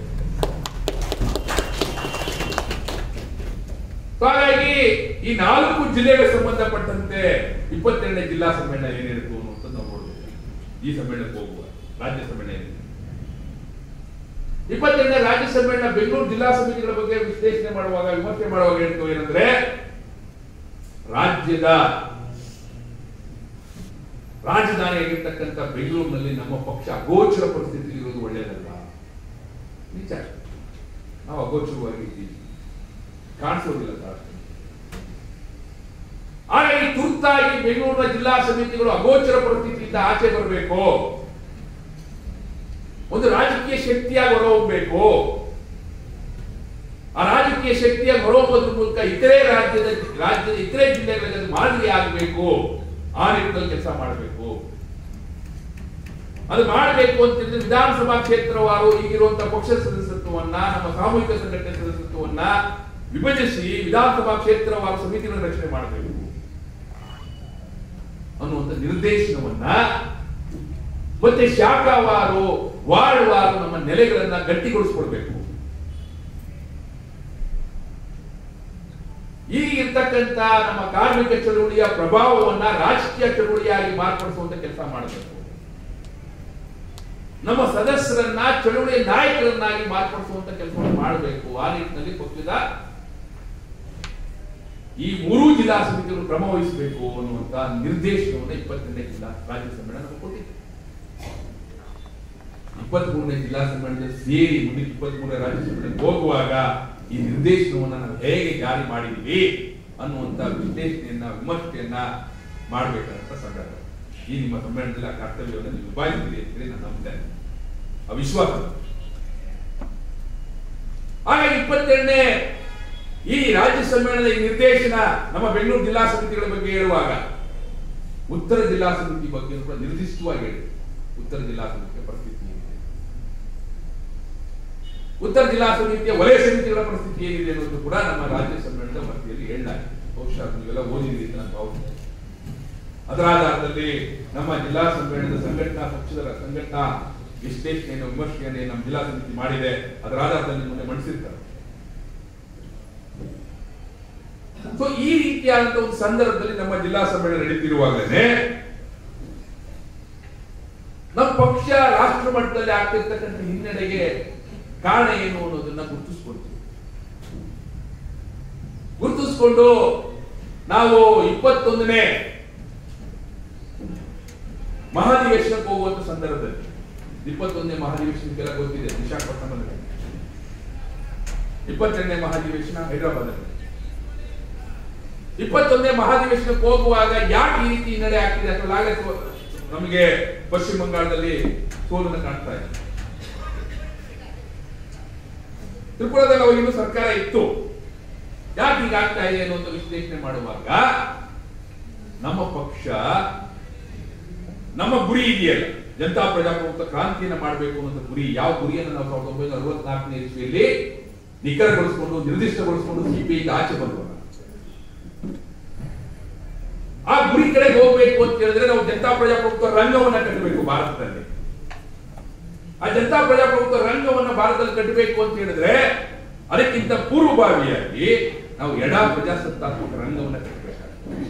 ಸೊ ಹಾಗಾಗಿ ಈ ನಾಲ್ಕು ಜಿಲ್ಲೆಗೆ ಸಂಬಂಧಪಟ್ಟಂತೆ ಇಪ್ಪತ್ತೆರಡನೇ ಜಿಲ್ಲಾ ಸಮ್ಮೇಳನ ಏನಿರುತ್ತೆ ಅನ್ನುವಂಥದ್ದು ನಾವು ನೋಡ್ಬೇಕು ಈ ಸಮ್ಮೇಳನಕ್ಕೆ ಹೋಗುವ ರಾಜ್ಯ ಸಮ್ಮೇಳನ ಏನಿದೆ ಇಪ್ಪತ್ತೆರಡನೇ ರಾಜ್ಯ ಸಮ್ಮೇಳನ ಬೆಂಗಳೂರು ಜಿಲ್ಲಾ ಸಮಿತಿಗಳ ಬಗ್ಗೆ ವಿಶ್ಲೇಷಣೆ ಮಾಡುವಾಗ ವಿಮರ್ಶೆ ಮಾಡುವಾಗ ಹೇಳ್ತು ಏನಂದ್ರೆ ರಾಜ್ಯದ ರಾಜಧಾನಿಯಾಗಿರ್ತಕ್ಕಂಥ ಬೆಂಗಳೂರಿನಲ್ಲಿ ನಮ್ಮ ಪಕ್ಷ ಅಗೋಚರ ಪರಿಸ್ಥಿತಿಯಲ್ಲಿ ಇರೋದು ಒಳ್ಳೆಯದಲ್ಲ ನಿಜ ನಾವು ಅಗೋಚರವಾಗಿ ಇದ್ದೀವಿ ಕಾಣಿಸೋದಿಲ್ಲ ಸರ್ ಹಾಗಾಗಿ ತುರ್ತಾಗಿ ಬೆಂಗಳೂರಿನ ಜಿಲ್ಲಾ ಸಮಿತಿಗಳು ಅಗೋಚರ ಪರಿಸ್ಥಿತಿಯಿಂದ ಆಚೆ ಬರಬೇಕು ಒಂದು ರಾಜಕೀಯ ಶಕ್ತಿಯಾಗಿ ಹೊರಹೋಗ್ಬೇಕು ಆ ರಾಜಕೀಯ ಶಕ್ತಿಯಾಗಿ ಹೊರಹೋಗೋದ್ರ ಮೂಲಕ ಇತರೆ ರಾಜ್ಯದ ರಾಜ್ಯದ ಇತರೆ ಜಿಲ್ಲೆಗಳಿಗೆ ಅದು ಮಾದರಿ ಆಗಬೇಕು ಆ ನಿಟ್ಟಿನಲ್ಲಿ ಕೆಲಸ ಮಾಡಬೇಕು ಅದು ಮಾಡಬೇಕು ಅಂತಂದ್ರೆ ವಿಧಾನಸಭಾ ಕ್ಷೇತ್ರವಾರು ಈಗಿರುವಂತಹ ಪಕ್ಷ ಸದಸ್ಯತ್ವವನ್ನ ನಮ್ಮ ಸಾಮೂಹಿಕ ಸಂಘಟನೆ ಸದಸ್ಯತ್ವವನ್ನ ವಿಭಜಿಸಿ ವಿಧಾನಸಭಾ ಕ್ಷೇತ್ರವಾರು ಸಮಿತಿಗಳನ್ನು ರಚನೆ ಮಾಡಬೇಕು ಅನ್ನುವಂಥ ನಿರ್ದೇಶನವನ್ನ ಮತ್ತೆ ಶಾಖಾವಾರು ವಾರ್ಡ್ವಾರು ನಮ್ಮ ನೆಲೆಗಳನ್ನ ಗಟ್ಟಿಗೊಳಿಸ್ಕೊಡ್ಬೇಕು ಈಗ ಇರ್ತಕ್ಕಂಥ ನಮ್ಮ ಕಾರ್ಮಿಕ ಚಳುವಳಿಯ ಪ್ರಭಾವವನ್ನ ರಾಜಕೀಯ ಚಳುವಳಿಯಾಗಿ ಮಾರ್ಪಡಿಸುವಂತ ಕೆಲಸ ಮಾಡಬೇಕು ನಮ್ಮ ಸದಸ್ಯರನ್ನ ಚಳುವಳಿಯ ನಾಯಕರನ್ನಾಗಿ ಮಾರ್ಪಡಿಸುವಂತ ಕೆಲಸವನ್ನು ಮಾಡಬೇಕು ಆ ನಿಟ್ಟಿನಲ್ಲಿ ಪಕ್ಷದ ಈ ಮೂರೂ ಜಿಲ್ಲಾ ಸಮಿತಿಗಳು ಕ್ರಮ ವಹಿಸಬೇಕು ಅನ್ನುವಂತ ನಿರ್ದೇಶನವನ್ನು ಇಪ್ಪತ್ತೆರಡನೇ ಜಿಲ್ಲಾ ರಾಜ್ಯ ಸಮ್ಮೇಳನ ನಮಗೆ ಕೊಟ್ಟಿದೆ ಇಪ್ಪತ್ತ್ ಮೂರನೇ ಜಿಲ್ಲಾ ಸಮ್ಮೇಳನದಲ್ಲಿ ಸೇರಿ ಮುಂದೆ ಇಪ್ಪತ್ತ್ ಮೂರನೇ ರಾಜ್ಯ ಸಮ್ಮೇಳನಕ್ಕೆ ಹೋಗುವಾಗ ಈ ನಿರ್ದೇಶನವನ್ನು ನಾವು ಹೇಗೆ ಜಾರಿ ಮಾಡಿದೀವಿ ಅನ್ನುವಂತ ವಿಶ್ಲೇಷಣೆಯನ್ನ ವಿಮರ್ಶೆಯನ್ನ ಮಾಡಬೇಕಂತ ಸಂದರ್ಭ ಈ ನಿಮ್ಮ ಸಮ್ಮೇಳನದಲ್ಲಿ ಆ ಕರ್ತವ್ಯವನ್ನು ನೀವು ನಿಭಾಯಿಸಿದ್ದೀರಿ ಅಂತ ಹೇಳಿ ನಾನು ನಂಬ್ತೇನೆ ಆ ವಿಶ್ವಾಸ ಹಾಗಾಗಿ ಇಪ್ಪತ್ತೆರಡನೇ ಈ ರಾಜ್ಯ ಸಮ್ಮೇಳನದ ಈ ನಿರ್ದೇಶನ ನಮ್ಮ ಬೆಂಗಳೂರು ಜಿಲ್ಲಾ ಸಮಿತಿಗಳ ಬಗ್ಗೆ ಹೇಳುವಾಗ ಉತ್ತರ ಜಿಲ್ಲಾ ಸಮಿತಿ ಬಗ್ಗೆ ಕೂಡ ನಿರ್ದಿಷ್ಟವಾಗಿ ಹೇಳಿ ಉತ್ತರ ಜಿಲ್ಲಾ ಸಮಿತಿಯ ಪರಿಸ್ಥಿತಿ ಏನಿದೆ ಉತ್ತರ ಜಿಲ್ಲಾ ಸಮಿತಿಯ ವಲಯ ಸಮಿತಿಗಳ ಪರಿಸ್ಥಿತಿ ಏನಿದೆ ಅನ್ನೋದು ಕೂಡ ನಮ್ಮ ರಾಜ್ಯ ಸಮ್ಮೇಳನದ ವರದಿಯಲ್ಲಿ ಹೇಳಲಾಗಿದೆ ಬಹುಶಃ ನೀವೆಲ್ಲ ಓದಿದ್ದೀರಿ ಅಂತ ನಾನು ಭಾವಿಸ್ತೇನೆ ಅದರ ಆಧಾರದಲ್ಲಿ ನಮ್ಮ ಜಿಲ್ಲಾ ಸಮ್ಮೇಳನದ ಸಂಘಟನಾ ಪಕ್ಷದ ಸಂಘಟನಾ ವಿಶ್ಲೇಷಣೆಯನ್ನು ವಿಮರ್ಶೆಯನ್ನು ನಮ್ಮ ಜಿಲ್ಲಾ ಸಮಿತಿ ಮಾಡಿದೆ ಅದರ ಆಧಾರದಲ್ಲಿ ಮುಂದೆ ಮಂಡಿಸಿರ್ತಾರೆ ಸೊ ಈ ರೀತಿಯಾದಂತಹ ಒಂದು ಸಂದರ್ಭದಲ್ಲಿ ನಮ್ಮ ಜಿಲ್ಲಾ ಸಮ್ಮೇಳನ ನಡೀತಿರುವಾಗಲೇ ನಮ್ಮ ಪಕ್ಷ ರಾಷ್ಟ್ರ ಮಟ್ಟದಲ್ಲಿ ಆಗ್ತಿರ್ತಕ್ಕಂಥ ಹಿನ್ನಡೆಗೆ ಕಾರಣ ಏನು ಅನ್ನೋದನ್ನ ಗುರುತಿಸ್ಕೊಳ್ತೀವಿ ಗುರುತಿಸ್ಕೊಂಡು ನಾವು ಇಪ್ಪತ್ತೊಂದನೇ ಮಹಾಧಿವೇಶನಕ್ಕೆ ಹೋಗುವಂತ ಸಂದರ್ಭದಲ್ಲಿ ಇಪ್ಪತ್ತೊಂದನೇ ಮಹಾಧಿವೇಶನಕ್ಕೆಲ್ಲ ಗೊತ್ತಿದೆ ವಿಶಾಖಪಟ್ಟಣದಲ್ಲಿ ಇಪ್ಪತ್ತೆರಡನೇ ಮಹಾಧಿವೇಶನ ಹೈದರಾಬಾದಲ್ಲಿ ಇಪ್ಪತ್ತೊಂದನೇ ಮಹಾಧಿವೇಶನಕ್ಕೆ ಹೋಗುವಾಗ ಯಾಕೆ ಈ ರೀತಿ ಹಿನ್ನಡೆ ಆಗ್ತಿದೆ ಅಥವಾ ಆಗಲೇ ಸೋ- ನಮಗೆ ಪಶ್ಚಿಮ ಬಂಗಾಳದಲ್ಲಿ ಸೋಲನ್ನು ಕಾಣ್ತಾ ಇದೆ ತ್ರಿಪುರಾದಲ್ಲಿ ಅವಾಗ ಇನ್ನೂ ಸರ್ಕಾರ ಇತ್ತು ಯಾಕೆ ಹೀಗಾಗ್ತಾ ಇದೆ ಅನ್ನೋ ಒಂದು ವಿಶ್ಲೇಷಣೆ ಮಾಡುವಾಗ ನಮ್ಮ ಪಕ್ಷ ನಮ್ಮ ಗುರಿ ಇದೆಯಲ್ಲ ಜನತಾ ಪ್ರಜಾಪ್ರಭುತ್ವ ಕ್ರಾಂತಿಯನ್ನ ಮಾಡಬೇಕು ಅನ್ನೋ ಗುರಿ ಯಾವ ಗುರಿಯನ್ನು ನಾವು ಸಾವಿರದ ಒಂಬೈನೂರ ಅರವತ್ನಾಲ್ಕನೇ ಇಸ್ವಿಯಲ್ಲಿ ನಿಖರಗೊಳಿಸಿಕೊಂಡು ನಿರ್ದಿಷ್ಟಗೊಳಿಸಿಕೊಂಡು ಸಿಪಿಐ ಆಚೆ ಬಂದವಾಗ ಆ ಗುರಿ ಕಡೆಗೆ ಹೋಗ್ಬೇಕು ಅಂತ ಹೇಳಿದ್ರೆ ನಾವು ಜನತಾ ಪ್ರಜಾಪ್ರಭುತ್ವ ರಂಗವನ್ನ ಕಟ್ಟಬೇಕು ಭಾರತದಲ್ಲಿ ಆ ಜನತಾ ಪ್ರಜಾಪ್ರಭುತ್ವ ರಂಗವನ್ನ ಭಾರತದಲ್ಲಿ ಕಟ್ಟಬೇಕು ಅಂತ ಹೇಳಿದ್ರೆ ಅದಕ್ಕಿಂತ ಪೂರ್ವಭಾವಿಯಾಗಿ ನಾವು ಎಡ ಪ್ರಜಾಸತ್ತಾತ್ಮಕ ರಂಗವನ್ನ ಕಟ್ಟಬೇಕಾಗ್ತದೆ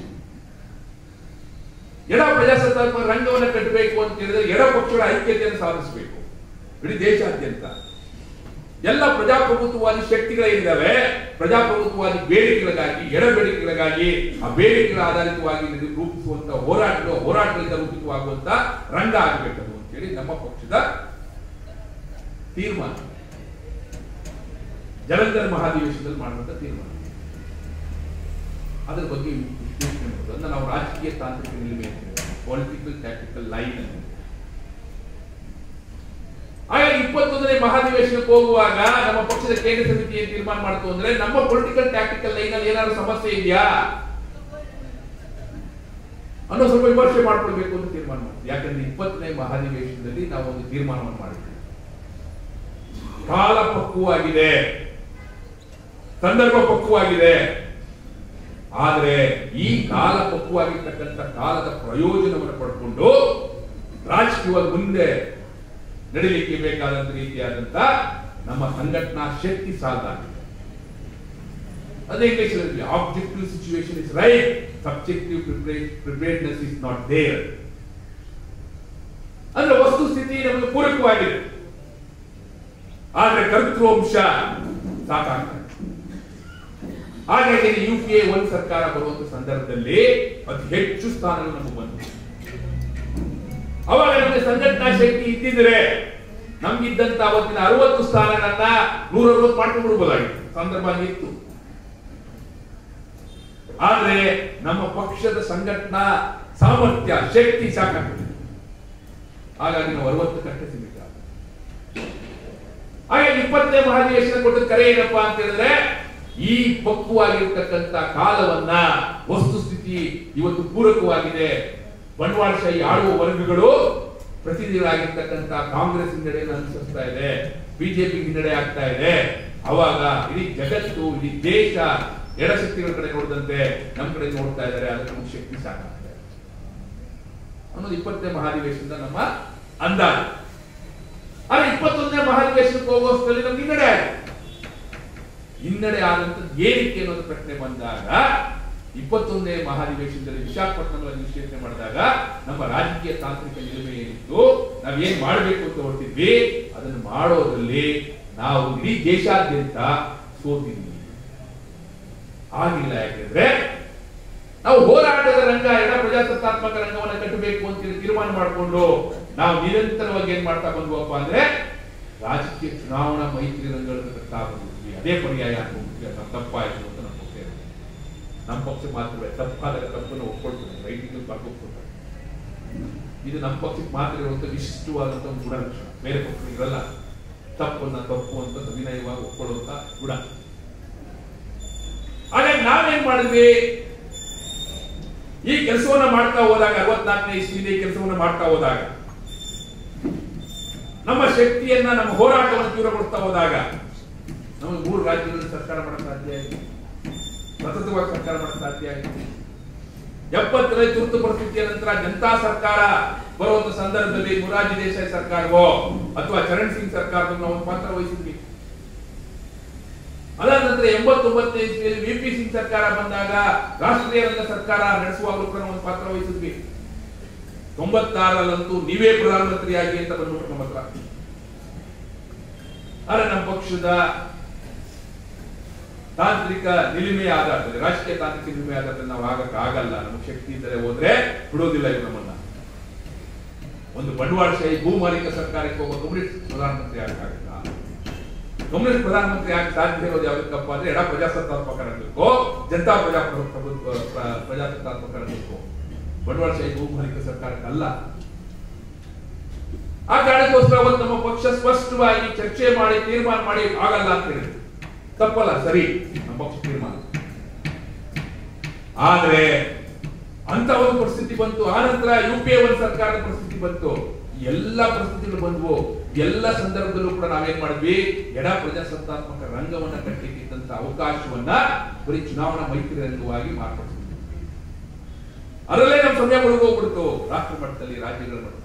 ಎಡ ಪ್ರಜಾಸತ್ತಾತ್ಮಕ ರಂಗವನ್ನ ಕಟ್ಟಬೇಕು ಅಂತ ಹೇಳಿದ್ರೆ ಎಡ ಪಕ್ಷಗಳ ಐಕ್ಯತೆಯನ್ನು ಸಾಧಿಸಬೇಕು ಇಡೀ ದೇಶಾದ್ಯಂತ ಎಲ್ಲ ಪ್ರಜಾಪ್ರಭುತ್ವವಾದಿ ಶಕ್ತಿಗಳೇನಿದ್ದಾವೆ ಪ್ರಜಾಪ್ರಭುತ್ವವಾದಿ ಬೇಡಿಕೆಗಳಿಗಾಗಿ ಎಡ ಬೇಡಿಕೆಗಳಿಗಾಗಿ ಆ ಬೇಡಿಕೆಗಳ ಆಧಾರಿತವಾಗಿ ನಿರ್- ರೂಪಿಸುವಂತ ಹೋರಾಟಗಳು ಹೋರಾಟಗಳಿಂದ ರೂಪಿತವಾಗುವಂತ ರಂಗ ಆಗಬೇಕದು ಅಂತೇಳಿ ನಮ್ಮ ಪಕ್ಷದ ತೀರ್ಮಾನ ಜಲಂಧರ್ ಮಹಾಧಿವೇಶನದಲ್ಲಿ ಮಾಡುವಂತ ತೀರ್ಮಾನ ಅದರ ಬಗ್ಗೆ ವಿಶ್ಲೇಷಣೆ ಮಾಡೋದು ಅದನ್ನ ನಾವು ರಾಜಕೀಯ ತಾಂತ್ರಿಕ ನಿಲುಮೆ ಪೊಲಿಟಿಕಲ್ ಟ್ಯಾಕ್ಟಿಕಲ್ ಲೈನ್ ಅಂತ ಹಾಗಾಗಿ ಇಪ್ಪತ್ತೊಂದನೇ ಮಹಾಧಿವೇಶನಕ್ಕೆ ಹೋಗುವಾಗ ನಮ್ಮ ಪಕ್ಷದ ಕೇಂದ್ರ ಸಮಿತಿ ಏನ್ ತೀರ್ಮಾನ ಮಾಡ್ತು ಅಂದ್ರೆ ನಮ್ಮ ಪೊಲಿಟಿಕಲ್ ಟ್ಯಾಕ್ಟಿಕಲ್ ಲೈನ್ ಅಲ್ಲಿ ಏನಾದ್ರು ಸಮಸ್ಯೆ ಇದೆಯಾ ಅನ್ನೋ ಸ್ವಲ್ಪ ವಿಮರ್ಶೆ ಮಾಡ್ಕೊಳ್ಬೇಕು ಅಂತ ತೀರ್ಮಾನ ಮಾಡ್ತೀವಿ ಯಾಕಂದ್ರೆ ಇಪ್ಪತ್ತನೇ ಮಹಾಧಿವೇಶನದಲ್ಲಿ ನಾವು ಒಂದು ತೀರ್ಮಾನವನ್ನು ಮಾಡಿದ್ವಿ ಕಾಲ ಪಕ್ವವಾಗಿದೆ ಸಂದರ್ಭ ಪಕ್ವವಾಗಿದೆ ಆದರೆ ಈ ಕಾಲ ಪಕ್ವವಾಗಿರ್ತಕ್ಕಂಥ ಕಾಲದ ಪ್ರಯೋಜನವನ್ನು ಪಡ್ಕೊಂಡು ರಾಜಕೀಯವಾಗಿ ಮುಂದೆ ನಡೀಲಿಕ್ಕೆ ಬೇಕಾದಂತ ರೀತಿಯಾದಂತ ನಮ್ಮ ಸಂಘಟನಾ ಶಕ್ತಿ ಸಾಲದಾಗಿದೆ ಅದೇ English objective situation is right subjective preparedness is not there ಅಂದ್ರೆ ವಸ್ತುಸ್ಥಿತಿ ನಮಗೆ ಪೂರಕವಾಗಿದೆ ಆದ್ರೆ ಕರ್ತೃಂಶ ಸಾಕಾಗ್ತದೆ ಹಾಗಾಗಿ ಯು ಪಿ ಎ ಒಂದು ಸರ್ಕಾರ ಬರುವಂತ ಸಂದರ್ಭದಲ್ಲಿ ಅತಿ ಹೆಚ್ಚು ಸ್ಥಾನಗಳು ನಮಗೆ ಬಂತು ಅವಾಗ ನಮಗೆ ಸಂಘಟನಾ ಶಕ್ತಿ ಇದ್ದಿದ್ರೆ ನಮ್ಗಿದ್ದಂತ ಅವತ್ತಿನ ಅರವತ್ತು ಸ್ಥಾನಗಳನ್ನ ನೂರ ಅರವತ್ತು ಮಾಡ್ಕೊಂಡ್ಬಿಡ್ಬೋದಾಗಿತ್ತು ಸಂದರ್ಭ ಇತ್ತು ಆದ್ರೆ ನಮ್ಮ ಪಕ್ಷದ ಸಂಘಟನಾ ಸಾಮರ್ಥ್ಯ ಶಕ್ತಿ ಸಾಕಾಗ್ತದೆ ಹಾಗಾಗಿ ನಾವು ಅರವತ್ತು ಕಟ್ಟೆ ಸೀಮಿತ ಹಾಗೆ ಇಪ್ಪತ್ತನೇ ಮಹಾಧಿವೇಶನ ಕೊಟ್ಟದ ಕರೆ ಏನಪ್ಪಾ ಅಂತ ಹೇಳಿದ್ರೆ ಈ ಪಕ್ವವಾಗಿರ್ತಕ್ಕಂಥ ಕಾಲವನ್ನ ವಸ್ತುಸ್ಥಿತಿ ಇವತ್ತು ಪೂರಕವಾಗಿದೆ ಬಂಡವಾಳಶಾಹಿ ಆಳುವ ವರ್ಗಗಳು ಪ್ರತಿನಿಧಿಗಳಾಗಿರ್ತಕ್ಕಂಥ ಕಾಂಗ್ರೆಸ್ ಹಿನ್ನಡೆಯನ್ನು ಅನುಸರಿಸ್ತಾ ಇದೆ ಬಿಜೆಪಿ ಹಿನ್ನಡೆ ಆಗ್ತಾ ಇದೆ ಅವಾಗ ಇಡೀ ಜಗತ್ತು ಇಡೀ ದೇಶ ಎಡಶಕ್ತಿಗಳ ಕಡೆ ನೋಡಿದಂತೆ ನಮ್ಮ ಕಡೆ ನೋಡ್ತಾ ಇದ್ದಾರೆ ಅದಕ್ಕೆ ನಮ್ಗೆ ಶಕ್ತಿ ಸಾಕಾಗ್ತಾ ಇದೆ ಅನ್ನೋದು ಇಪ್ಪತ್ತನೇ ಮಹಾಧಿವೇಶನದ ನಮ್ಮ ಅಂದಾಜು ಆದ್ರೆ ಇಪ್ಪತ್ತೊಂದನೇ ಮಹಾಧಿವೇಶನಕ್ಕೆ ಹೋಗುವಷ್ಟರಲ್ಲಿ ನಮ್ಗೆ ಹಿನ್ನಡೆ ಆಗಿದೆ ಹಿನ್ನಡೆ ಆದಂತದ್ದು ಏನಕ್ಕೆ ಅನ್ನೋದು ಪ್ರಶ್ನೆ ಬಂದಾಗ ಇಪ್ಪತ್ತೊಂದನೇ ಮಹಾಧಿವೇಶನದಲ್ಲಿ ವಿಶಾಖಪಟ್ಟಣದಲ್ಲಿ ವಿಶ್ಲೇಷಣೆ ಮಾಡಿದಾಗ ನಮ್ಮ ರಾಜಕೀಯ ತಾಂತ್ರಿಕ ನಿಲುಮೆ ಏನಿತ್ತು ನಾವ್ ಏನ್ ಮಾಡ್ಬೇಕು ಅಂತ ಹೊರಟಿದ್ವಿ ಅದನ್ನು ಮಾಡೋದ್ರಲ್ಲಿ ನಾವು ಇಡೀ ದೇಶಾದ್ಯಂತ ಸೋತಿದ್ವಿ ಆಗಿಲ್ಲ ಯಾಕೆಂದ್ರೆ ನಾವು ಹೋರಾಟದ ರಂಗ ಎಡ ಪ್ರಜಾಸತ್ತಾತ್ಮಕ ರಂಗವನ್ನು ಕಟ್ಟಬೇಕು ಅಂತ ಹೇಳಿ ತೀರ್ಮಾನ ಮಾಡಿಕೊಂಡು ನಾವು ನಿರಂತರವಾಗಿ ಏನ್ ಮಾಡ್ತಾ ಬಂದ್ವಪ್ಪ ಅಂದ್ರೆ ರಾಜಕೀಯ ಚುನಾವಣಾ ಮೈತ್ರಿ ರಂಗಗಳನ್ನು ಕಟ್ತಾ ಬಂದಿದ್ವಿ ಅದೇ ಪರ್ಯಾಯ ಆಗ್ಬಿಟ್ವಿ ಅದು ತಪ್ಪಾಯ್ತು ಅಂತ ನಮ್ಮ ಪಕ್ಷ ಹೇಳುತ್ತೆ. ನಮ್ಮ ಪಕ್ಷ ಮಾತ್ರವೇ ತಪ್ಪಾದಾಗ ತಪ್ಪನ್ನು ಒಪ್ಕೊಳ್ತಾರೆ ರೈಟಿಂಗ್ ಬರ್ಕೊಳ್ತಾರೆ ಇದು ನಮ್ಮ ಪಕ್ಷಕ್ಕೆ ಮಾತ್ರ ಇರುವಂತ ವಿಶಿಷ್ಟವಾದಂತ ಒಂದು ಗುಣಲಕ್ಷಣ ಬೇರೆ ಪಕ್ಷ ಇರಲ್ಲ ತಪ್ಪನ್ನ ತಪ್ಪು ಅಂತ ಸವಿನಯವಾಗಿ ಒಪ್ಕೊಳ್ಳುವಂತ ಗುಣ ಹಾಗಾಗಿ ನಾವೇನ್ ಮಾಡಿದ್ವಿ ಈ ಕೆಲಸವನ್ನ ಮಾಡ್ತಾ ಹೋದಾಗ ಅರವತ್ನಾಲ್ಕನೇ ಇಸ್ವಿಯಿಂದ ಈ ಕೆಲಸವನ್ನ ಮಾಡ್ತಾ ಹೋದಾಗ ನಮ್ಮ ಶಕ್ತಿಯನ್ನ ನಮ್ಮ ಹೋರಾಟವನ್ನು ತೀವ್ರಗೊಳಿಸ್ತಾ ಹೋದಾಗ ನಮಗೆ ಮೂರು ರಾಜ್ಯಗಳಲ್ಲಿ ಸರ್ಕಾರ ಮಾಡಕ್ ಸಾಧ್ಯ ಆಗಿದೆ ಸತತವಾಗಿ ಸರ್ಕಾರ ಮಾಡಕ್ ಸಾಧ್ಯ ಆಗಿದೆ ಎಪ್ಪತ್ತರಲ್ಲಿ ತುರ್ತು ಪರಿಸ್ಥಿತಿಯ ನಂತರ ಜನತಾ ಸರ್ಕಾರ ಬರುವಂತ ಸಂದರ್ಭದಲ್ಲಿ ಮುರಾರ್ಜಿ ದೇಸಾಯಿ ಸರ್ಕಾರವೋ ಅಥವಾ ಚರಣ್ ಸಿಂಗ್ ಸರ್ಕಾರದೋ ನಾವು ಒಂದು ಪಾತ್ರ ವಹಿಸಿದ್ವಿ ಅದಾದ ನಂತರ ಎಂಬತ್ತೊಂಬತ್ತನೇ ಇಸ್ವಿಯಲ್ಲಿ ವಿ ಪಿ ಸಿಂಗ್ ಸರ್ಕಾರ ಬಂದಾಗ ರಾಷ್ಟ್ರೀಯ ರಂಗ ಸರ್ಕಾರ ನಡೆಸುವಾಗಲೂ ಕೂಡ ನಾವು ಒಂದು ಪಾತ್ರ ವಹಿಸಿದ್ವಿ ತೊಂಬತ್ತಾರರಲ್ಲಂತೂ ನೀವೇ ಪ್ರಧಾನಮಂತ್ರಿಯಾಗಿ ಅಂತ ಬಂದ್ಬಿಟ್ರು ನಮ್ಮ ಹತ್ರ ಆದ್ರೆ ನಮ್ಮ ಪಕ್ಷದ ತಾಂತ್ರಿಕ ನಿಲುಮೆಯ ಆಧಾರದಲ್ಲಿ ರಾಜಕೀಯ ತಾಂತ್ರಿಕ ನಿಲುಮೆಯ ಆಧಾರದಲ್ಲಿ ನಾವು ಆಗಕ್ಕೆ ಆಗಲ್ಲ ನಮಗೆ ಶಕ್ತಿ ಇದ್ದರೆ ಹೋದ್ರೆ ಬಿಡೋದಿಲ್ಲ ಇವರು ನಮ್ಮನ್ನ ಒಂದು ಬಂಡವಾಳಶಾಹಿ ಭೂಮಾಲೀಕ ಸರ್ಕಾರಕ್ಕೆ ಒಬ್ಬ ಕಮ್ಯುನಿಸ್ಟ್ ಪ್ರಧಾನಮಂತ್ರಿ ಆಗಕ್ಕಾಗಲ್ಲ ಕಮ್ಯುನಿಸ್ಟ್ ಪ್ರಧಾನಮಂತ್ರಿ ಆಗಿ ಸಾಧ್ಯ ಇರೋದು ಯಾವ್ದಕ್ಕಪ್ಪ ಅಂದ್ರೆ ಎಡ ಪ್ರಜಾಸತ್ತಾತ್ಮಕ ರಂಗಕ್ಕೋ ಜನತಾ ಪ್ರಜಾಪ್ರಭುತ್ವ ಪ್ರ- ಪ್ರಜಾಸತ್ತಾತ್ಮಕ ರಂಗಕ್ಕೋ ಬಂಡವಾಳಶಾಹಿ ಭೂಮಾಲೀಕ ಸರ್ಕಾರಕ್ಕಲ್ಲ ಆ ಕಾರಣಕ್ಕೋಸ್ಕರ ಅವತ್ತು ನಮ್ಮ ಪಕ್ಷ ಸ್ಪಷ್ಟವಾಗಿ ಚರ್ಚೆ ಮಾಡಿ ತೀರ್ಮಾನ ಮಾಡಿ ಆಗಲ್ಲ ಅಂತ ಹೇಳಿದ್ರು ತಪ್ಪಲ್ಲ ಸರಿ ನಮ್ಮ ಪಕ್ಷ ತೀರ್ಮಾನ ಆದ್ರೆ ಅಂತ ಒಂದು ಪರಿಸ್ಥಿತಿ ಬಂತು ಆ ನಂತರ ಯು ಪಿ ಎ ಒಂದು ಸರ್ಕಾರದ ಪರಿಸ್ಥಿತಿ ಬಂತು ಎಲ್ಲ ಪರಿಸ್ಥಿತಿಗಳು ಬಂದ್ವು ಎಲ್ಲ ಸಂದರ್ಭದಲ್ಲೂ ಕೂಡ ನಾವೇನ್ ಮಾಡಿದ್ವಿ ಎಡ ಪ್ರಜಾಸತ್ತಾತ್ಮಕ ರಂಗವನ್ನ ಕಟ್ಟಲಿಕ್ಕಿದ್ದಂತ ಅವಕಾಶವನ್ನ ಬರೀ ಚುನಾವಣಾ ಮೈತ್ರಿ ರಂಗವಾಗಿ ಮಾರ್ಪಡಿಸಿದ್ವಿ ಅದರಲ್ಲೇ ನಮ್ಮ ಸಮಯ ಮುಳುಗೋಗ್ಬಿಡ್ತು ರಾಷ್ಟ್ರ ಮಟ್ಟದಲ್ಲಿ ರಾಜ್ಯಗಳ ಮಟ್ಟದಲ್ಲಿ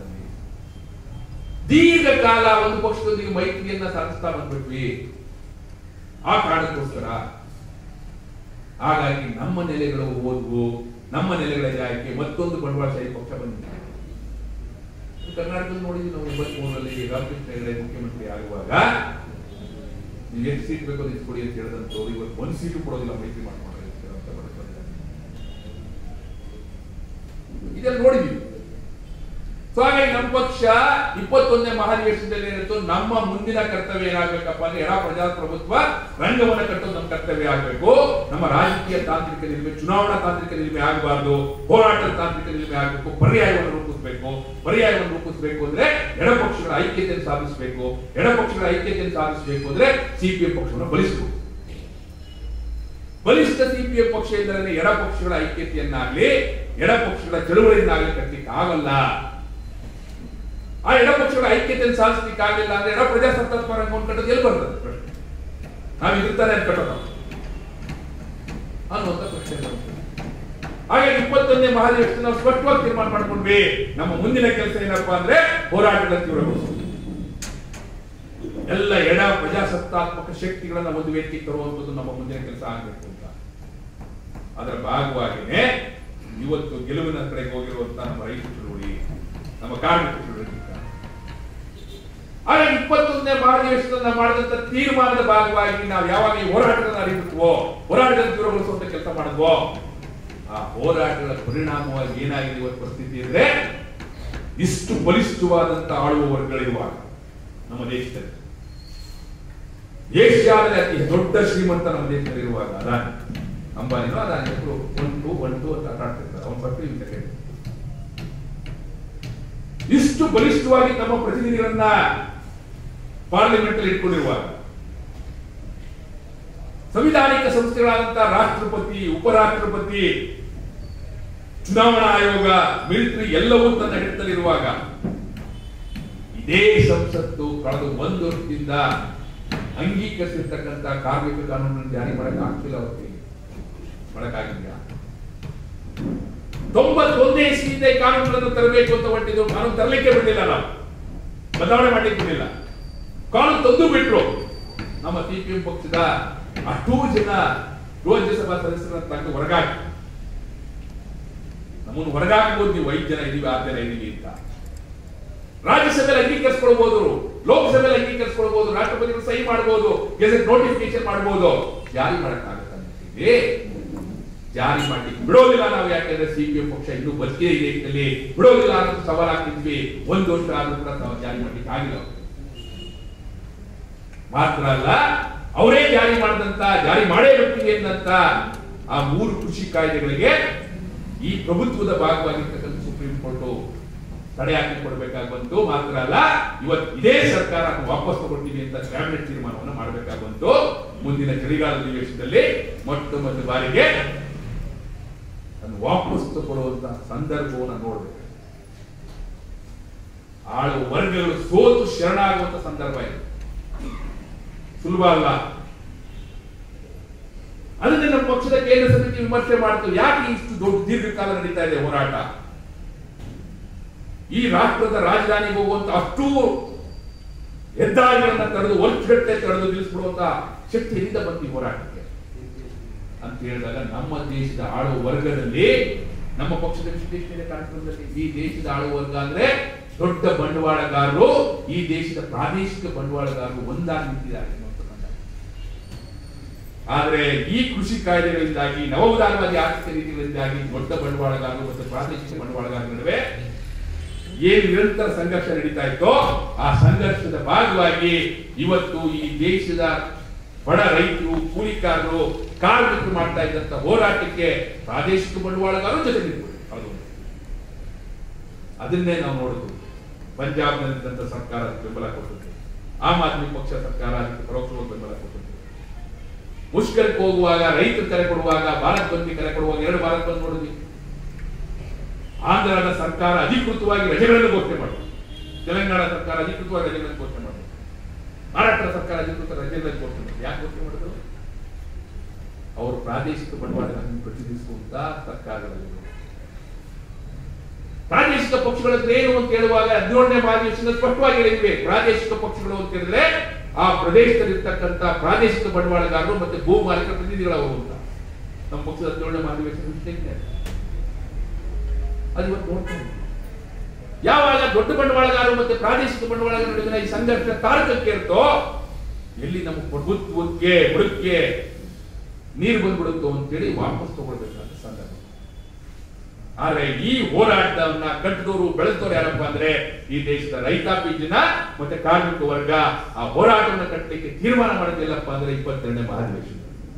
ದೀರ್ಘಕಾಲ ಒಂದು ಪಕ್ಷದೊಂದಿಗೆ ಮೈತ್ರಿಯನ್ನ ಸಾಧಿಸ್ತಾ ಬಂದ್ಬಿಟ್ವಿ ಆ ಕಾರಣಕ್ಕೋಸ್ಕರ ಹಾಗಾಗಿ ನಮ್ಮ ನೆಲೆಗಳು ಓದ್ವು ನಮ್ಮ ನೆಲೆಗಳ ಜಾಗಕ್ಕೆ ಮತ್ತೊಂದು ಬಂಡವಾಳಶಾಹಿ ಪಕ್ಷ ಬಂದಿದೆ ಕರ್ನಾಟಕದಲ್ಲಿ ನೋಡಿದ್ವಿ ನಾವು ಎಂಬತ್ಮೂರರಲ್ಲಿ ರಾಮಕೃಷ್ಣ ಹೆಗಡೆ ಮುಖ್ಯಮಂತ್ರಿ ಆಗುವಾಗ ನೀವು ಎಷ್ಟು ಸೀಟ್ ಬೇಕೋ ಅದು ಕೊಡಿ ಅಂತ ಹೇಳಿದಂತವ್ರು ಇವತ್ತು ಒಂದು ಸೀಟು ಕೊಡೋದಿಲ್ಲ ಮೈತ್ರಿ ಮಾಡ್ಕೊಂಡು ಅಂತ ಬರೆದಿದ್ದಾರೆ. ಇದೆಲ್ಲ ನೋಡಿದ್ವಿ ಸೊ ಹಾಗಾಗಿ ನಮ್ಮ ಪಕ್ಷ ಇಪ್ಪತ್ತೊಂದನೇ ಮಹಾಧಿವೇಶನದಲ್ಲಿ ಏನಿತ್ತು ನಮ್ಮ ಮುಂದಿನ ಕರ್ತವ್ಯ ಏನಾಗಬೇಕಪ್ಪ ಅಂದ್ರೆ ಎಡ ಪ್ರಜಾಪ್ರಭುತ್ವ ರಂಗವನ್ನ ಕಟ್ಟೋದು ನಮ್ಮ ಕರ್ತವ್ಯ ಆಗಬೇಕು ನಮ್ಮ ರಾಜಕೀಯ ತಾಂತ್ರಿಕ ನಿಲುಮೆ ಚುನಾವಣಾ ತಾಂತ್ರಿಕ ನಿಲುಮೆ ಆಗಬಾರ್ದು ಹೋರಾಟದ ತಾಂತ್ರಿಕ ನಿಲುಮೆ ಆಗಬೇಕು ಪರ್ಯಾಯವನ್ನು ರೂಪಿಸಬೇಕು ಪರ್ಯಾಯವನ್ನು ರೂಪಿಸಬೇಕು ಅಂದ್ರೆ ಎಡಪಕ್ಷಗಳ ಐಕ್ಯತೆಯನ್ನು ಸಾಧಿಸಬೇಕು ಎಡಪಕ್ಷಗಳ ಐಕ್ಯತೆಯನ್ನು ಸಾಧಿಸಬೇಕು ಅಂದ್ರೆ ಸಿಪಿಎಂ ಪಕ್ಷವನ್ನು ಬಲಿಸಬೇಕು ಬಲಿಷ್ಠ ಸಿಪಿಎಂ ಪಕ್ಷ ಎಂದರೆ ಎಡ ಪಕ್ಷಗಳ ಐಕ್ಯತೆಯನ್ನಾಗ್ಲಿ ಎಡ ಪಕ್ಷಗಳ ಚಳುವಳಿಯನ್ನಾಗ್ಲಿ ಕಟ್ಟಲಿಕ್ಕೆ ಆಗಲ್ಲ ಆ ಎಡ ಪಕ್ಷಗಳ ಐಕ್ಯತೆಯನ್ನು ಸಾಧಿಸಲಿಕ್ಕೆ ಆಗಲಿಲ್ಲ ಅಂದ್ರೆ ಎಡ ಪ್ರಜಾಸತ್ತಾತ್ಮಕ ರಂಗವನ್ನು ಕಟ್ಟೋದು ಎಲ್ಲಿ ಬರ್ತದೆ ಪ್ರಶ್ನೆ ನಾವು ಇರ್ತಾನೆ ಅಂತ ಕಟ್ಟೋದು ಅನ್ನುವಂಥ ಪ್ರಶ್ನೆ ಬರ್ತದೆ. ಹಾಗೆ ಇಪ್ಪತ್ತೊಂದನೇ ಮಹಾಧಿವೇಶನ ನಾವು ಸ್ಪಷ್ಟವಾಗಿ ತೀರ್ಮಾನ ಮಾಡ್ಕೊಂಡ್ವಿ ನಮ್ಮ ಮುಂದಿನ ಕೆಲಸ ಏನಪ್ಪಾ ಅಂದ್ರೆ ಹೋರಾಟದ ತೀವ್ರಗೊಳಿಸೋದು ಎಲ್ಲ ಎಡ ಪ್ರಜಾಸತ್ತಾತ್ಮಕ ಶಕ್ತಿಗಳನ್ನ ಒಂದು ವೇದಿಕೆ ತರುವಂಥದ್ದು ನಮ್ಮ ಮುಂದಿನ ಕೆಲಸ ಆಗಬೇಕು ಅಂತ ಅದರ ಭಾಗವಾಗಿನೇ ಇವತ್ತು ಗೆಲುವಿನ ಕಡೆಗೆ ಹೋಗಿರುವಂತಹ ನಮ್ಮ ರೈತ ಚಳುವಳಿ ನಮ್ಮ ಕಾರ್ಮಿಕ ಚಳುವಳಿ ಅಂತ. ಹಾಗಾಗಿ ಇಪ್ಪತ್ತೊಂದನೇ ಮಹಾಧಿವೇಶನ ಮಾಡಿದಂತ ತೀರ್ಮಾನದ ಭಾಗವಾಗಿ ನಾವು ಯಾವಾಗ ಈ ಹೋರಾಟವನ್ನು ಅರಿಬಿಟ್ವೋ ಹೋರಾಟದ ತೀವ್ರಗೊಳಿಸುವಂತ ಕೆಲಸ ಮಾಡಿದ್ವೋ ಆ ಹೋರಾಟಗಳ ಪರಿಣಾಮವಾಗಿ ಏನಾಗಿದೆ ಇವತ್ತು ಪರಿಸ್ಥಿತಿ ಅಂದ್ರೆ ಇಷ್ಟು ಬಲಿಷ್ಠವಾದಂತ ಆಳುವ ವರ್ಗಗಳಿರುವಾಗ ನಮ್ಮ ದೇಶದಲ್ಲಿ ಏಷ್ಯಾದಲ್ಲಿ ಅತಿ ದೊಡ್ಡ ಶ್ರೀಮಂತ ನಮ್ಮ ದೇಶದಲ್ಲಿ ಇರುವಾಗ ಅದಾನಿ ಅಂಬಾನಿನೋ ಅದಾನಿ ಹೆಸರು ಒನ್ ಟು ಒನ್ ಟು ಅಂತ ಆಟ ಆಡ್ತಿರ್ತಾರೆ ಅವನ ಪಟ್ಟಿ ಇಂತ ಕೇಳಿ ಇಷ್ಟು ಬಲಿಷ್ಠವಾಗಿ ನಮ್ಮ ಪ್ರತಿನಿಧಿಗಳನ್ನ ಪಾರ್ಲಿಮೆಂಟ್ ಅಲ್ಲಿ ಇಟ್ಕೊಂಡಿರುವಾಗ ಸಂವಿಧಾನಿಕ ಸಂಸ್ಥೆಗಳಾದಂತಹ ರಾಷ್ಟ್ರಪತಿ ಉಪರಾಷ್ಟ್ರಪತಿ ಚುನಾವಣಾ ಆಯೋಗ ಮಿಲಿಟರಿ ಎಲ್ಲವೂ ತನ್ನ ಹಿಡಿತದಲ್ಲಿರುವಾಗ ಇದೇ ಸಂಸತ್ತು ಕಳೆದ ಒಂದು ವರ್ಷದಿಂದ ಅಂಗೀಕರಿಸಿರ್ತಕ್ಕಂಥ ಕಾರ್ಮಿಕ ಕಾನೂನನ್ನು ಜಾರಿ ಮಾಡಕ್ ಆಗ್ತಿಲ್ಲ ಅವರಿಗೆ ಮಾಡಕ್ಕಾಗಿಲ್ಲ ತೊಂಬತ್ತೊಂದೇ ಇಸ್ವಿಯಿಂದ ಈ ಕಾನೂನುಗಳನ್ನು ತರಬೇಕು ಅಂತ ಹೊಟ್ಟಿದ್ದು ಕಾನೂನು ತರಲಿಕ್ಕೆ ಬಿಡಲಿಲ್ಲ ನಾವು ಬದಲಾವಣೆ ಮಾಡ್ಲಿಕ್ಕೆ ಬಿಡಲಿಲ್ಲ ಕಾನೂನು ತಂದು ಬಿಟ್ರು ನಮ್ಮ ಸಿಪಿಎಂ ಪಕ್ಷದ ಅಷ್ಟೂ ಜನ ರಾಜ್ಯಸಭಾ ಸದಸ್ಯರನ್ನ ತಂದು ಹೊರಗಾಕಿ ನಮ್ಮನ್ನು ಹೊರಗಾಕಬಹುದು ನೀವು ಐದು ಜನ ಇದೀವಿ ಆರು ಜನ ಇದೀವಿ ಅಂತ ರಾಜ್ಯಸಭೆಯಲ್ಲಿ ಅಂಗೀಕರಿಸ್ಕೊಳ್ಬಹುದು ಲೋಕಸಭೆಯಲ್ಲಿ ಅಂಗೀಕರಿಸ್ಕೊಳ್ಬಹುದು ರಾಷ್ಟ್ರಪತಿಗಳು ಸಹಿ ಮಾಡಬಹುದು ಗೆಜೆಟ್ ನೋಟಿಫಿಕೇಶನ್ ಮಾಡಬಹುದು ಜಾರಿ ಮಾಡಕ್ಕಾಗತ್ತೆ ಜಾರಿ ಮಾಡಿ ಬಿಡೋದಿಲ್ಲ ನಾವು ಯಾಕೆಂದ್ರೆ ಸಿಪಿಎಂ ಪಕ್ಷ ಇನ್ನೂ ಬದುಕಿದೆ ಈ ದೇಶದಲ್ಲಿ ಬಿಡೋದಿಲ್ಲ ಅನ್ನೋದು ಸವಾಲ್ ಹಾಕಿದ್ವಿ ಒಂದು ವರ್ಷ ಆದ್ರೂ ಕೂಡ ನಾವು ಜಾರಿ ಮಾಡ್ಲಿಕ್ಕೆ ಆಗಿಲ್ಲ ಮಾತ್ರ ಅಲ್ಲ ಅವರೇ ಜಾರಿ ಮಾಡಿದಂತ ಜಾರಿ ಮಾಡೇ ಬಿಡ್ತೀವಿ ಎಂದಂತ ಆ ಮೂರು ಕೃಷಿ ಕಾಯ್ದೆಗಳಿಗೆ ಈ ಪ್ರಭುತ್ವದ ಭಾಗವಾಗಿರ್ತಕ್ಕಂಥ ಸುಪ್ರೀಂ ಕೋರ್ಟ್ ತಡೆ ಹಾಕಿ ಕೊಡಬೇಕಾಗಿ ಬಂತು ಮಾತ್ರ ಅಲ್ಲ ಇವತ್ತು ಇದೇ ಸರ್ಕಾರ ವಾಪಸ್ ತಗೊಳ್ತೀವಿ ಅಂತ ಕ್ಯಾಬಿನೆಟ್ ತೀರ್ಮಾನವನ್ನು ಮಾಡಬೇಕಾಗಿ ಬಂತು ಮುಂದಿನ ಚಳಿಗಾಲದ ಅಧಿವೇಶನದಲ್ಲಿ ಮೊಟ್ಟ ಮೊದಲ ಬಾರಿಗೆ ಅದನ್ನು ವಾಪಸ್ ತಗೊಳ್ಳುವಂತ ಸಂದರ್ಭವನ್ನು ನೋಡ್ಬೇಕು ಆಳುವ ವರ್ಗಗಳು ಸೋತು ಶರಣಾಗುವಂತ ಸಂದರ್ಭ ಇದು ಸುಲಭ ಅಲ್ಲ ಅದನ್ನೇ ನಮ್ಮ ಪಕ್ಷದ ಕೇಂದ್ರ ಸಮಿತಿ ವಿಮರ್ಶೆ ಮಾಡಿತು ಯಾಕೆ ಇಷ್ಟು ದೊಡ್ಡ ದೀರ್ಘಕಾಲ ನಡೀತಾ ಇದೆ ಹೋರಾಟ ಈ ರಾಷ್ಟ್ರದ ರಾಜಧಾನಿಗೆ ಹೋಗುವಂತ ಅಷ್ಟು ಹೆದ್ದಾರಿಗಳನ್ನ ತಡೆದು ವರ್ಷಗಟ್ಟಲೆ ತಡೆದು ನಿಲ್ಲಿಸ್ಬಿಡುವಂತ ಶಕ್ತಿ ಎಲ್ಲಿಂದ ಬಂತು ಈ ಹೋರಾಟಕ್ಕೆ ಅಂತ ಹೇಳಿದಾಗ ನಮ್ಮ ದೇಶದ ಆಳುವ ವರ್ಗದಲ್ಲಿ ನಮ್ಮ ಪಕ್ಷದ ವಿಶ್ಲೇಷಣೆ ಕಾರ್ಯಕ್ರಮದಲ್ಲಿ ಈ ದೇಶದ ಆಳುವ ವರ್ಗ ಅಂದ್ರೆ ದೊಡ್ಡ ಬಂಡವಾಳಗಾರರು ಈ ದೇಶದ ಪ್ರಾದೇಶಿಕ ಬಂಡವಾಳಗಾರರು ಒಂದಾಗಿ ನಿಂತಿದ್ದಾರೆ ಅನ್ನುವಂಥದ್ದನ್ನ. ಆದ್ರೆ ಈ ಕೃಷಿ ಕಾಯ್ದೆಗಳಿಂದಾಗಿ ನವೋದಾನವಾದಿ ಆರ್ಥಿಕ ನೀತಿಗಳಿಂದಾಗಿ ದೊಡ್ಡ ಬಂಡವಾಳಗಾರರು ಮತ್ತು ಪ್ರಾದೇಶಿಕ ಬಂಡವಾಳಗಾರರ ನಡುವೆ ಏನ್ ನಿರಂತರ ಸಂಘರ್ಷ ನಡೀತಾ ಇತ್ತೋ ಆ ಸಂಘರ್ಷದ ಭಾಗವಾಗಿ ಇವತ್ತು ಈ ದೇಶದ ಬಡ ರೈತರು ಕೂಲಿಕಾರರು ಕಾರ್ಮಿಕರು ಮಾಡ್ತಾ ಇದ್ದಂತ ಹೋರಾಟಕ್ಕೆ ಪ್ರಾದೇಶಿಕ ಬಂಡವಾಳಗಾರರು ಜೊತೆ ನಿಂತ್ಬಿಟ್ರು. ಅದು ಅದನ್ನೇ ನಾವು ನೋಡುದು ಪಂಜಾಬ್ನಲ್ಲಿದ್ದಂತ ಸರ್ಕಾರ ಅದಕ್ಕೆ ಬೆಂಬಲ ಕೊಟ್ಟಿದೆ ಆಮ್ ಆದ್ಮಿ ಪಕ್ಷ ಸರ್ಕಾರ ಅದಕ್ಕೆ ಪರೋಕ್ಷವಾಗಿ ಬೆಂಬಲ ಕೊಟ್ಟಿದೆ ಮುಷ್ಕರಕ್ಕೆ ಹೋಗುವಾಗ ರೈತರು ಕರೆ ಕೊಡುವಾಗ ಭಾರತ್ ಬಂದ್ಗೆ ಕರೆ ಕೊಡುವಾಗ ಎರಡು ಭಾರತ್ ಬಂದ್ ನೋಡಿದ್ವಿ ಆಂಧ್ರದ ಸರ್ಕಾರ ಅಧಿಕೃತವಾಗಿ ರಜೆಗಳನ್ನು ಘೋಷಣೆ ಮಾಡಿದೆ ತೆಲಂಗಾಣ ಸರ್ಕಾರ ಅಧಿಕೃತವಾಗಿ ರಜೆಗಳನ್ನು ಘೋಷಣೆ ಮಾಡಿದೆ ಮಹಾರಾಷ್ಟ್ರ ಸರ್ಕಾರ ಅಧಿಕೃತ ರಜೆಗಳನ್ನು ಘೋಷಣೆ ಮಾಡಿದೆ ಯಾಕೆ ಘೋಷಣೆ ಮಾಡಿದ್ರು ಅವರು ಪ್ರಾದೇಶಿಕ ಬಂಡವಾಳಗಳನ್ನು ಪ್ರತಿನಿಧಿಸುವಂತ ಸರ್ಕಾರಗಳಲ್ಲಿ ಪ್ರಾದೇಶಿಕ ಪಕ್ಷಗಳ ಹತ್ರ ಏನು ಅಂತ ಹೇಳುವಾಗ ಹದಿನೇಳನೇ ಮಾರ್ಗದರ್ಶನ ಸ್ಪಷ್ಟವಾಗಿ ಹೇಳಿದ್ವಿ ಪ್ರಾದೇಶಿಕ ಪಕ್ಷಗಳು ಅಂತ ಹೇಳಿದ್ರೆ ಆ ಪ್ರದೇಶದಲ್ಲಿರ್ತಕ್ಕಂಥ ಪ್ರಾದೇಶಿಕ ಬಂಡವಾಳಗಾರರು ಮತ್ತೆ ಭೂ ಮಾಲೀಕರ ಪ್ರತಿನಿಧಿಗಳವರು ಅಂತ ನಮ್ಮ ಪಕ್ಷದ ಹದಿನೇಳನೇ ಮಾರ್ಗದರ್ಶನ ವಿಶ್ಲೇಷಣೆ ಅದು ಇವತ್ತು ನೋಡ್ತಾ ಇದ್ದೀವಿ. ಯಾವಾಗ ದೊಡ್ಡ ಬಂಡವಾಳಗಾರರು ಮತ್ತೆ ಪ್ರಾದೇಶಿಕ ಬಂಡವಾಳಗಾರರ ನಡುವಿನ ಈ ಸಂಘರ್ಷ ತಾರಕಕ್ಕೆ ಇರುತ್ತೋ ಎಲ್ಲಿ ನಮ್ಮ ಪ್ರಭುತ್ವಕ್ಕೆ ಬುಡಕ್ಕೆ ನೀರು ಬಂದ್ಬಿಡುತ್ತೋ ಅಂತೇಳಿ ವಾಪಸ್ ತಗೊಳ್ಬೇಕಾದ ಸಂದರ್ಭ ಆದ್ರೆ ಈ ಹೋರಾಟವನ್ನ ಕಟ್ಟಿದವರು ಬೆಳೆದವರು ಯಾರಪ್ಪ ಅಂದ್ರೆ ಈ ದೇಶದ ರೈತಾಪಿ ಜನ ಮತ್ತೆ ಕಾರ್ಮಿಕ ವರ್ಗ ಆ ಹೋರಾಟವನ್ನು ಕಟ್ಟಲಿಕ್ಕೆ ತೀರ್ಮಾನ ಮಾಡೋದಿಲ್ಲಪ್ಪ ಅಂದ್ರೆ ಇಪ್ಪತ್ತೆರಡನೇ ಮಹಾಧಿವೇಶನ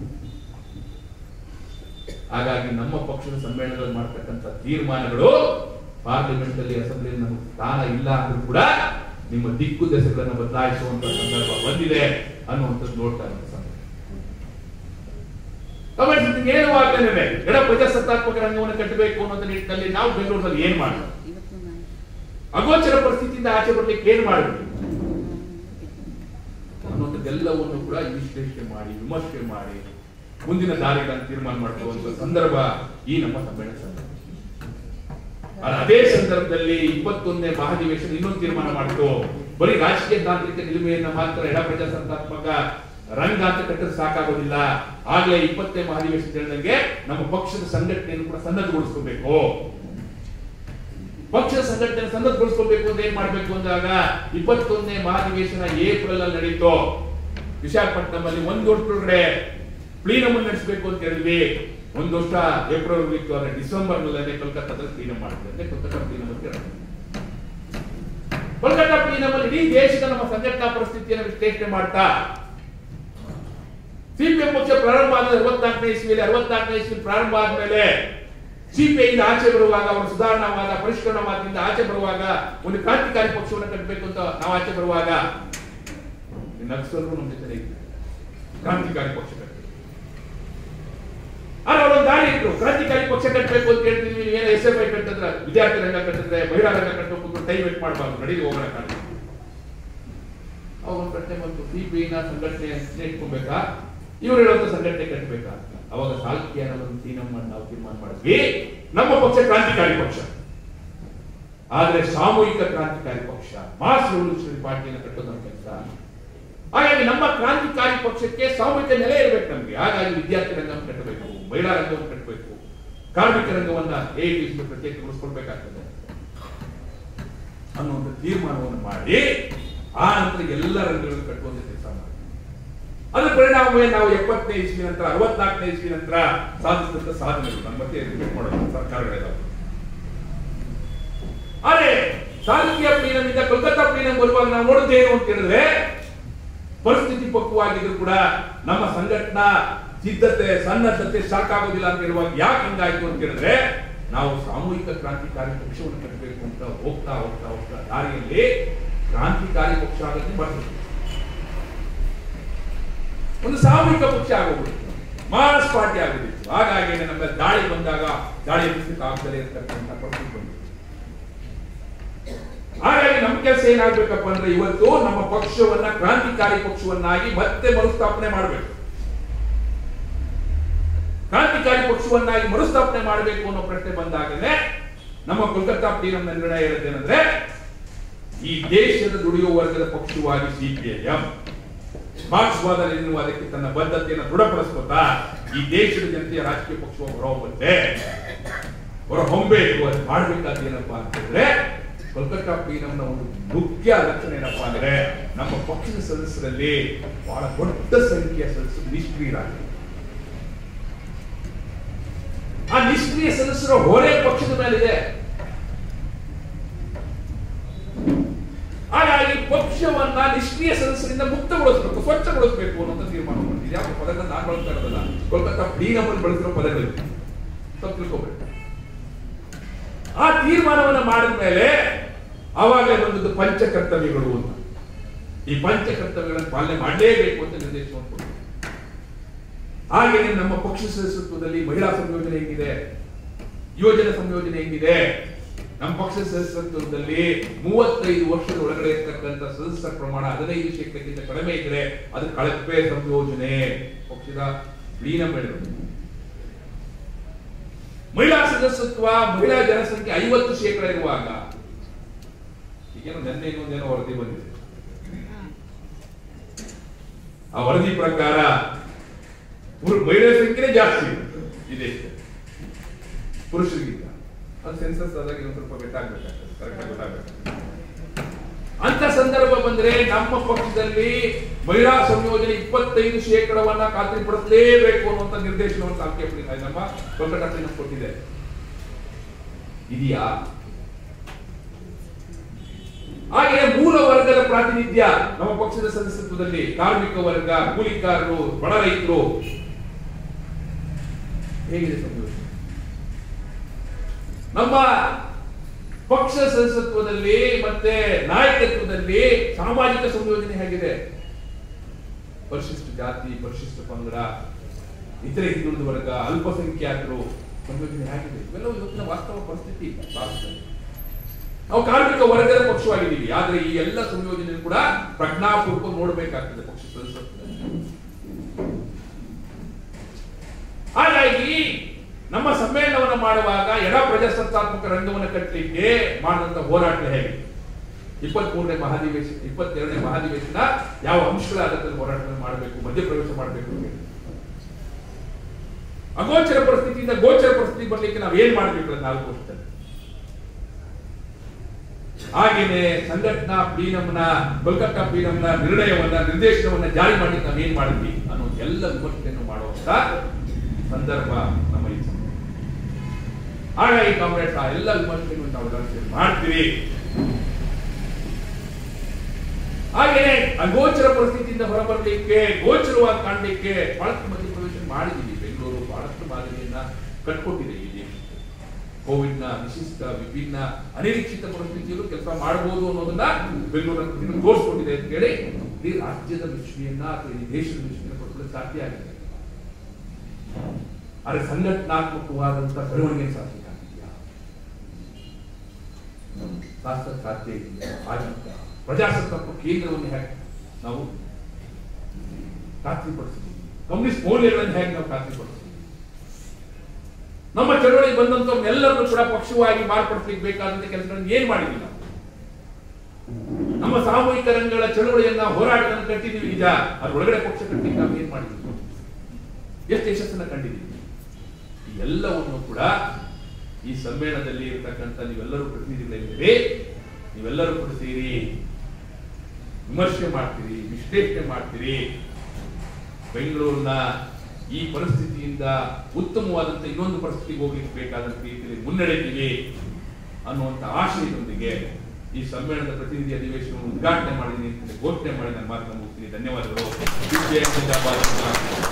ಹಾಗಾಗಿ ನಮ್ಮ ಪಕ್ಷದ ಸಮ್ಮೇಳನದಲ್ಲಿ ಮಾಡ್ತಕ್ಕಂಥ ತೀರ್ಮಾನಗಳು ಪಾರ್ಲಿಮೆಂಟ್ ಅಲ್ಲಿ ಅಸೆಂಬ್ಲಿಯಲ್ಲಿ ನಮಗೆ ಸ್ಥಾನ ಇಲ್ಲ ಅಂದ್ರೂ ಕೂಡ ನಿಮ್ಮ ದಿಕ್ಕು ದೆಸೆಗಳನ್ನು ಬದಲಾಯಿಸುವಂತ ಸಂದರ್ಭ ಬಂದಿದೆ ಅನ್ನುವಂಥದ್ದು ನೋಡ್ತಾ ಇರೋ ಸಂದರ್ಭ ಗಮನಿಸಿ ನೇರವಾಗ್ತಾನೆ ಎಡ ಪ್ರಜಾಸತ್ತಾತ್ಮಕ ರಂಗವನ್ನು ಕಟ್ಟಬೇಕು ಅನ್ನೋದ ನಿಟ್ಟಿನಲ್ಲಿ ನಾವು ಬೆಂಗಳೂರಿನಲ್ಲಿ ಏನ್ ಮಾಡೋದು ಅಗೋಚರ ಪರಿಸ್ಥಿತಿಯಿಂದ ಆಚೆ ಬರ್ಲಿಕ್ಕೆ ಏನ್ ಮಾಡಬೇಕು ಅನ್ನೋದೆಲ್ಲವನ್ನು ಕೂಡ ವಿಶ್ಲೇಷಣೆ ಮಾಡಿ ವಿಮರ್ಶೆ ಮಾಡಿ ಮುಂದಿನ ದಾರಿಗಳನ್ನು ತೀರ್ಮಾನ ಮಾಡಿಕೊಳ್ಳುವಂತ ಸಂದರ್ಭ ಈ ನಮ್ಮ ಸಮ್ಮೇಳನ ಸಂದರ್ಭ ಆದ್ರೆ ಅದೇ ಸಂದರ್ಭದಲ್ಲಿ ಇಪ್ಪತ್ತೊಂದನೇ ಮಹಾಧಿವೇಶನ ಇನ್ನೊಂದು ತೀರ್ಮಾನ ಮಾಡಿತು ಬರೀ ರಾಜಕೀಯ ತಾಂತ್ರಿಕ ನಿಲುಮೆಯನ್ನ ಮಾತ್ರ ಎಡ ಪ್ರಜಾಸತ್ತಾತ್ಮಕ ರಂಗ ಅಂತ ಕಟ್ಟರೆ ಸಾಕಾಗೋದಿಲ್ಲ ಆಗ್ಲೇ ಇಪ್ಪತ್ತನೇ ಮಹಾಧಿವೇಶನ ಹೇಳಿದಂಗೆ ನಮ್ಮ ಪಕ್ಷದ ಸಂಘಟನೆಯನ್ನು ಕೂಡ ಸನ್ನದ್ಧಗೊಳಿಸ್ಕೋಬೇಕು ಪಕ್ಷದ ಸಂಘಟನೆ ಸನ್ನದ್ಧಗೊಳಿಸ್ಕೋಬೇಕು ಅಂತ ಏನ್ ಮಾಡ್ಬೇಕು ಅಂದಾಗ ಇಪ್ಪತ್ತೊಂದನೇ ಮಹಾಧಿವೇಶನ ಏಪ್ರಿಲ್ ಅಲ್ಲಿ ನಡೀತು ವಿಶಾಖಪಟ್ಟಣಂ ಅಲ್ಲಿ ಒಂದು ವರ್ಷದೊಳಗಡೆ ಪ್ಲೀನಮ್ ನಡೆಸಬೇಕು ಅಂತ ಹೇಳಿದ್ವಿ ಒಂದು ವರ್ಷ ಏಪ್ರಿಲ್ ಇತ್ತು ಆದ್ರೆ ಡಿಸೆಂಬರ್ ನಲ್ಲಿ ಕೋಲ್ಕತ್ತಾದಲ್ಲಿ ಪ್ಲೀನಮ್ ಮಾಡಿದ್ವಿ ಅಂದ್ರೆ ಕೋಲ್ಕತ್ತಾ ಪ್ಲೀನಮ್ ಅಂತ ಹೇಳಿದ್ವಿ. ಕೋಲ್ಕತ್ತಾ ಪ್ಲೀನಮ್ ಅಲ್ಲಿ ಇಡೀ ದೇಶದ ನಮ್ಮ ಸಂಘಟನಾ ಪರಿಸ್ಥಿತಿಯನ್ನು ವಿಶ್ಲೇಷಣೆ ಮಾಡ್ತಾ ಸಿಪಿಎಂ ಪಕ್ಷ ಪ್ರಾರಂಭ ಆದ ಅರವತ್ನಾಲ್ಕನೇ ಇಸ್ವಿಯಲ್ಲಿ ಅರವತ್ನಾಲ್ಕನೇ ಇಸ್ವಿ ಪ್ರಾರಂಭ ಆದ್ಮೇಲೆ ಸಿಪಿಐಯಿಂದ ಆಚೆ ಬರುವಾಗ ಅವರು ಸುಧಾರಣಾವಾದ ಪರಿಷ್ಕರಣವಾದದಿಂದ ಆಚೆ ಬರುವಾಗ ಒಂದು ಕ್ರಾಂತಿಕಾರಿ ಪಕ್ಷವನ್ನು ಕಟ್ಟಬೇಕು ಅಂತ ನಾವು ಆಚೆ ಬರುವಾಗ ಈ ನಕ್ಸಲರು ನಮ್ಮ ಜೊತೆ ಇದ್ರು ಕ್ರಾಂತಿಕಾರಿ ಪಕ್ಷ ಕಟ್ಟಬೇಕು ಆದ್ರೆ ಅವರೊಂದು ದಾರಿ ಇತ್ತು ಕ್ರಾಂತಿಕಾರಿ ಪಕ್ಷ ಕಟ್ಟಬೇಕು ಅಂತ ಹೇಳ್ತೀವಿ ನೀವು ಏನೋ ಎಸ್ ಎಫ್ ಐ ಕಟ್ಟಿದ್ರೆ ವಿದ್ಯಾರ್ಥಿ ರಂಗ ಕಟ್ಟಿದ್ರೆ ಮಹಿಳಾ ರಂಗ ಕಟ್ಟಬೇಕು ಟೈಮ್ ವೇಟ್ ಮಾಡಬಾರ್ದು ನಡೀಲಿ ಹೋಗೋಣ ಕಾರಣ ಅವಾಗ ಒಂದು ಪ್ರಶ್ನೆ ಬಂತು ಸಿಪಿಐನ ಸಂಘಟನೆ ಇಟ್ಕೊಬೇಕಾ ಇವ್ರು ಹೇಳುವಂತ ಸಂಘಟನೆ ಕಟ್ಟಬೇಕಾ ಅಂತ ಅವಾಗ ಸಾಲ್ಕಿ ಅನ್ನೋದನ್ನು ತೀರ್ಮಾನ ಮಾಡಿ ನಾವು ತೀರ್ಮಾನ ಮಾಡಿದ್ವಿ ನಮ್ಮ ಪಕ್ಷ ಕ್ರಾಂತಿಕಾರಿ ಪಕ್ಷ ಆದ್ರೆ ಸಾಮೂಹಿಕ ಕ್ರಾಂತಿಕಾರಿ ಪಕ್ಷ ಮಾಸ್ ರೆವಲ್ಯೂಷನರಿ ಪಾರ್ಟಿಯನ್ನು ಕಟ್ಟೋದು ನಮ್ಮ ಕೆಲಸ ಹಾಗಾಗಿ ನಮ್ಮ ಕ್ರಾಂತಿಕಾರಿ ಪಕ್ಷಕ್ಕೆ ಸಾಮೂಹಿಕ ನೆಲೆ ಇರಬೇಕು ನಮ್ಗೆ ಹಾಗಾಗಿ ವಿದ್ಯಾರ್ಥಿ ರಂಗವನ್ನು ಕಟ್ಟಬೇಕು ಮಹಿಳಾ ರಂಗವನ್ನು ಕಟ್ಟಬೇಕು ಕಾರ್ಮಿಕ ರಂಗವನ್ನ ಹೇಗೆ ಪ್ರತ್ಯೇಕಗೊಳಿಸ್ಕೊಳ್ಬೇಕಾಗ್ತದೆ ಅನ್ನುವಂಥ ತೀರ್ಮಾನವನ್ನು ಮಾಡಿ ಆ ನಂತರ ಎಲ್ಲ ರಂಗಗಳನ್ನು ಕಟ್ಟುವಂತ ಕೆಲಸ ಮಾಡಿ ಅದರ ಪರಿಣಾಮವೇ ನಾವು ಎಪ್ಪತ್ತನೇ ಇಸ್ವಿ ನಂತರ ಅರವತ್ನಾಲ್ಕನೇ ಇಸ್ವಿ ನಂತರ ಸಾಧಿಸಿದಂತ ಸಾಧನೆಗಳು ನಮ್ಮ ಮತ್ತೆ ರಿಪೀಟ್ ಮಾಡೋದು ಸರ್ಕಾರಗಳಿದಾವೆ ಆದ್ರೆ ಸಾಲಿಕಿಯ ಪ್ಲೀನಮಿಂದ ಕೋಲ್ಕತ್ತಾ ಪ್ಲೀನಂ ಬರುವಾಗ ನಾವು ನೋಡೋದೇನು ಅಂತ ಹೇಳಿದ್ರೆ ಪರಿಸ್ಥಿತಿ ಪಕ್ವವಾಗಿದ್ರು ಕೂಡ ನಮ್ಮ ಸಂಘಟನಾ ಸಿದ್ಧತೆ ಸನ್ನದ್ಧತೆ ಸಾಕಾಗೋದಿಲ್ಲ ಅಂತ ಹೇಳುವಾಗ ಯಾಕೆ ಹಂಗಾಯ್ತು ಅಂತ ಹೇಳಿದ್ರೆ ನಾವು ಸಾಮೂಹಿಕ ಕ್ರಾಂತಿಕಾರಿ ಪಕ್ಷವನ್ನು ಕಟ್ಟಬೇಕು ಅಂತ ಹೋಗ್ತಾ ಹೋಗ್ತಾ ಹೋಗ್ತಾ ದಾರಿಯಲ್ಲಿ ಕ್ರಾಂತಿಕಾರಿ ಪಕ್ಷ ಆಗಕ್ಕೆ ಬರ್ತದೆ ಒಂದು ಸಾಮೂಹಿಕ ಪಕ್ಷ ಆಗೋಗ್ಬಿಡ್ತು ಮಾಸ್ ಪಾರ್ಟಿ ಆಗೋದಿತ್ತು ಹಾಗಾಗಿ ನಮ್ಮ ದಾಳಿ ಬಂದಾಗ ದಾಳಿ ಎದುರಿಸಲಿಕ್ಕೆ ಆಗದಲ್ಲೇ ಇರ್ತಕ್ಕಂಥ ಪರಿಸ್ಥಿತಿ ಬಂದಿತ್ತು ಹಾಗಾಗಿ ನಮ್ಮ ಕೆಲಸ ಏನಾಗ್ಬೇಕಪ್ಪ ಅಂದ್ರೆ ಇವತ್ತು ನಮ್ಮ ಪಕ್ಷವನ್ನ ಕ್ರಾಂತಿಕಾರಿ ಪಕ್ಷವನ್ನಾಗಿ ಮತ್ತೆ ಮರುಸ್ಥಾಪನೆ ಮಾಡಬೇಕು ಕ್ರಾಂತಿಕಾರಿ ಪಕ್ಷವನ್ನಾಗಿ ಮರುಸ್ಥಾಪನೆ ಮಾಡಬೇಕು ಅನ್ನೋ ಪ್ರಶ್ನೆ ಬಂದಾಗಲೇ ನಮ್ಮ ಕೋಲ್ಕತ್ತಾ ಪ್ಲೀನಂನ ನಿರ್ಣಯ ಹೇಳುತ್ತೇನೆಂದ್ರೆ ಈ ದೇಶದ ದುಡಿಯುವ ವರ್ಗದ ಪಕ್ಷವಾಗಿ ಸಿಪಿಐಎಂ ಮಾರ್ಕ್ಸ್ವಾದ ಎನ್ನುವುದಕ್ಕೆ ತನ್ನ ಬದ್ಧತೆಯನ್ನು ದೃಢಪಡಿಸ್ಕೊತಾ ಈ ದೇಶದ ಜನತೆಯ ರಾಜಕೀಯ ಪಕ್ಷವಾಗಿ ಹೊರಹೊಮ್ಮತ್ತೆ ಹೊರ ಹೊಂಬೇಕು ಅದು ಮಾಡ್ಬೇಕಾದ ಏನಪ್ಪಾ ಅಂತಂದ್ರೆ ಕೋಲ್ಕತ್ತಾ ಪ್ಲೀನಂನ ಒಂದು ಮುಖ್ಯ ಲಕ್ಷಣ ಏನಪ್ಪಾ ಅಂದ್ರೆ ನಮ್ಮ ಪಕ್ಷದ ಸದಸ್ಯರಲ್ಲಿ ಬಹಳ ದೊಡ್ಡ ಸಂಖ್ಯೆಯ ಸದಸ್ಯರು ನಿಷ್ಕ್ರಿಯರಾಗಿದ್ದಾರೆ ಆ ನಿಷ್ಕ್ರಿಯ ಸದಸ್ಯರ ಹೊರೆ ಪಕ್ಷದ ಮೇಲಿದೆ ಹಾಗಾಗಿ ಪಕ್ಷವನ್ನ ನಿಷ್ಕ್ರಿಯ ಸದಸ್ಯರಿಂದ ಮುಕ್ತಗೊಳಿಸಬೇಕು ಸ್ವಚ್ಛಗೊಳಿಸಬೇಕು ಅನ್ನೋ ತೀರ್ಮಾನ ಮಾಡಿದೆ ಯಾವ ಪದಗಳನ್ನ ನಾನು ಬಳಸ್ತಾ ಇರೋದಲ್ಲ ಕೋಲ್ಕತ್ತಾ ಪ್ಲೀನಮಲ್ಲಿ ಬಳಸಿರೋ ಪದಗಳು ತಪ್ಪು ತಿಳ್ಕೊಬೇಡಿ ಆ ತೀರ್ಮಾನವನ್ನ ಮಾಡಿದ ಮೇಲೆ ಆವಾಗಲೇ ಬಂದದ್ದು ಪಂಚ ಕರ್ತವ್ಯಗಳು ಅಂತ ಈ ಪಂಚ ಕರ್ತವ್ಯಗಳನ್ನು ಪಾಲನೆ ಮಾಡಲೇಬೇಕು ಅಂತ ನಿರ್ದೇಶನ ಕೊಟ್ಟರು ಹಾಗೆಯೇ ನಮ್ಮ ಪಕ್ಷ ಸದಸ್ಯತ್ವದಲ್ಲಿ ಮಹಿಳಾ ಸಂಯೋಜನೆ ಹೆಂಗಿದೆ ಯೋಜನೆ ಸಂಯೋಜನೆ ಹೆಂಗಿದೆ ನಮ್ಮ ಪಕ್ಷ ಸದಸ್ಯತ್ವದಲ್ಲಿ ಮೂವತ್ತೈದು ವರ್ಷದ ಒಳಗಡೆ ಇರ್ತಕ್ಕಂಥ ಸದಸ್ಯರ ಪ್ರಮಾಣ ಹದಿನೈದು ಶೇಕಡಕ್ಕಿಂತ ಕಡಿಮೆ ಇದ್ರೆ ಅದು ಕಳಪೆ ಸಂಯೋಜನೆ ಪಕ್ಷದ ಲೀನ ಬೆಳೆದು ಮಹಿಳಾ ಸದಸ್ಯತ್ವ ಮಹಿಳಾ ಜನಸಂಖ್ಯೆ ಐವತ್ತು ಶೇಕಡ ಇರುವಾಗ ಈಗೇನೋ ನಿನ್ನೆ ಇನ್ನೊಂದೇನೋ ವರದಿ ಬಂದಿದೆ ಆ ವರದಿ ಪ್ರಕಾರ ಪುರು- ಮಹಿಳೆಯರ ಸಂಖ್ಯೆನೇ ಜಾಸ್ತಿ ಇದೆ ಪುರುಷರಿಗಿಂತ ಅದು ಸೆನ್ಸಸ್ ಆದಾಗ ಇನ್ನೊಂದು ಸ್ವಲ್ಪ ಗೊತ್ತಾಗ್ಬೇಕಾಗ್ತದೆ ಕರೆಕ್ಟ್ ಗೊತ್ತಾಗ್ಬೇಕಾಗ್ತದೆ ಅಂತ ಸಂದರ್ಭ ಬಂದ್ರೆ ನಮ್ಮ ಪಕ್ಷದಲ್ಲಿ ಮಹಿಳಾ ಸಂಯೋಜನೆ ಇಪ್ಪತ್ತೈದು ಶೇಕಡವನ್ನ ಖಾತ್ರಿಪಡಿಸಲೇಬೇಕು ಅನ್ನುವಂತ ನಿರ್ದೇಶನವನ್ನು ಸಾಂಖ್ಯ ನಮ್ಮ ಕೊಲ್ಕತ್ತಾ ಕೊಟ್ಟಿದೆ ಇದೆಯಾ ಹಾಗೆ ಮೂಲ ವರ್ಗದ ಪ್ರಾತಿನಿಧ್ಯ ನಮ್ಮ ಪಕ್ಷದ ಸದಸ್ಯತ್ವದಲ್ಲಿ ಕಾರ್ಮಿಕ ವರ್ಗ ಕೂಲಿಕಾರರು ಬಡ ರೈತರು ಹೇಗಿದೆ ಸಂಯೋಜನೆ ನಮ್ಮ ಪಕ್ಷ ಸದಸ್ಯತ್ವದಲ್ಲಿ ಮತ್ತೆ ನಾಯಕತ್ವದಲ್ಲಿ ಸಾಮಾಜಿಕ ಸಂಯೋಜನೆ ಹೇಗಿದೆ ಪರಿಶಿಷ್ಟ ಜಾತಿ ಪರಿಶಿಷ್ಟ ಪಂಗಡ ಇತರೆ ಹಿಂದುಳಿದ ವರ್ಗ ಅಲ್ಪಸಂಖ್ಯಾತರು ಸಂಯೋಜನೆ ಹೇಗಿದೆ ಇವೆಲ್ಲವೂ ಇವತ್ತಿನ ವಾಸ್ತವ ಪರಿಸ್ಥಿತಿ ಭಾರತದಲ್ಲಿ ನಾವು ಕಾರ್ಮಿಕ ವರ್ಗದ ಪಕ್ಷವಾಗಿದ್ದೀವಿ ಆದ್ರೆ ಈ ಎಲ್ಲ ಸಂಯೋಜನೆ ಕೂಡ ಪ್ರಜ್ಞಾಪೂರ್ವಕ ನೋಡಬೇಕಾಗ್ತದೆ ಪಕ್ಷ ಸದಸ್ಯತ್ವದಲ್ಲಿ ಹಾಗಾಗಿ ನಮ್ಮ ಸಮ್ಮೇಳನವನ್ನು ಮಾಡುವಾಗ ಎಡ ಪ್ರಜಾಸತ್ತಾತ್ಮಕ ರಂಗವನ್ನು ಕಟ್ಟಲಿಕ್ಕೆ ಮಾಡಿದಂತ ಹೋರಾಟ ಹೇಗೆ ಇಪ್ಪತ್ತ್ ಮೂರನೇ ಮಹಾಧಿವೇಶನ ಇಪ್ಪತ್ತೆರಡನೇ ಮಹಾಧಿವೇಶನ ಯಾವ ಅಂಶಗಳ ಆಧಾರದಲ್ಲಿ ಹೋರಾಟವನ್ನು ಮಾಡಬೇಕು ಮಧ್ಯಪ್ರವೇಶ ಮಾಡಬೇಕು ಅಂತ ಹೇಳಿ. ಅಗೋಚರ ಪರಿಸ್ಥಿತಿಯಿಂದ ಗೋಚರ ಪರಿಸ್ಥಿತಿ ಬರ್ಲಿಕ್ಕೆ ನಾವು ಏನ್ ಮಾಡ್ಬೇಕು ಅಂತ ನಾಲ್ಕು ವರ್ಷದಲ್ಲಿ ಹಾಗೇನೆ ಸಂಘಟನಾ ಪ್ಲೀನಂನ ಕೋಲ್ಕತ್ತಾ ಪ್ಲೀನಂನ ನಿರ್ಣಯವನ್ನ ನಿರ್ದೇಶನವನ್ನ ಜಾರಿ ಮಾಡಿ ನಾವು ಏನ್ ಮಾಡಿದ್ವಿ ಅನ್ನೋ ಎಲ್ಲ ವಿಮರ್ಶೆಯನ್ನು ಮಾಡುವಂತ ಸಂದರ್ಭ ನಮ್ಮ ಈ ಸಮಯ. ಹಾಗಾಗಿ ಕಾಂಗ್ರೆಸ್ ಆ ಎಲ್ಲ ವಿಮರ್ಶೆಯನ್ನು ನಾವು ವಿಮರ್ಶೆ ಮಾಡ್ತೀವಿ ಹಾಗೇನೆ ಅಗೋಚರ ಪರಿಸ್ಥಿತಿಯಿಂದ ಹೊರಬರಲಿಕ್ಕೆ ಗೋಚರವಾಗಿ ಕಾಣಲಿಕ್ಕೆ ಬಹಳಷ್ಟು ಮಧ್ಯಪ್ರವೇಶ ಮಾಡಿದ್ದೀವಿ ಬೆಂಗಳೂರು ಬಹಳಷ್ಟು ಮಾದರಿಯನ್ನ ಕಟ್ಕೊಟ್ಟಿದೆ ಈ ದೇಶ ಕೋವಿಡ್ ನ ವಿಶಿಷ್ಟ ವಿಭಿನ್ನ ಅನಿರೀಕ್ಷಿತ ಪರಿಸ್ಥಿತಿಯಲ್ಲೂ ಕೆಲಸ ಮಾಡಬಹುದು ಅನ್ನೋದನ್ನ ಬೆಂಗಳೂರಿನ ತೋರಿಸ್ಕೊಂಡಿದೆ ಅಂತ ಹೇಳಿ ಇಡೀ ರಾಜ್ಯದ ಮಿಶ್ರಿಯನ್ನ ಅಥವಾ ಈ ದೇಶದ ಮಿಶ್ರಿಯನ್ನ ಕೊಡ್ಕೊಳ್ಳೋಕೆ ಸಾಧ್ಯ ಆಗಿದೆ ಆದರೆ ಸಂಘಟನಾತ್ಮಕವಾದಂತ ಬೆಳವಣಿಗೆ ಸಾಧ್ಯ ಆಗಿದೆಯಾ ಶಾಸ್ತ್ರ ಸಾಧ್ಯ ಇದೆಯಾ ಆಗಿಲ್ಲ ಪ್ರಜಾಸತ್ತಾತ್ಮಕ ಕೇಂದ್ರವನ್ನು ಹೇಗೆ ನಾವು ಖಾತ್ರಿಪಡಿಸ್ತೀವಿ ಕಮ್ಯುನಿಸ್ಟ್ ಮೌಲ್ಯಗಳನ್ನು ಹೇಗೆ ನಾವು ಖಾತ್ರಿಪಡಿಸ್ತೀವಿ ನಮ್ಮ ಚಳವಳಿ ಬಂದಂತವ್ರನ್ನೆಲ್ಲರನ್ನು ಕೂಡ ಪಕ್ಷವಾಗಿ ಮಾರ್ಪಡಿಸ್ಲಿಕ್ಕೆ ಬೇಕಾದಂತ ಕೆಲಸಗಳನ್ನು ಏನ್ ಮಾಡಿದ್ವಿ ನಾವು ನಮ್ಮ ಸಾಮೂಹಿಕ ರಂಗಗಳ ಚಳವಳಿಯನ್ನ ಹೋರಾಟವನ್ನು ಕಟ್ಟಿದೀವಿ ನಿಜ ಅದ್ರ ಒಳಗಡೆ ಪಕ್ಷ ಕಟ್ಟಿ ನಾವು ಏನ್ ಮಾಡಿದ್ವಿ ಎಷ್ಟು ಯಶಸ್ಸನ್ನ ಕಂಡಿದ್ದೀವಿ ಈ ಎಲ್ಲವನ್ನು ಕೂಡ ಈ ಸಮ್ಮೇಳನದಲ್ಲಿ ಇರತಕ್ಕಂಥ ನೀವೆಲ್ಲರೂ ಪ್ರತಿನಿಧಿಗಳಿದ್ದೀರಿ ನೀವೆಲ್ಲರೂ ಕೂಡ ಸೇರಿ ವಿಮರ್ಶೆ ಮಾಡ್ತೀರಿ ವಿಶ್ಲೇಷಣೆ ಮಾಡ್ತೀರಿ ಬೆಂಗಳೂರಿನ ಈ ಪರಿಸ್ಥಿತಿಯಿಂದ ಉತ್ತಮವಾದಂತ ಇನ್ನೊಂದು ಪರಿಸ್ಥಿತಿಗೆ ಹೋಗ್ಲಿಕ್ಕೆ ಬೇಕಾದಂತ ರೀತಿಯಲ್ಲಿ ಮುನ್ನಡೆತೀವಿ ಅನ್ನುವಂತ ಆಶಯದೊಂದಿಗೆ ಈ ಸಮ್ಮೇಳನದ ಪ್ರತಿನಿಧಿ ಅಧಿವೇಶನವನ್ನು ಉದ್ಘಾಟನೆ ಮಾಡಿದ್ದೀನಿ ಅಂತ ಘೋಷಣೆ ಮಾಡಿ ನನ್ನ ಮಾತನ್ನು ಮುಗಿಸ್ತೀನಿ ಧನ್ಯವಾದಗಳು ವಿಜಯ ಜಿಂದಾಬಾದ್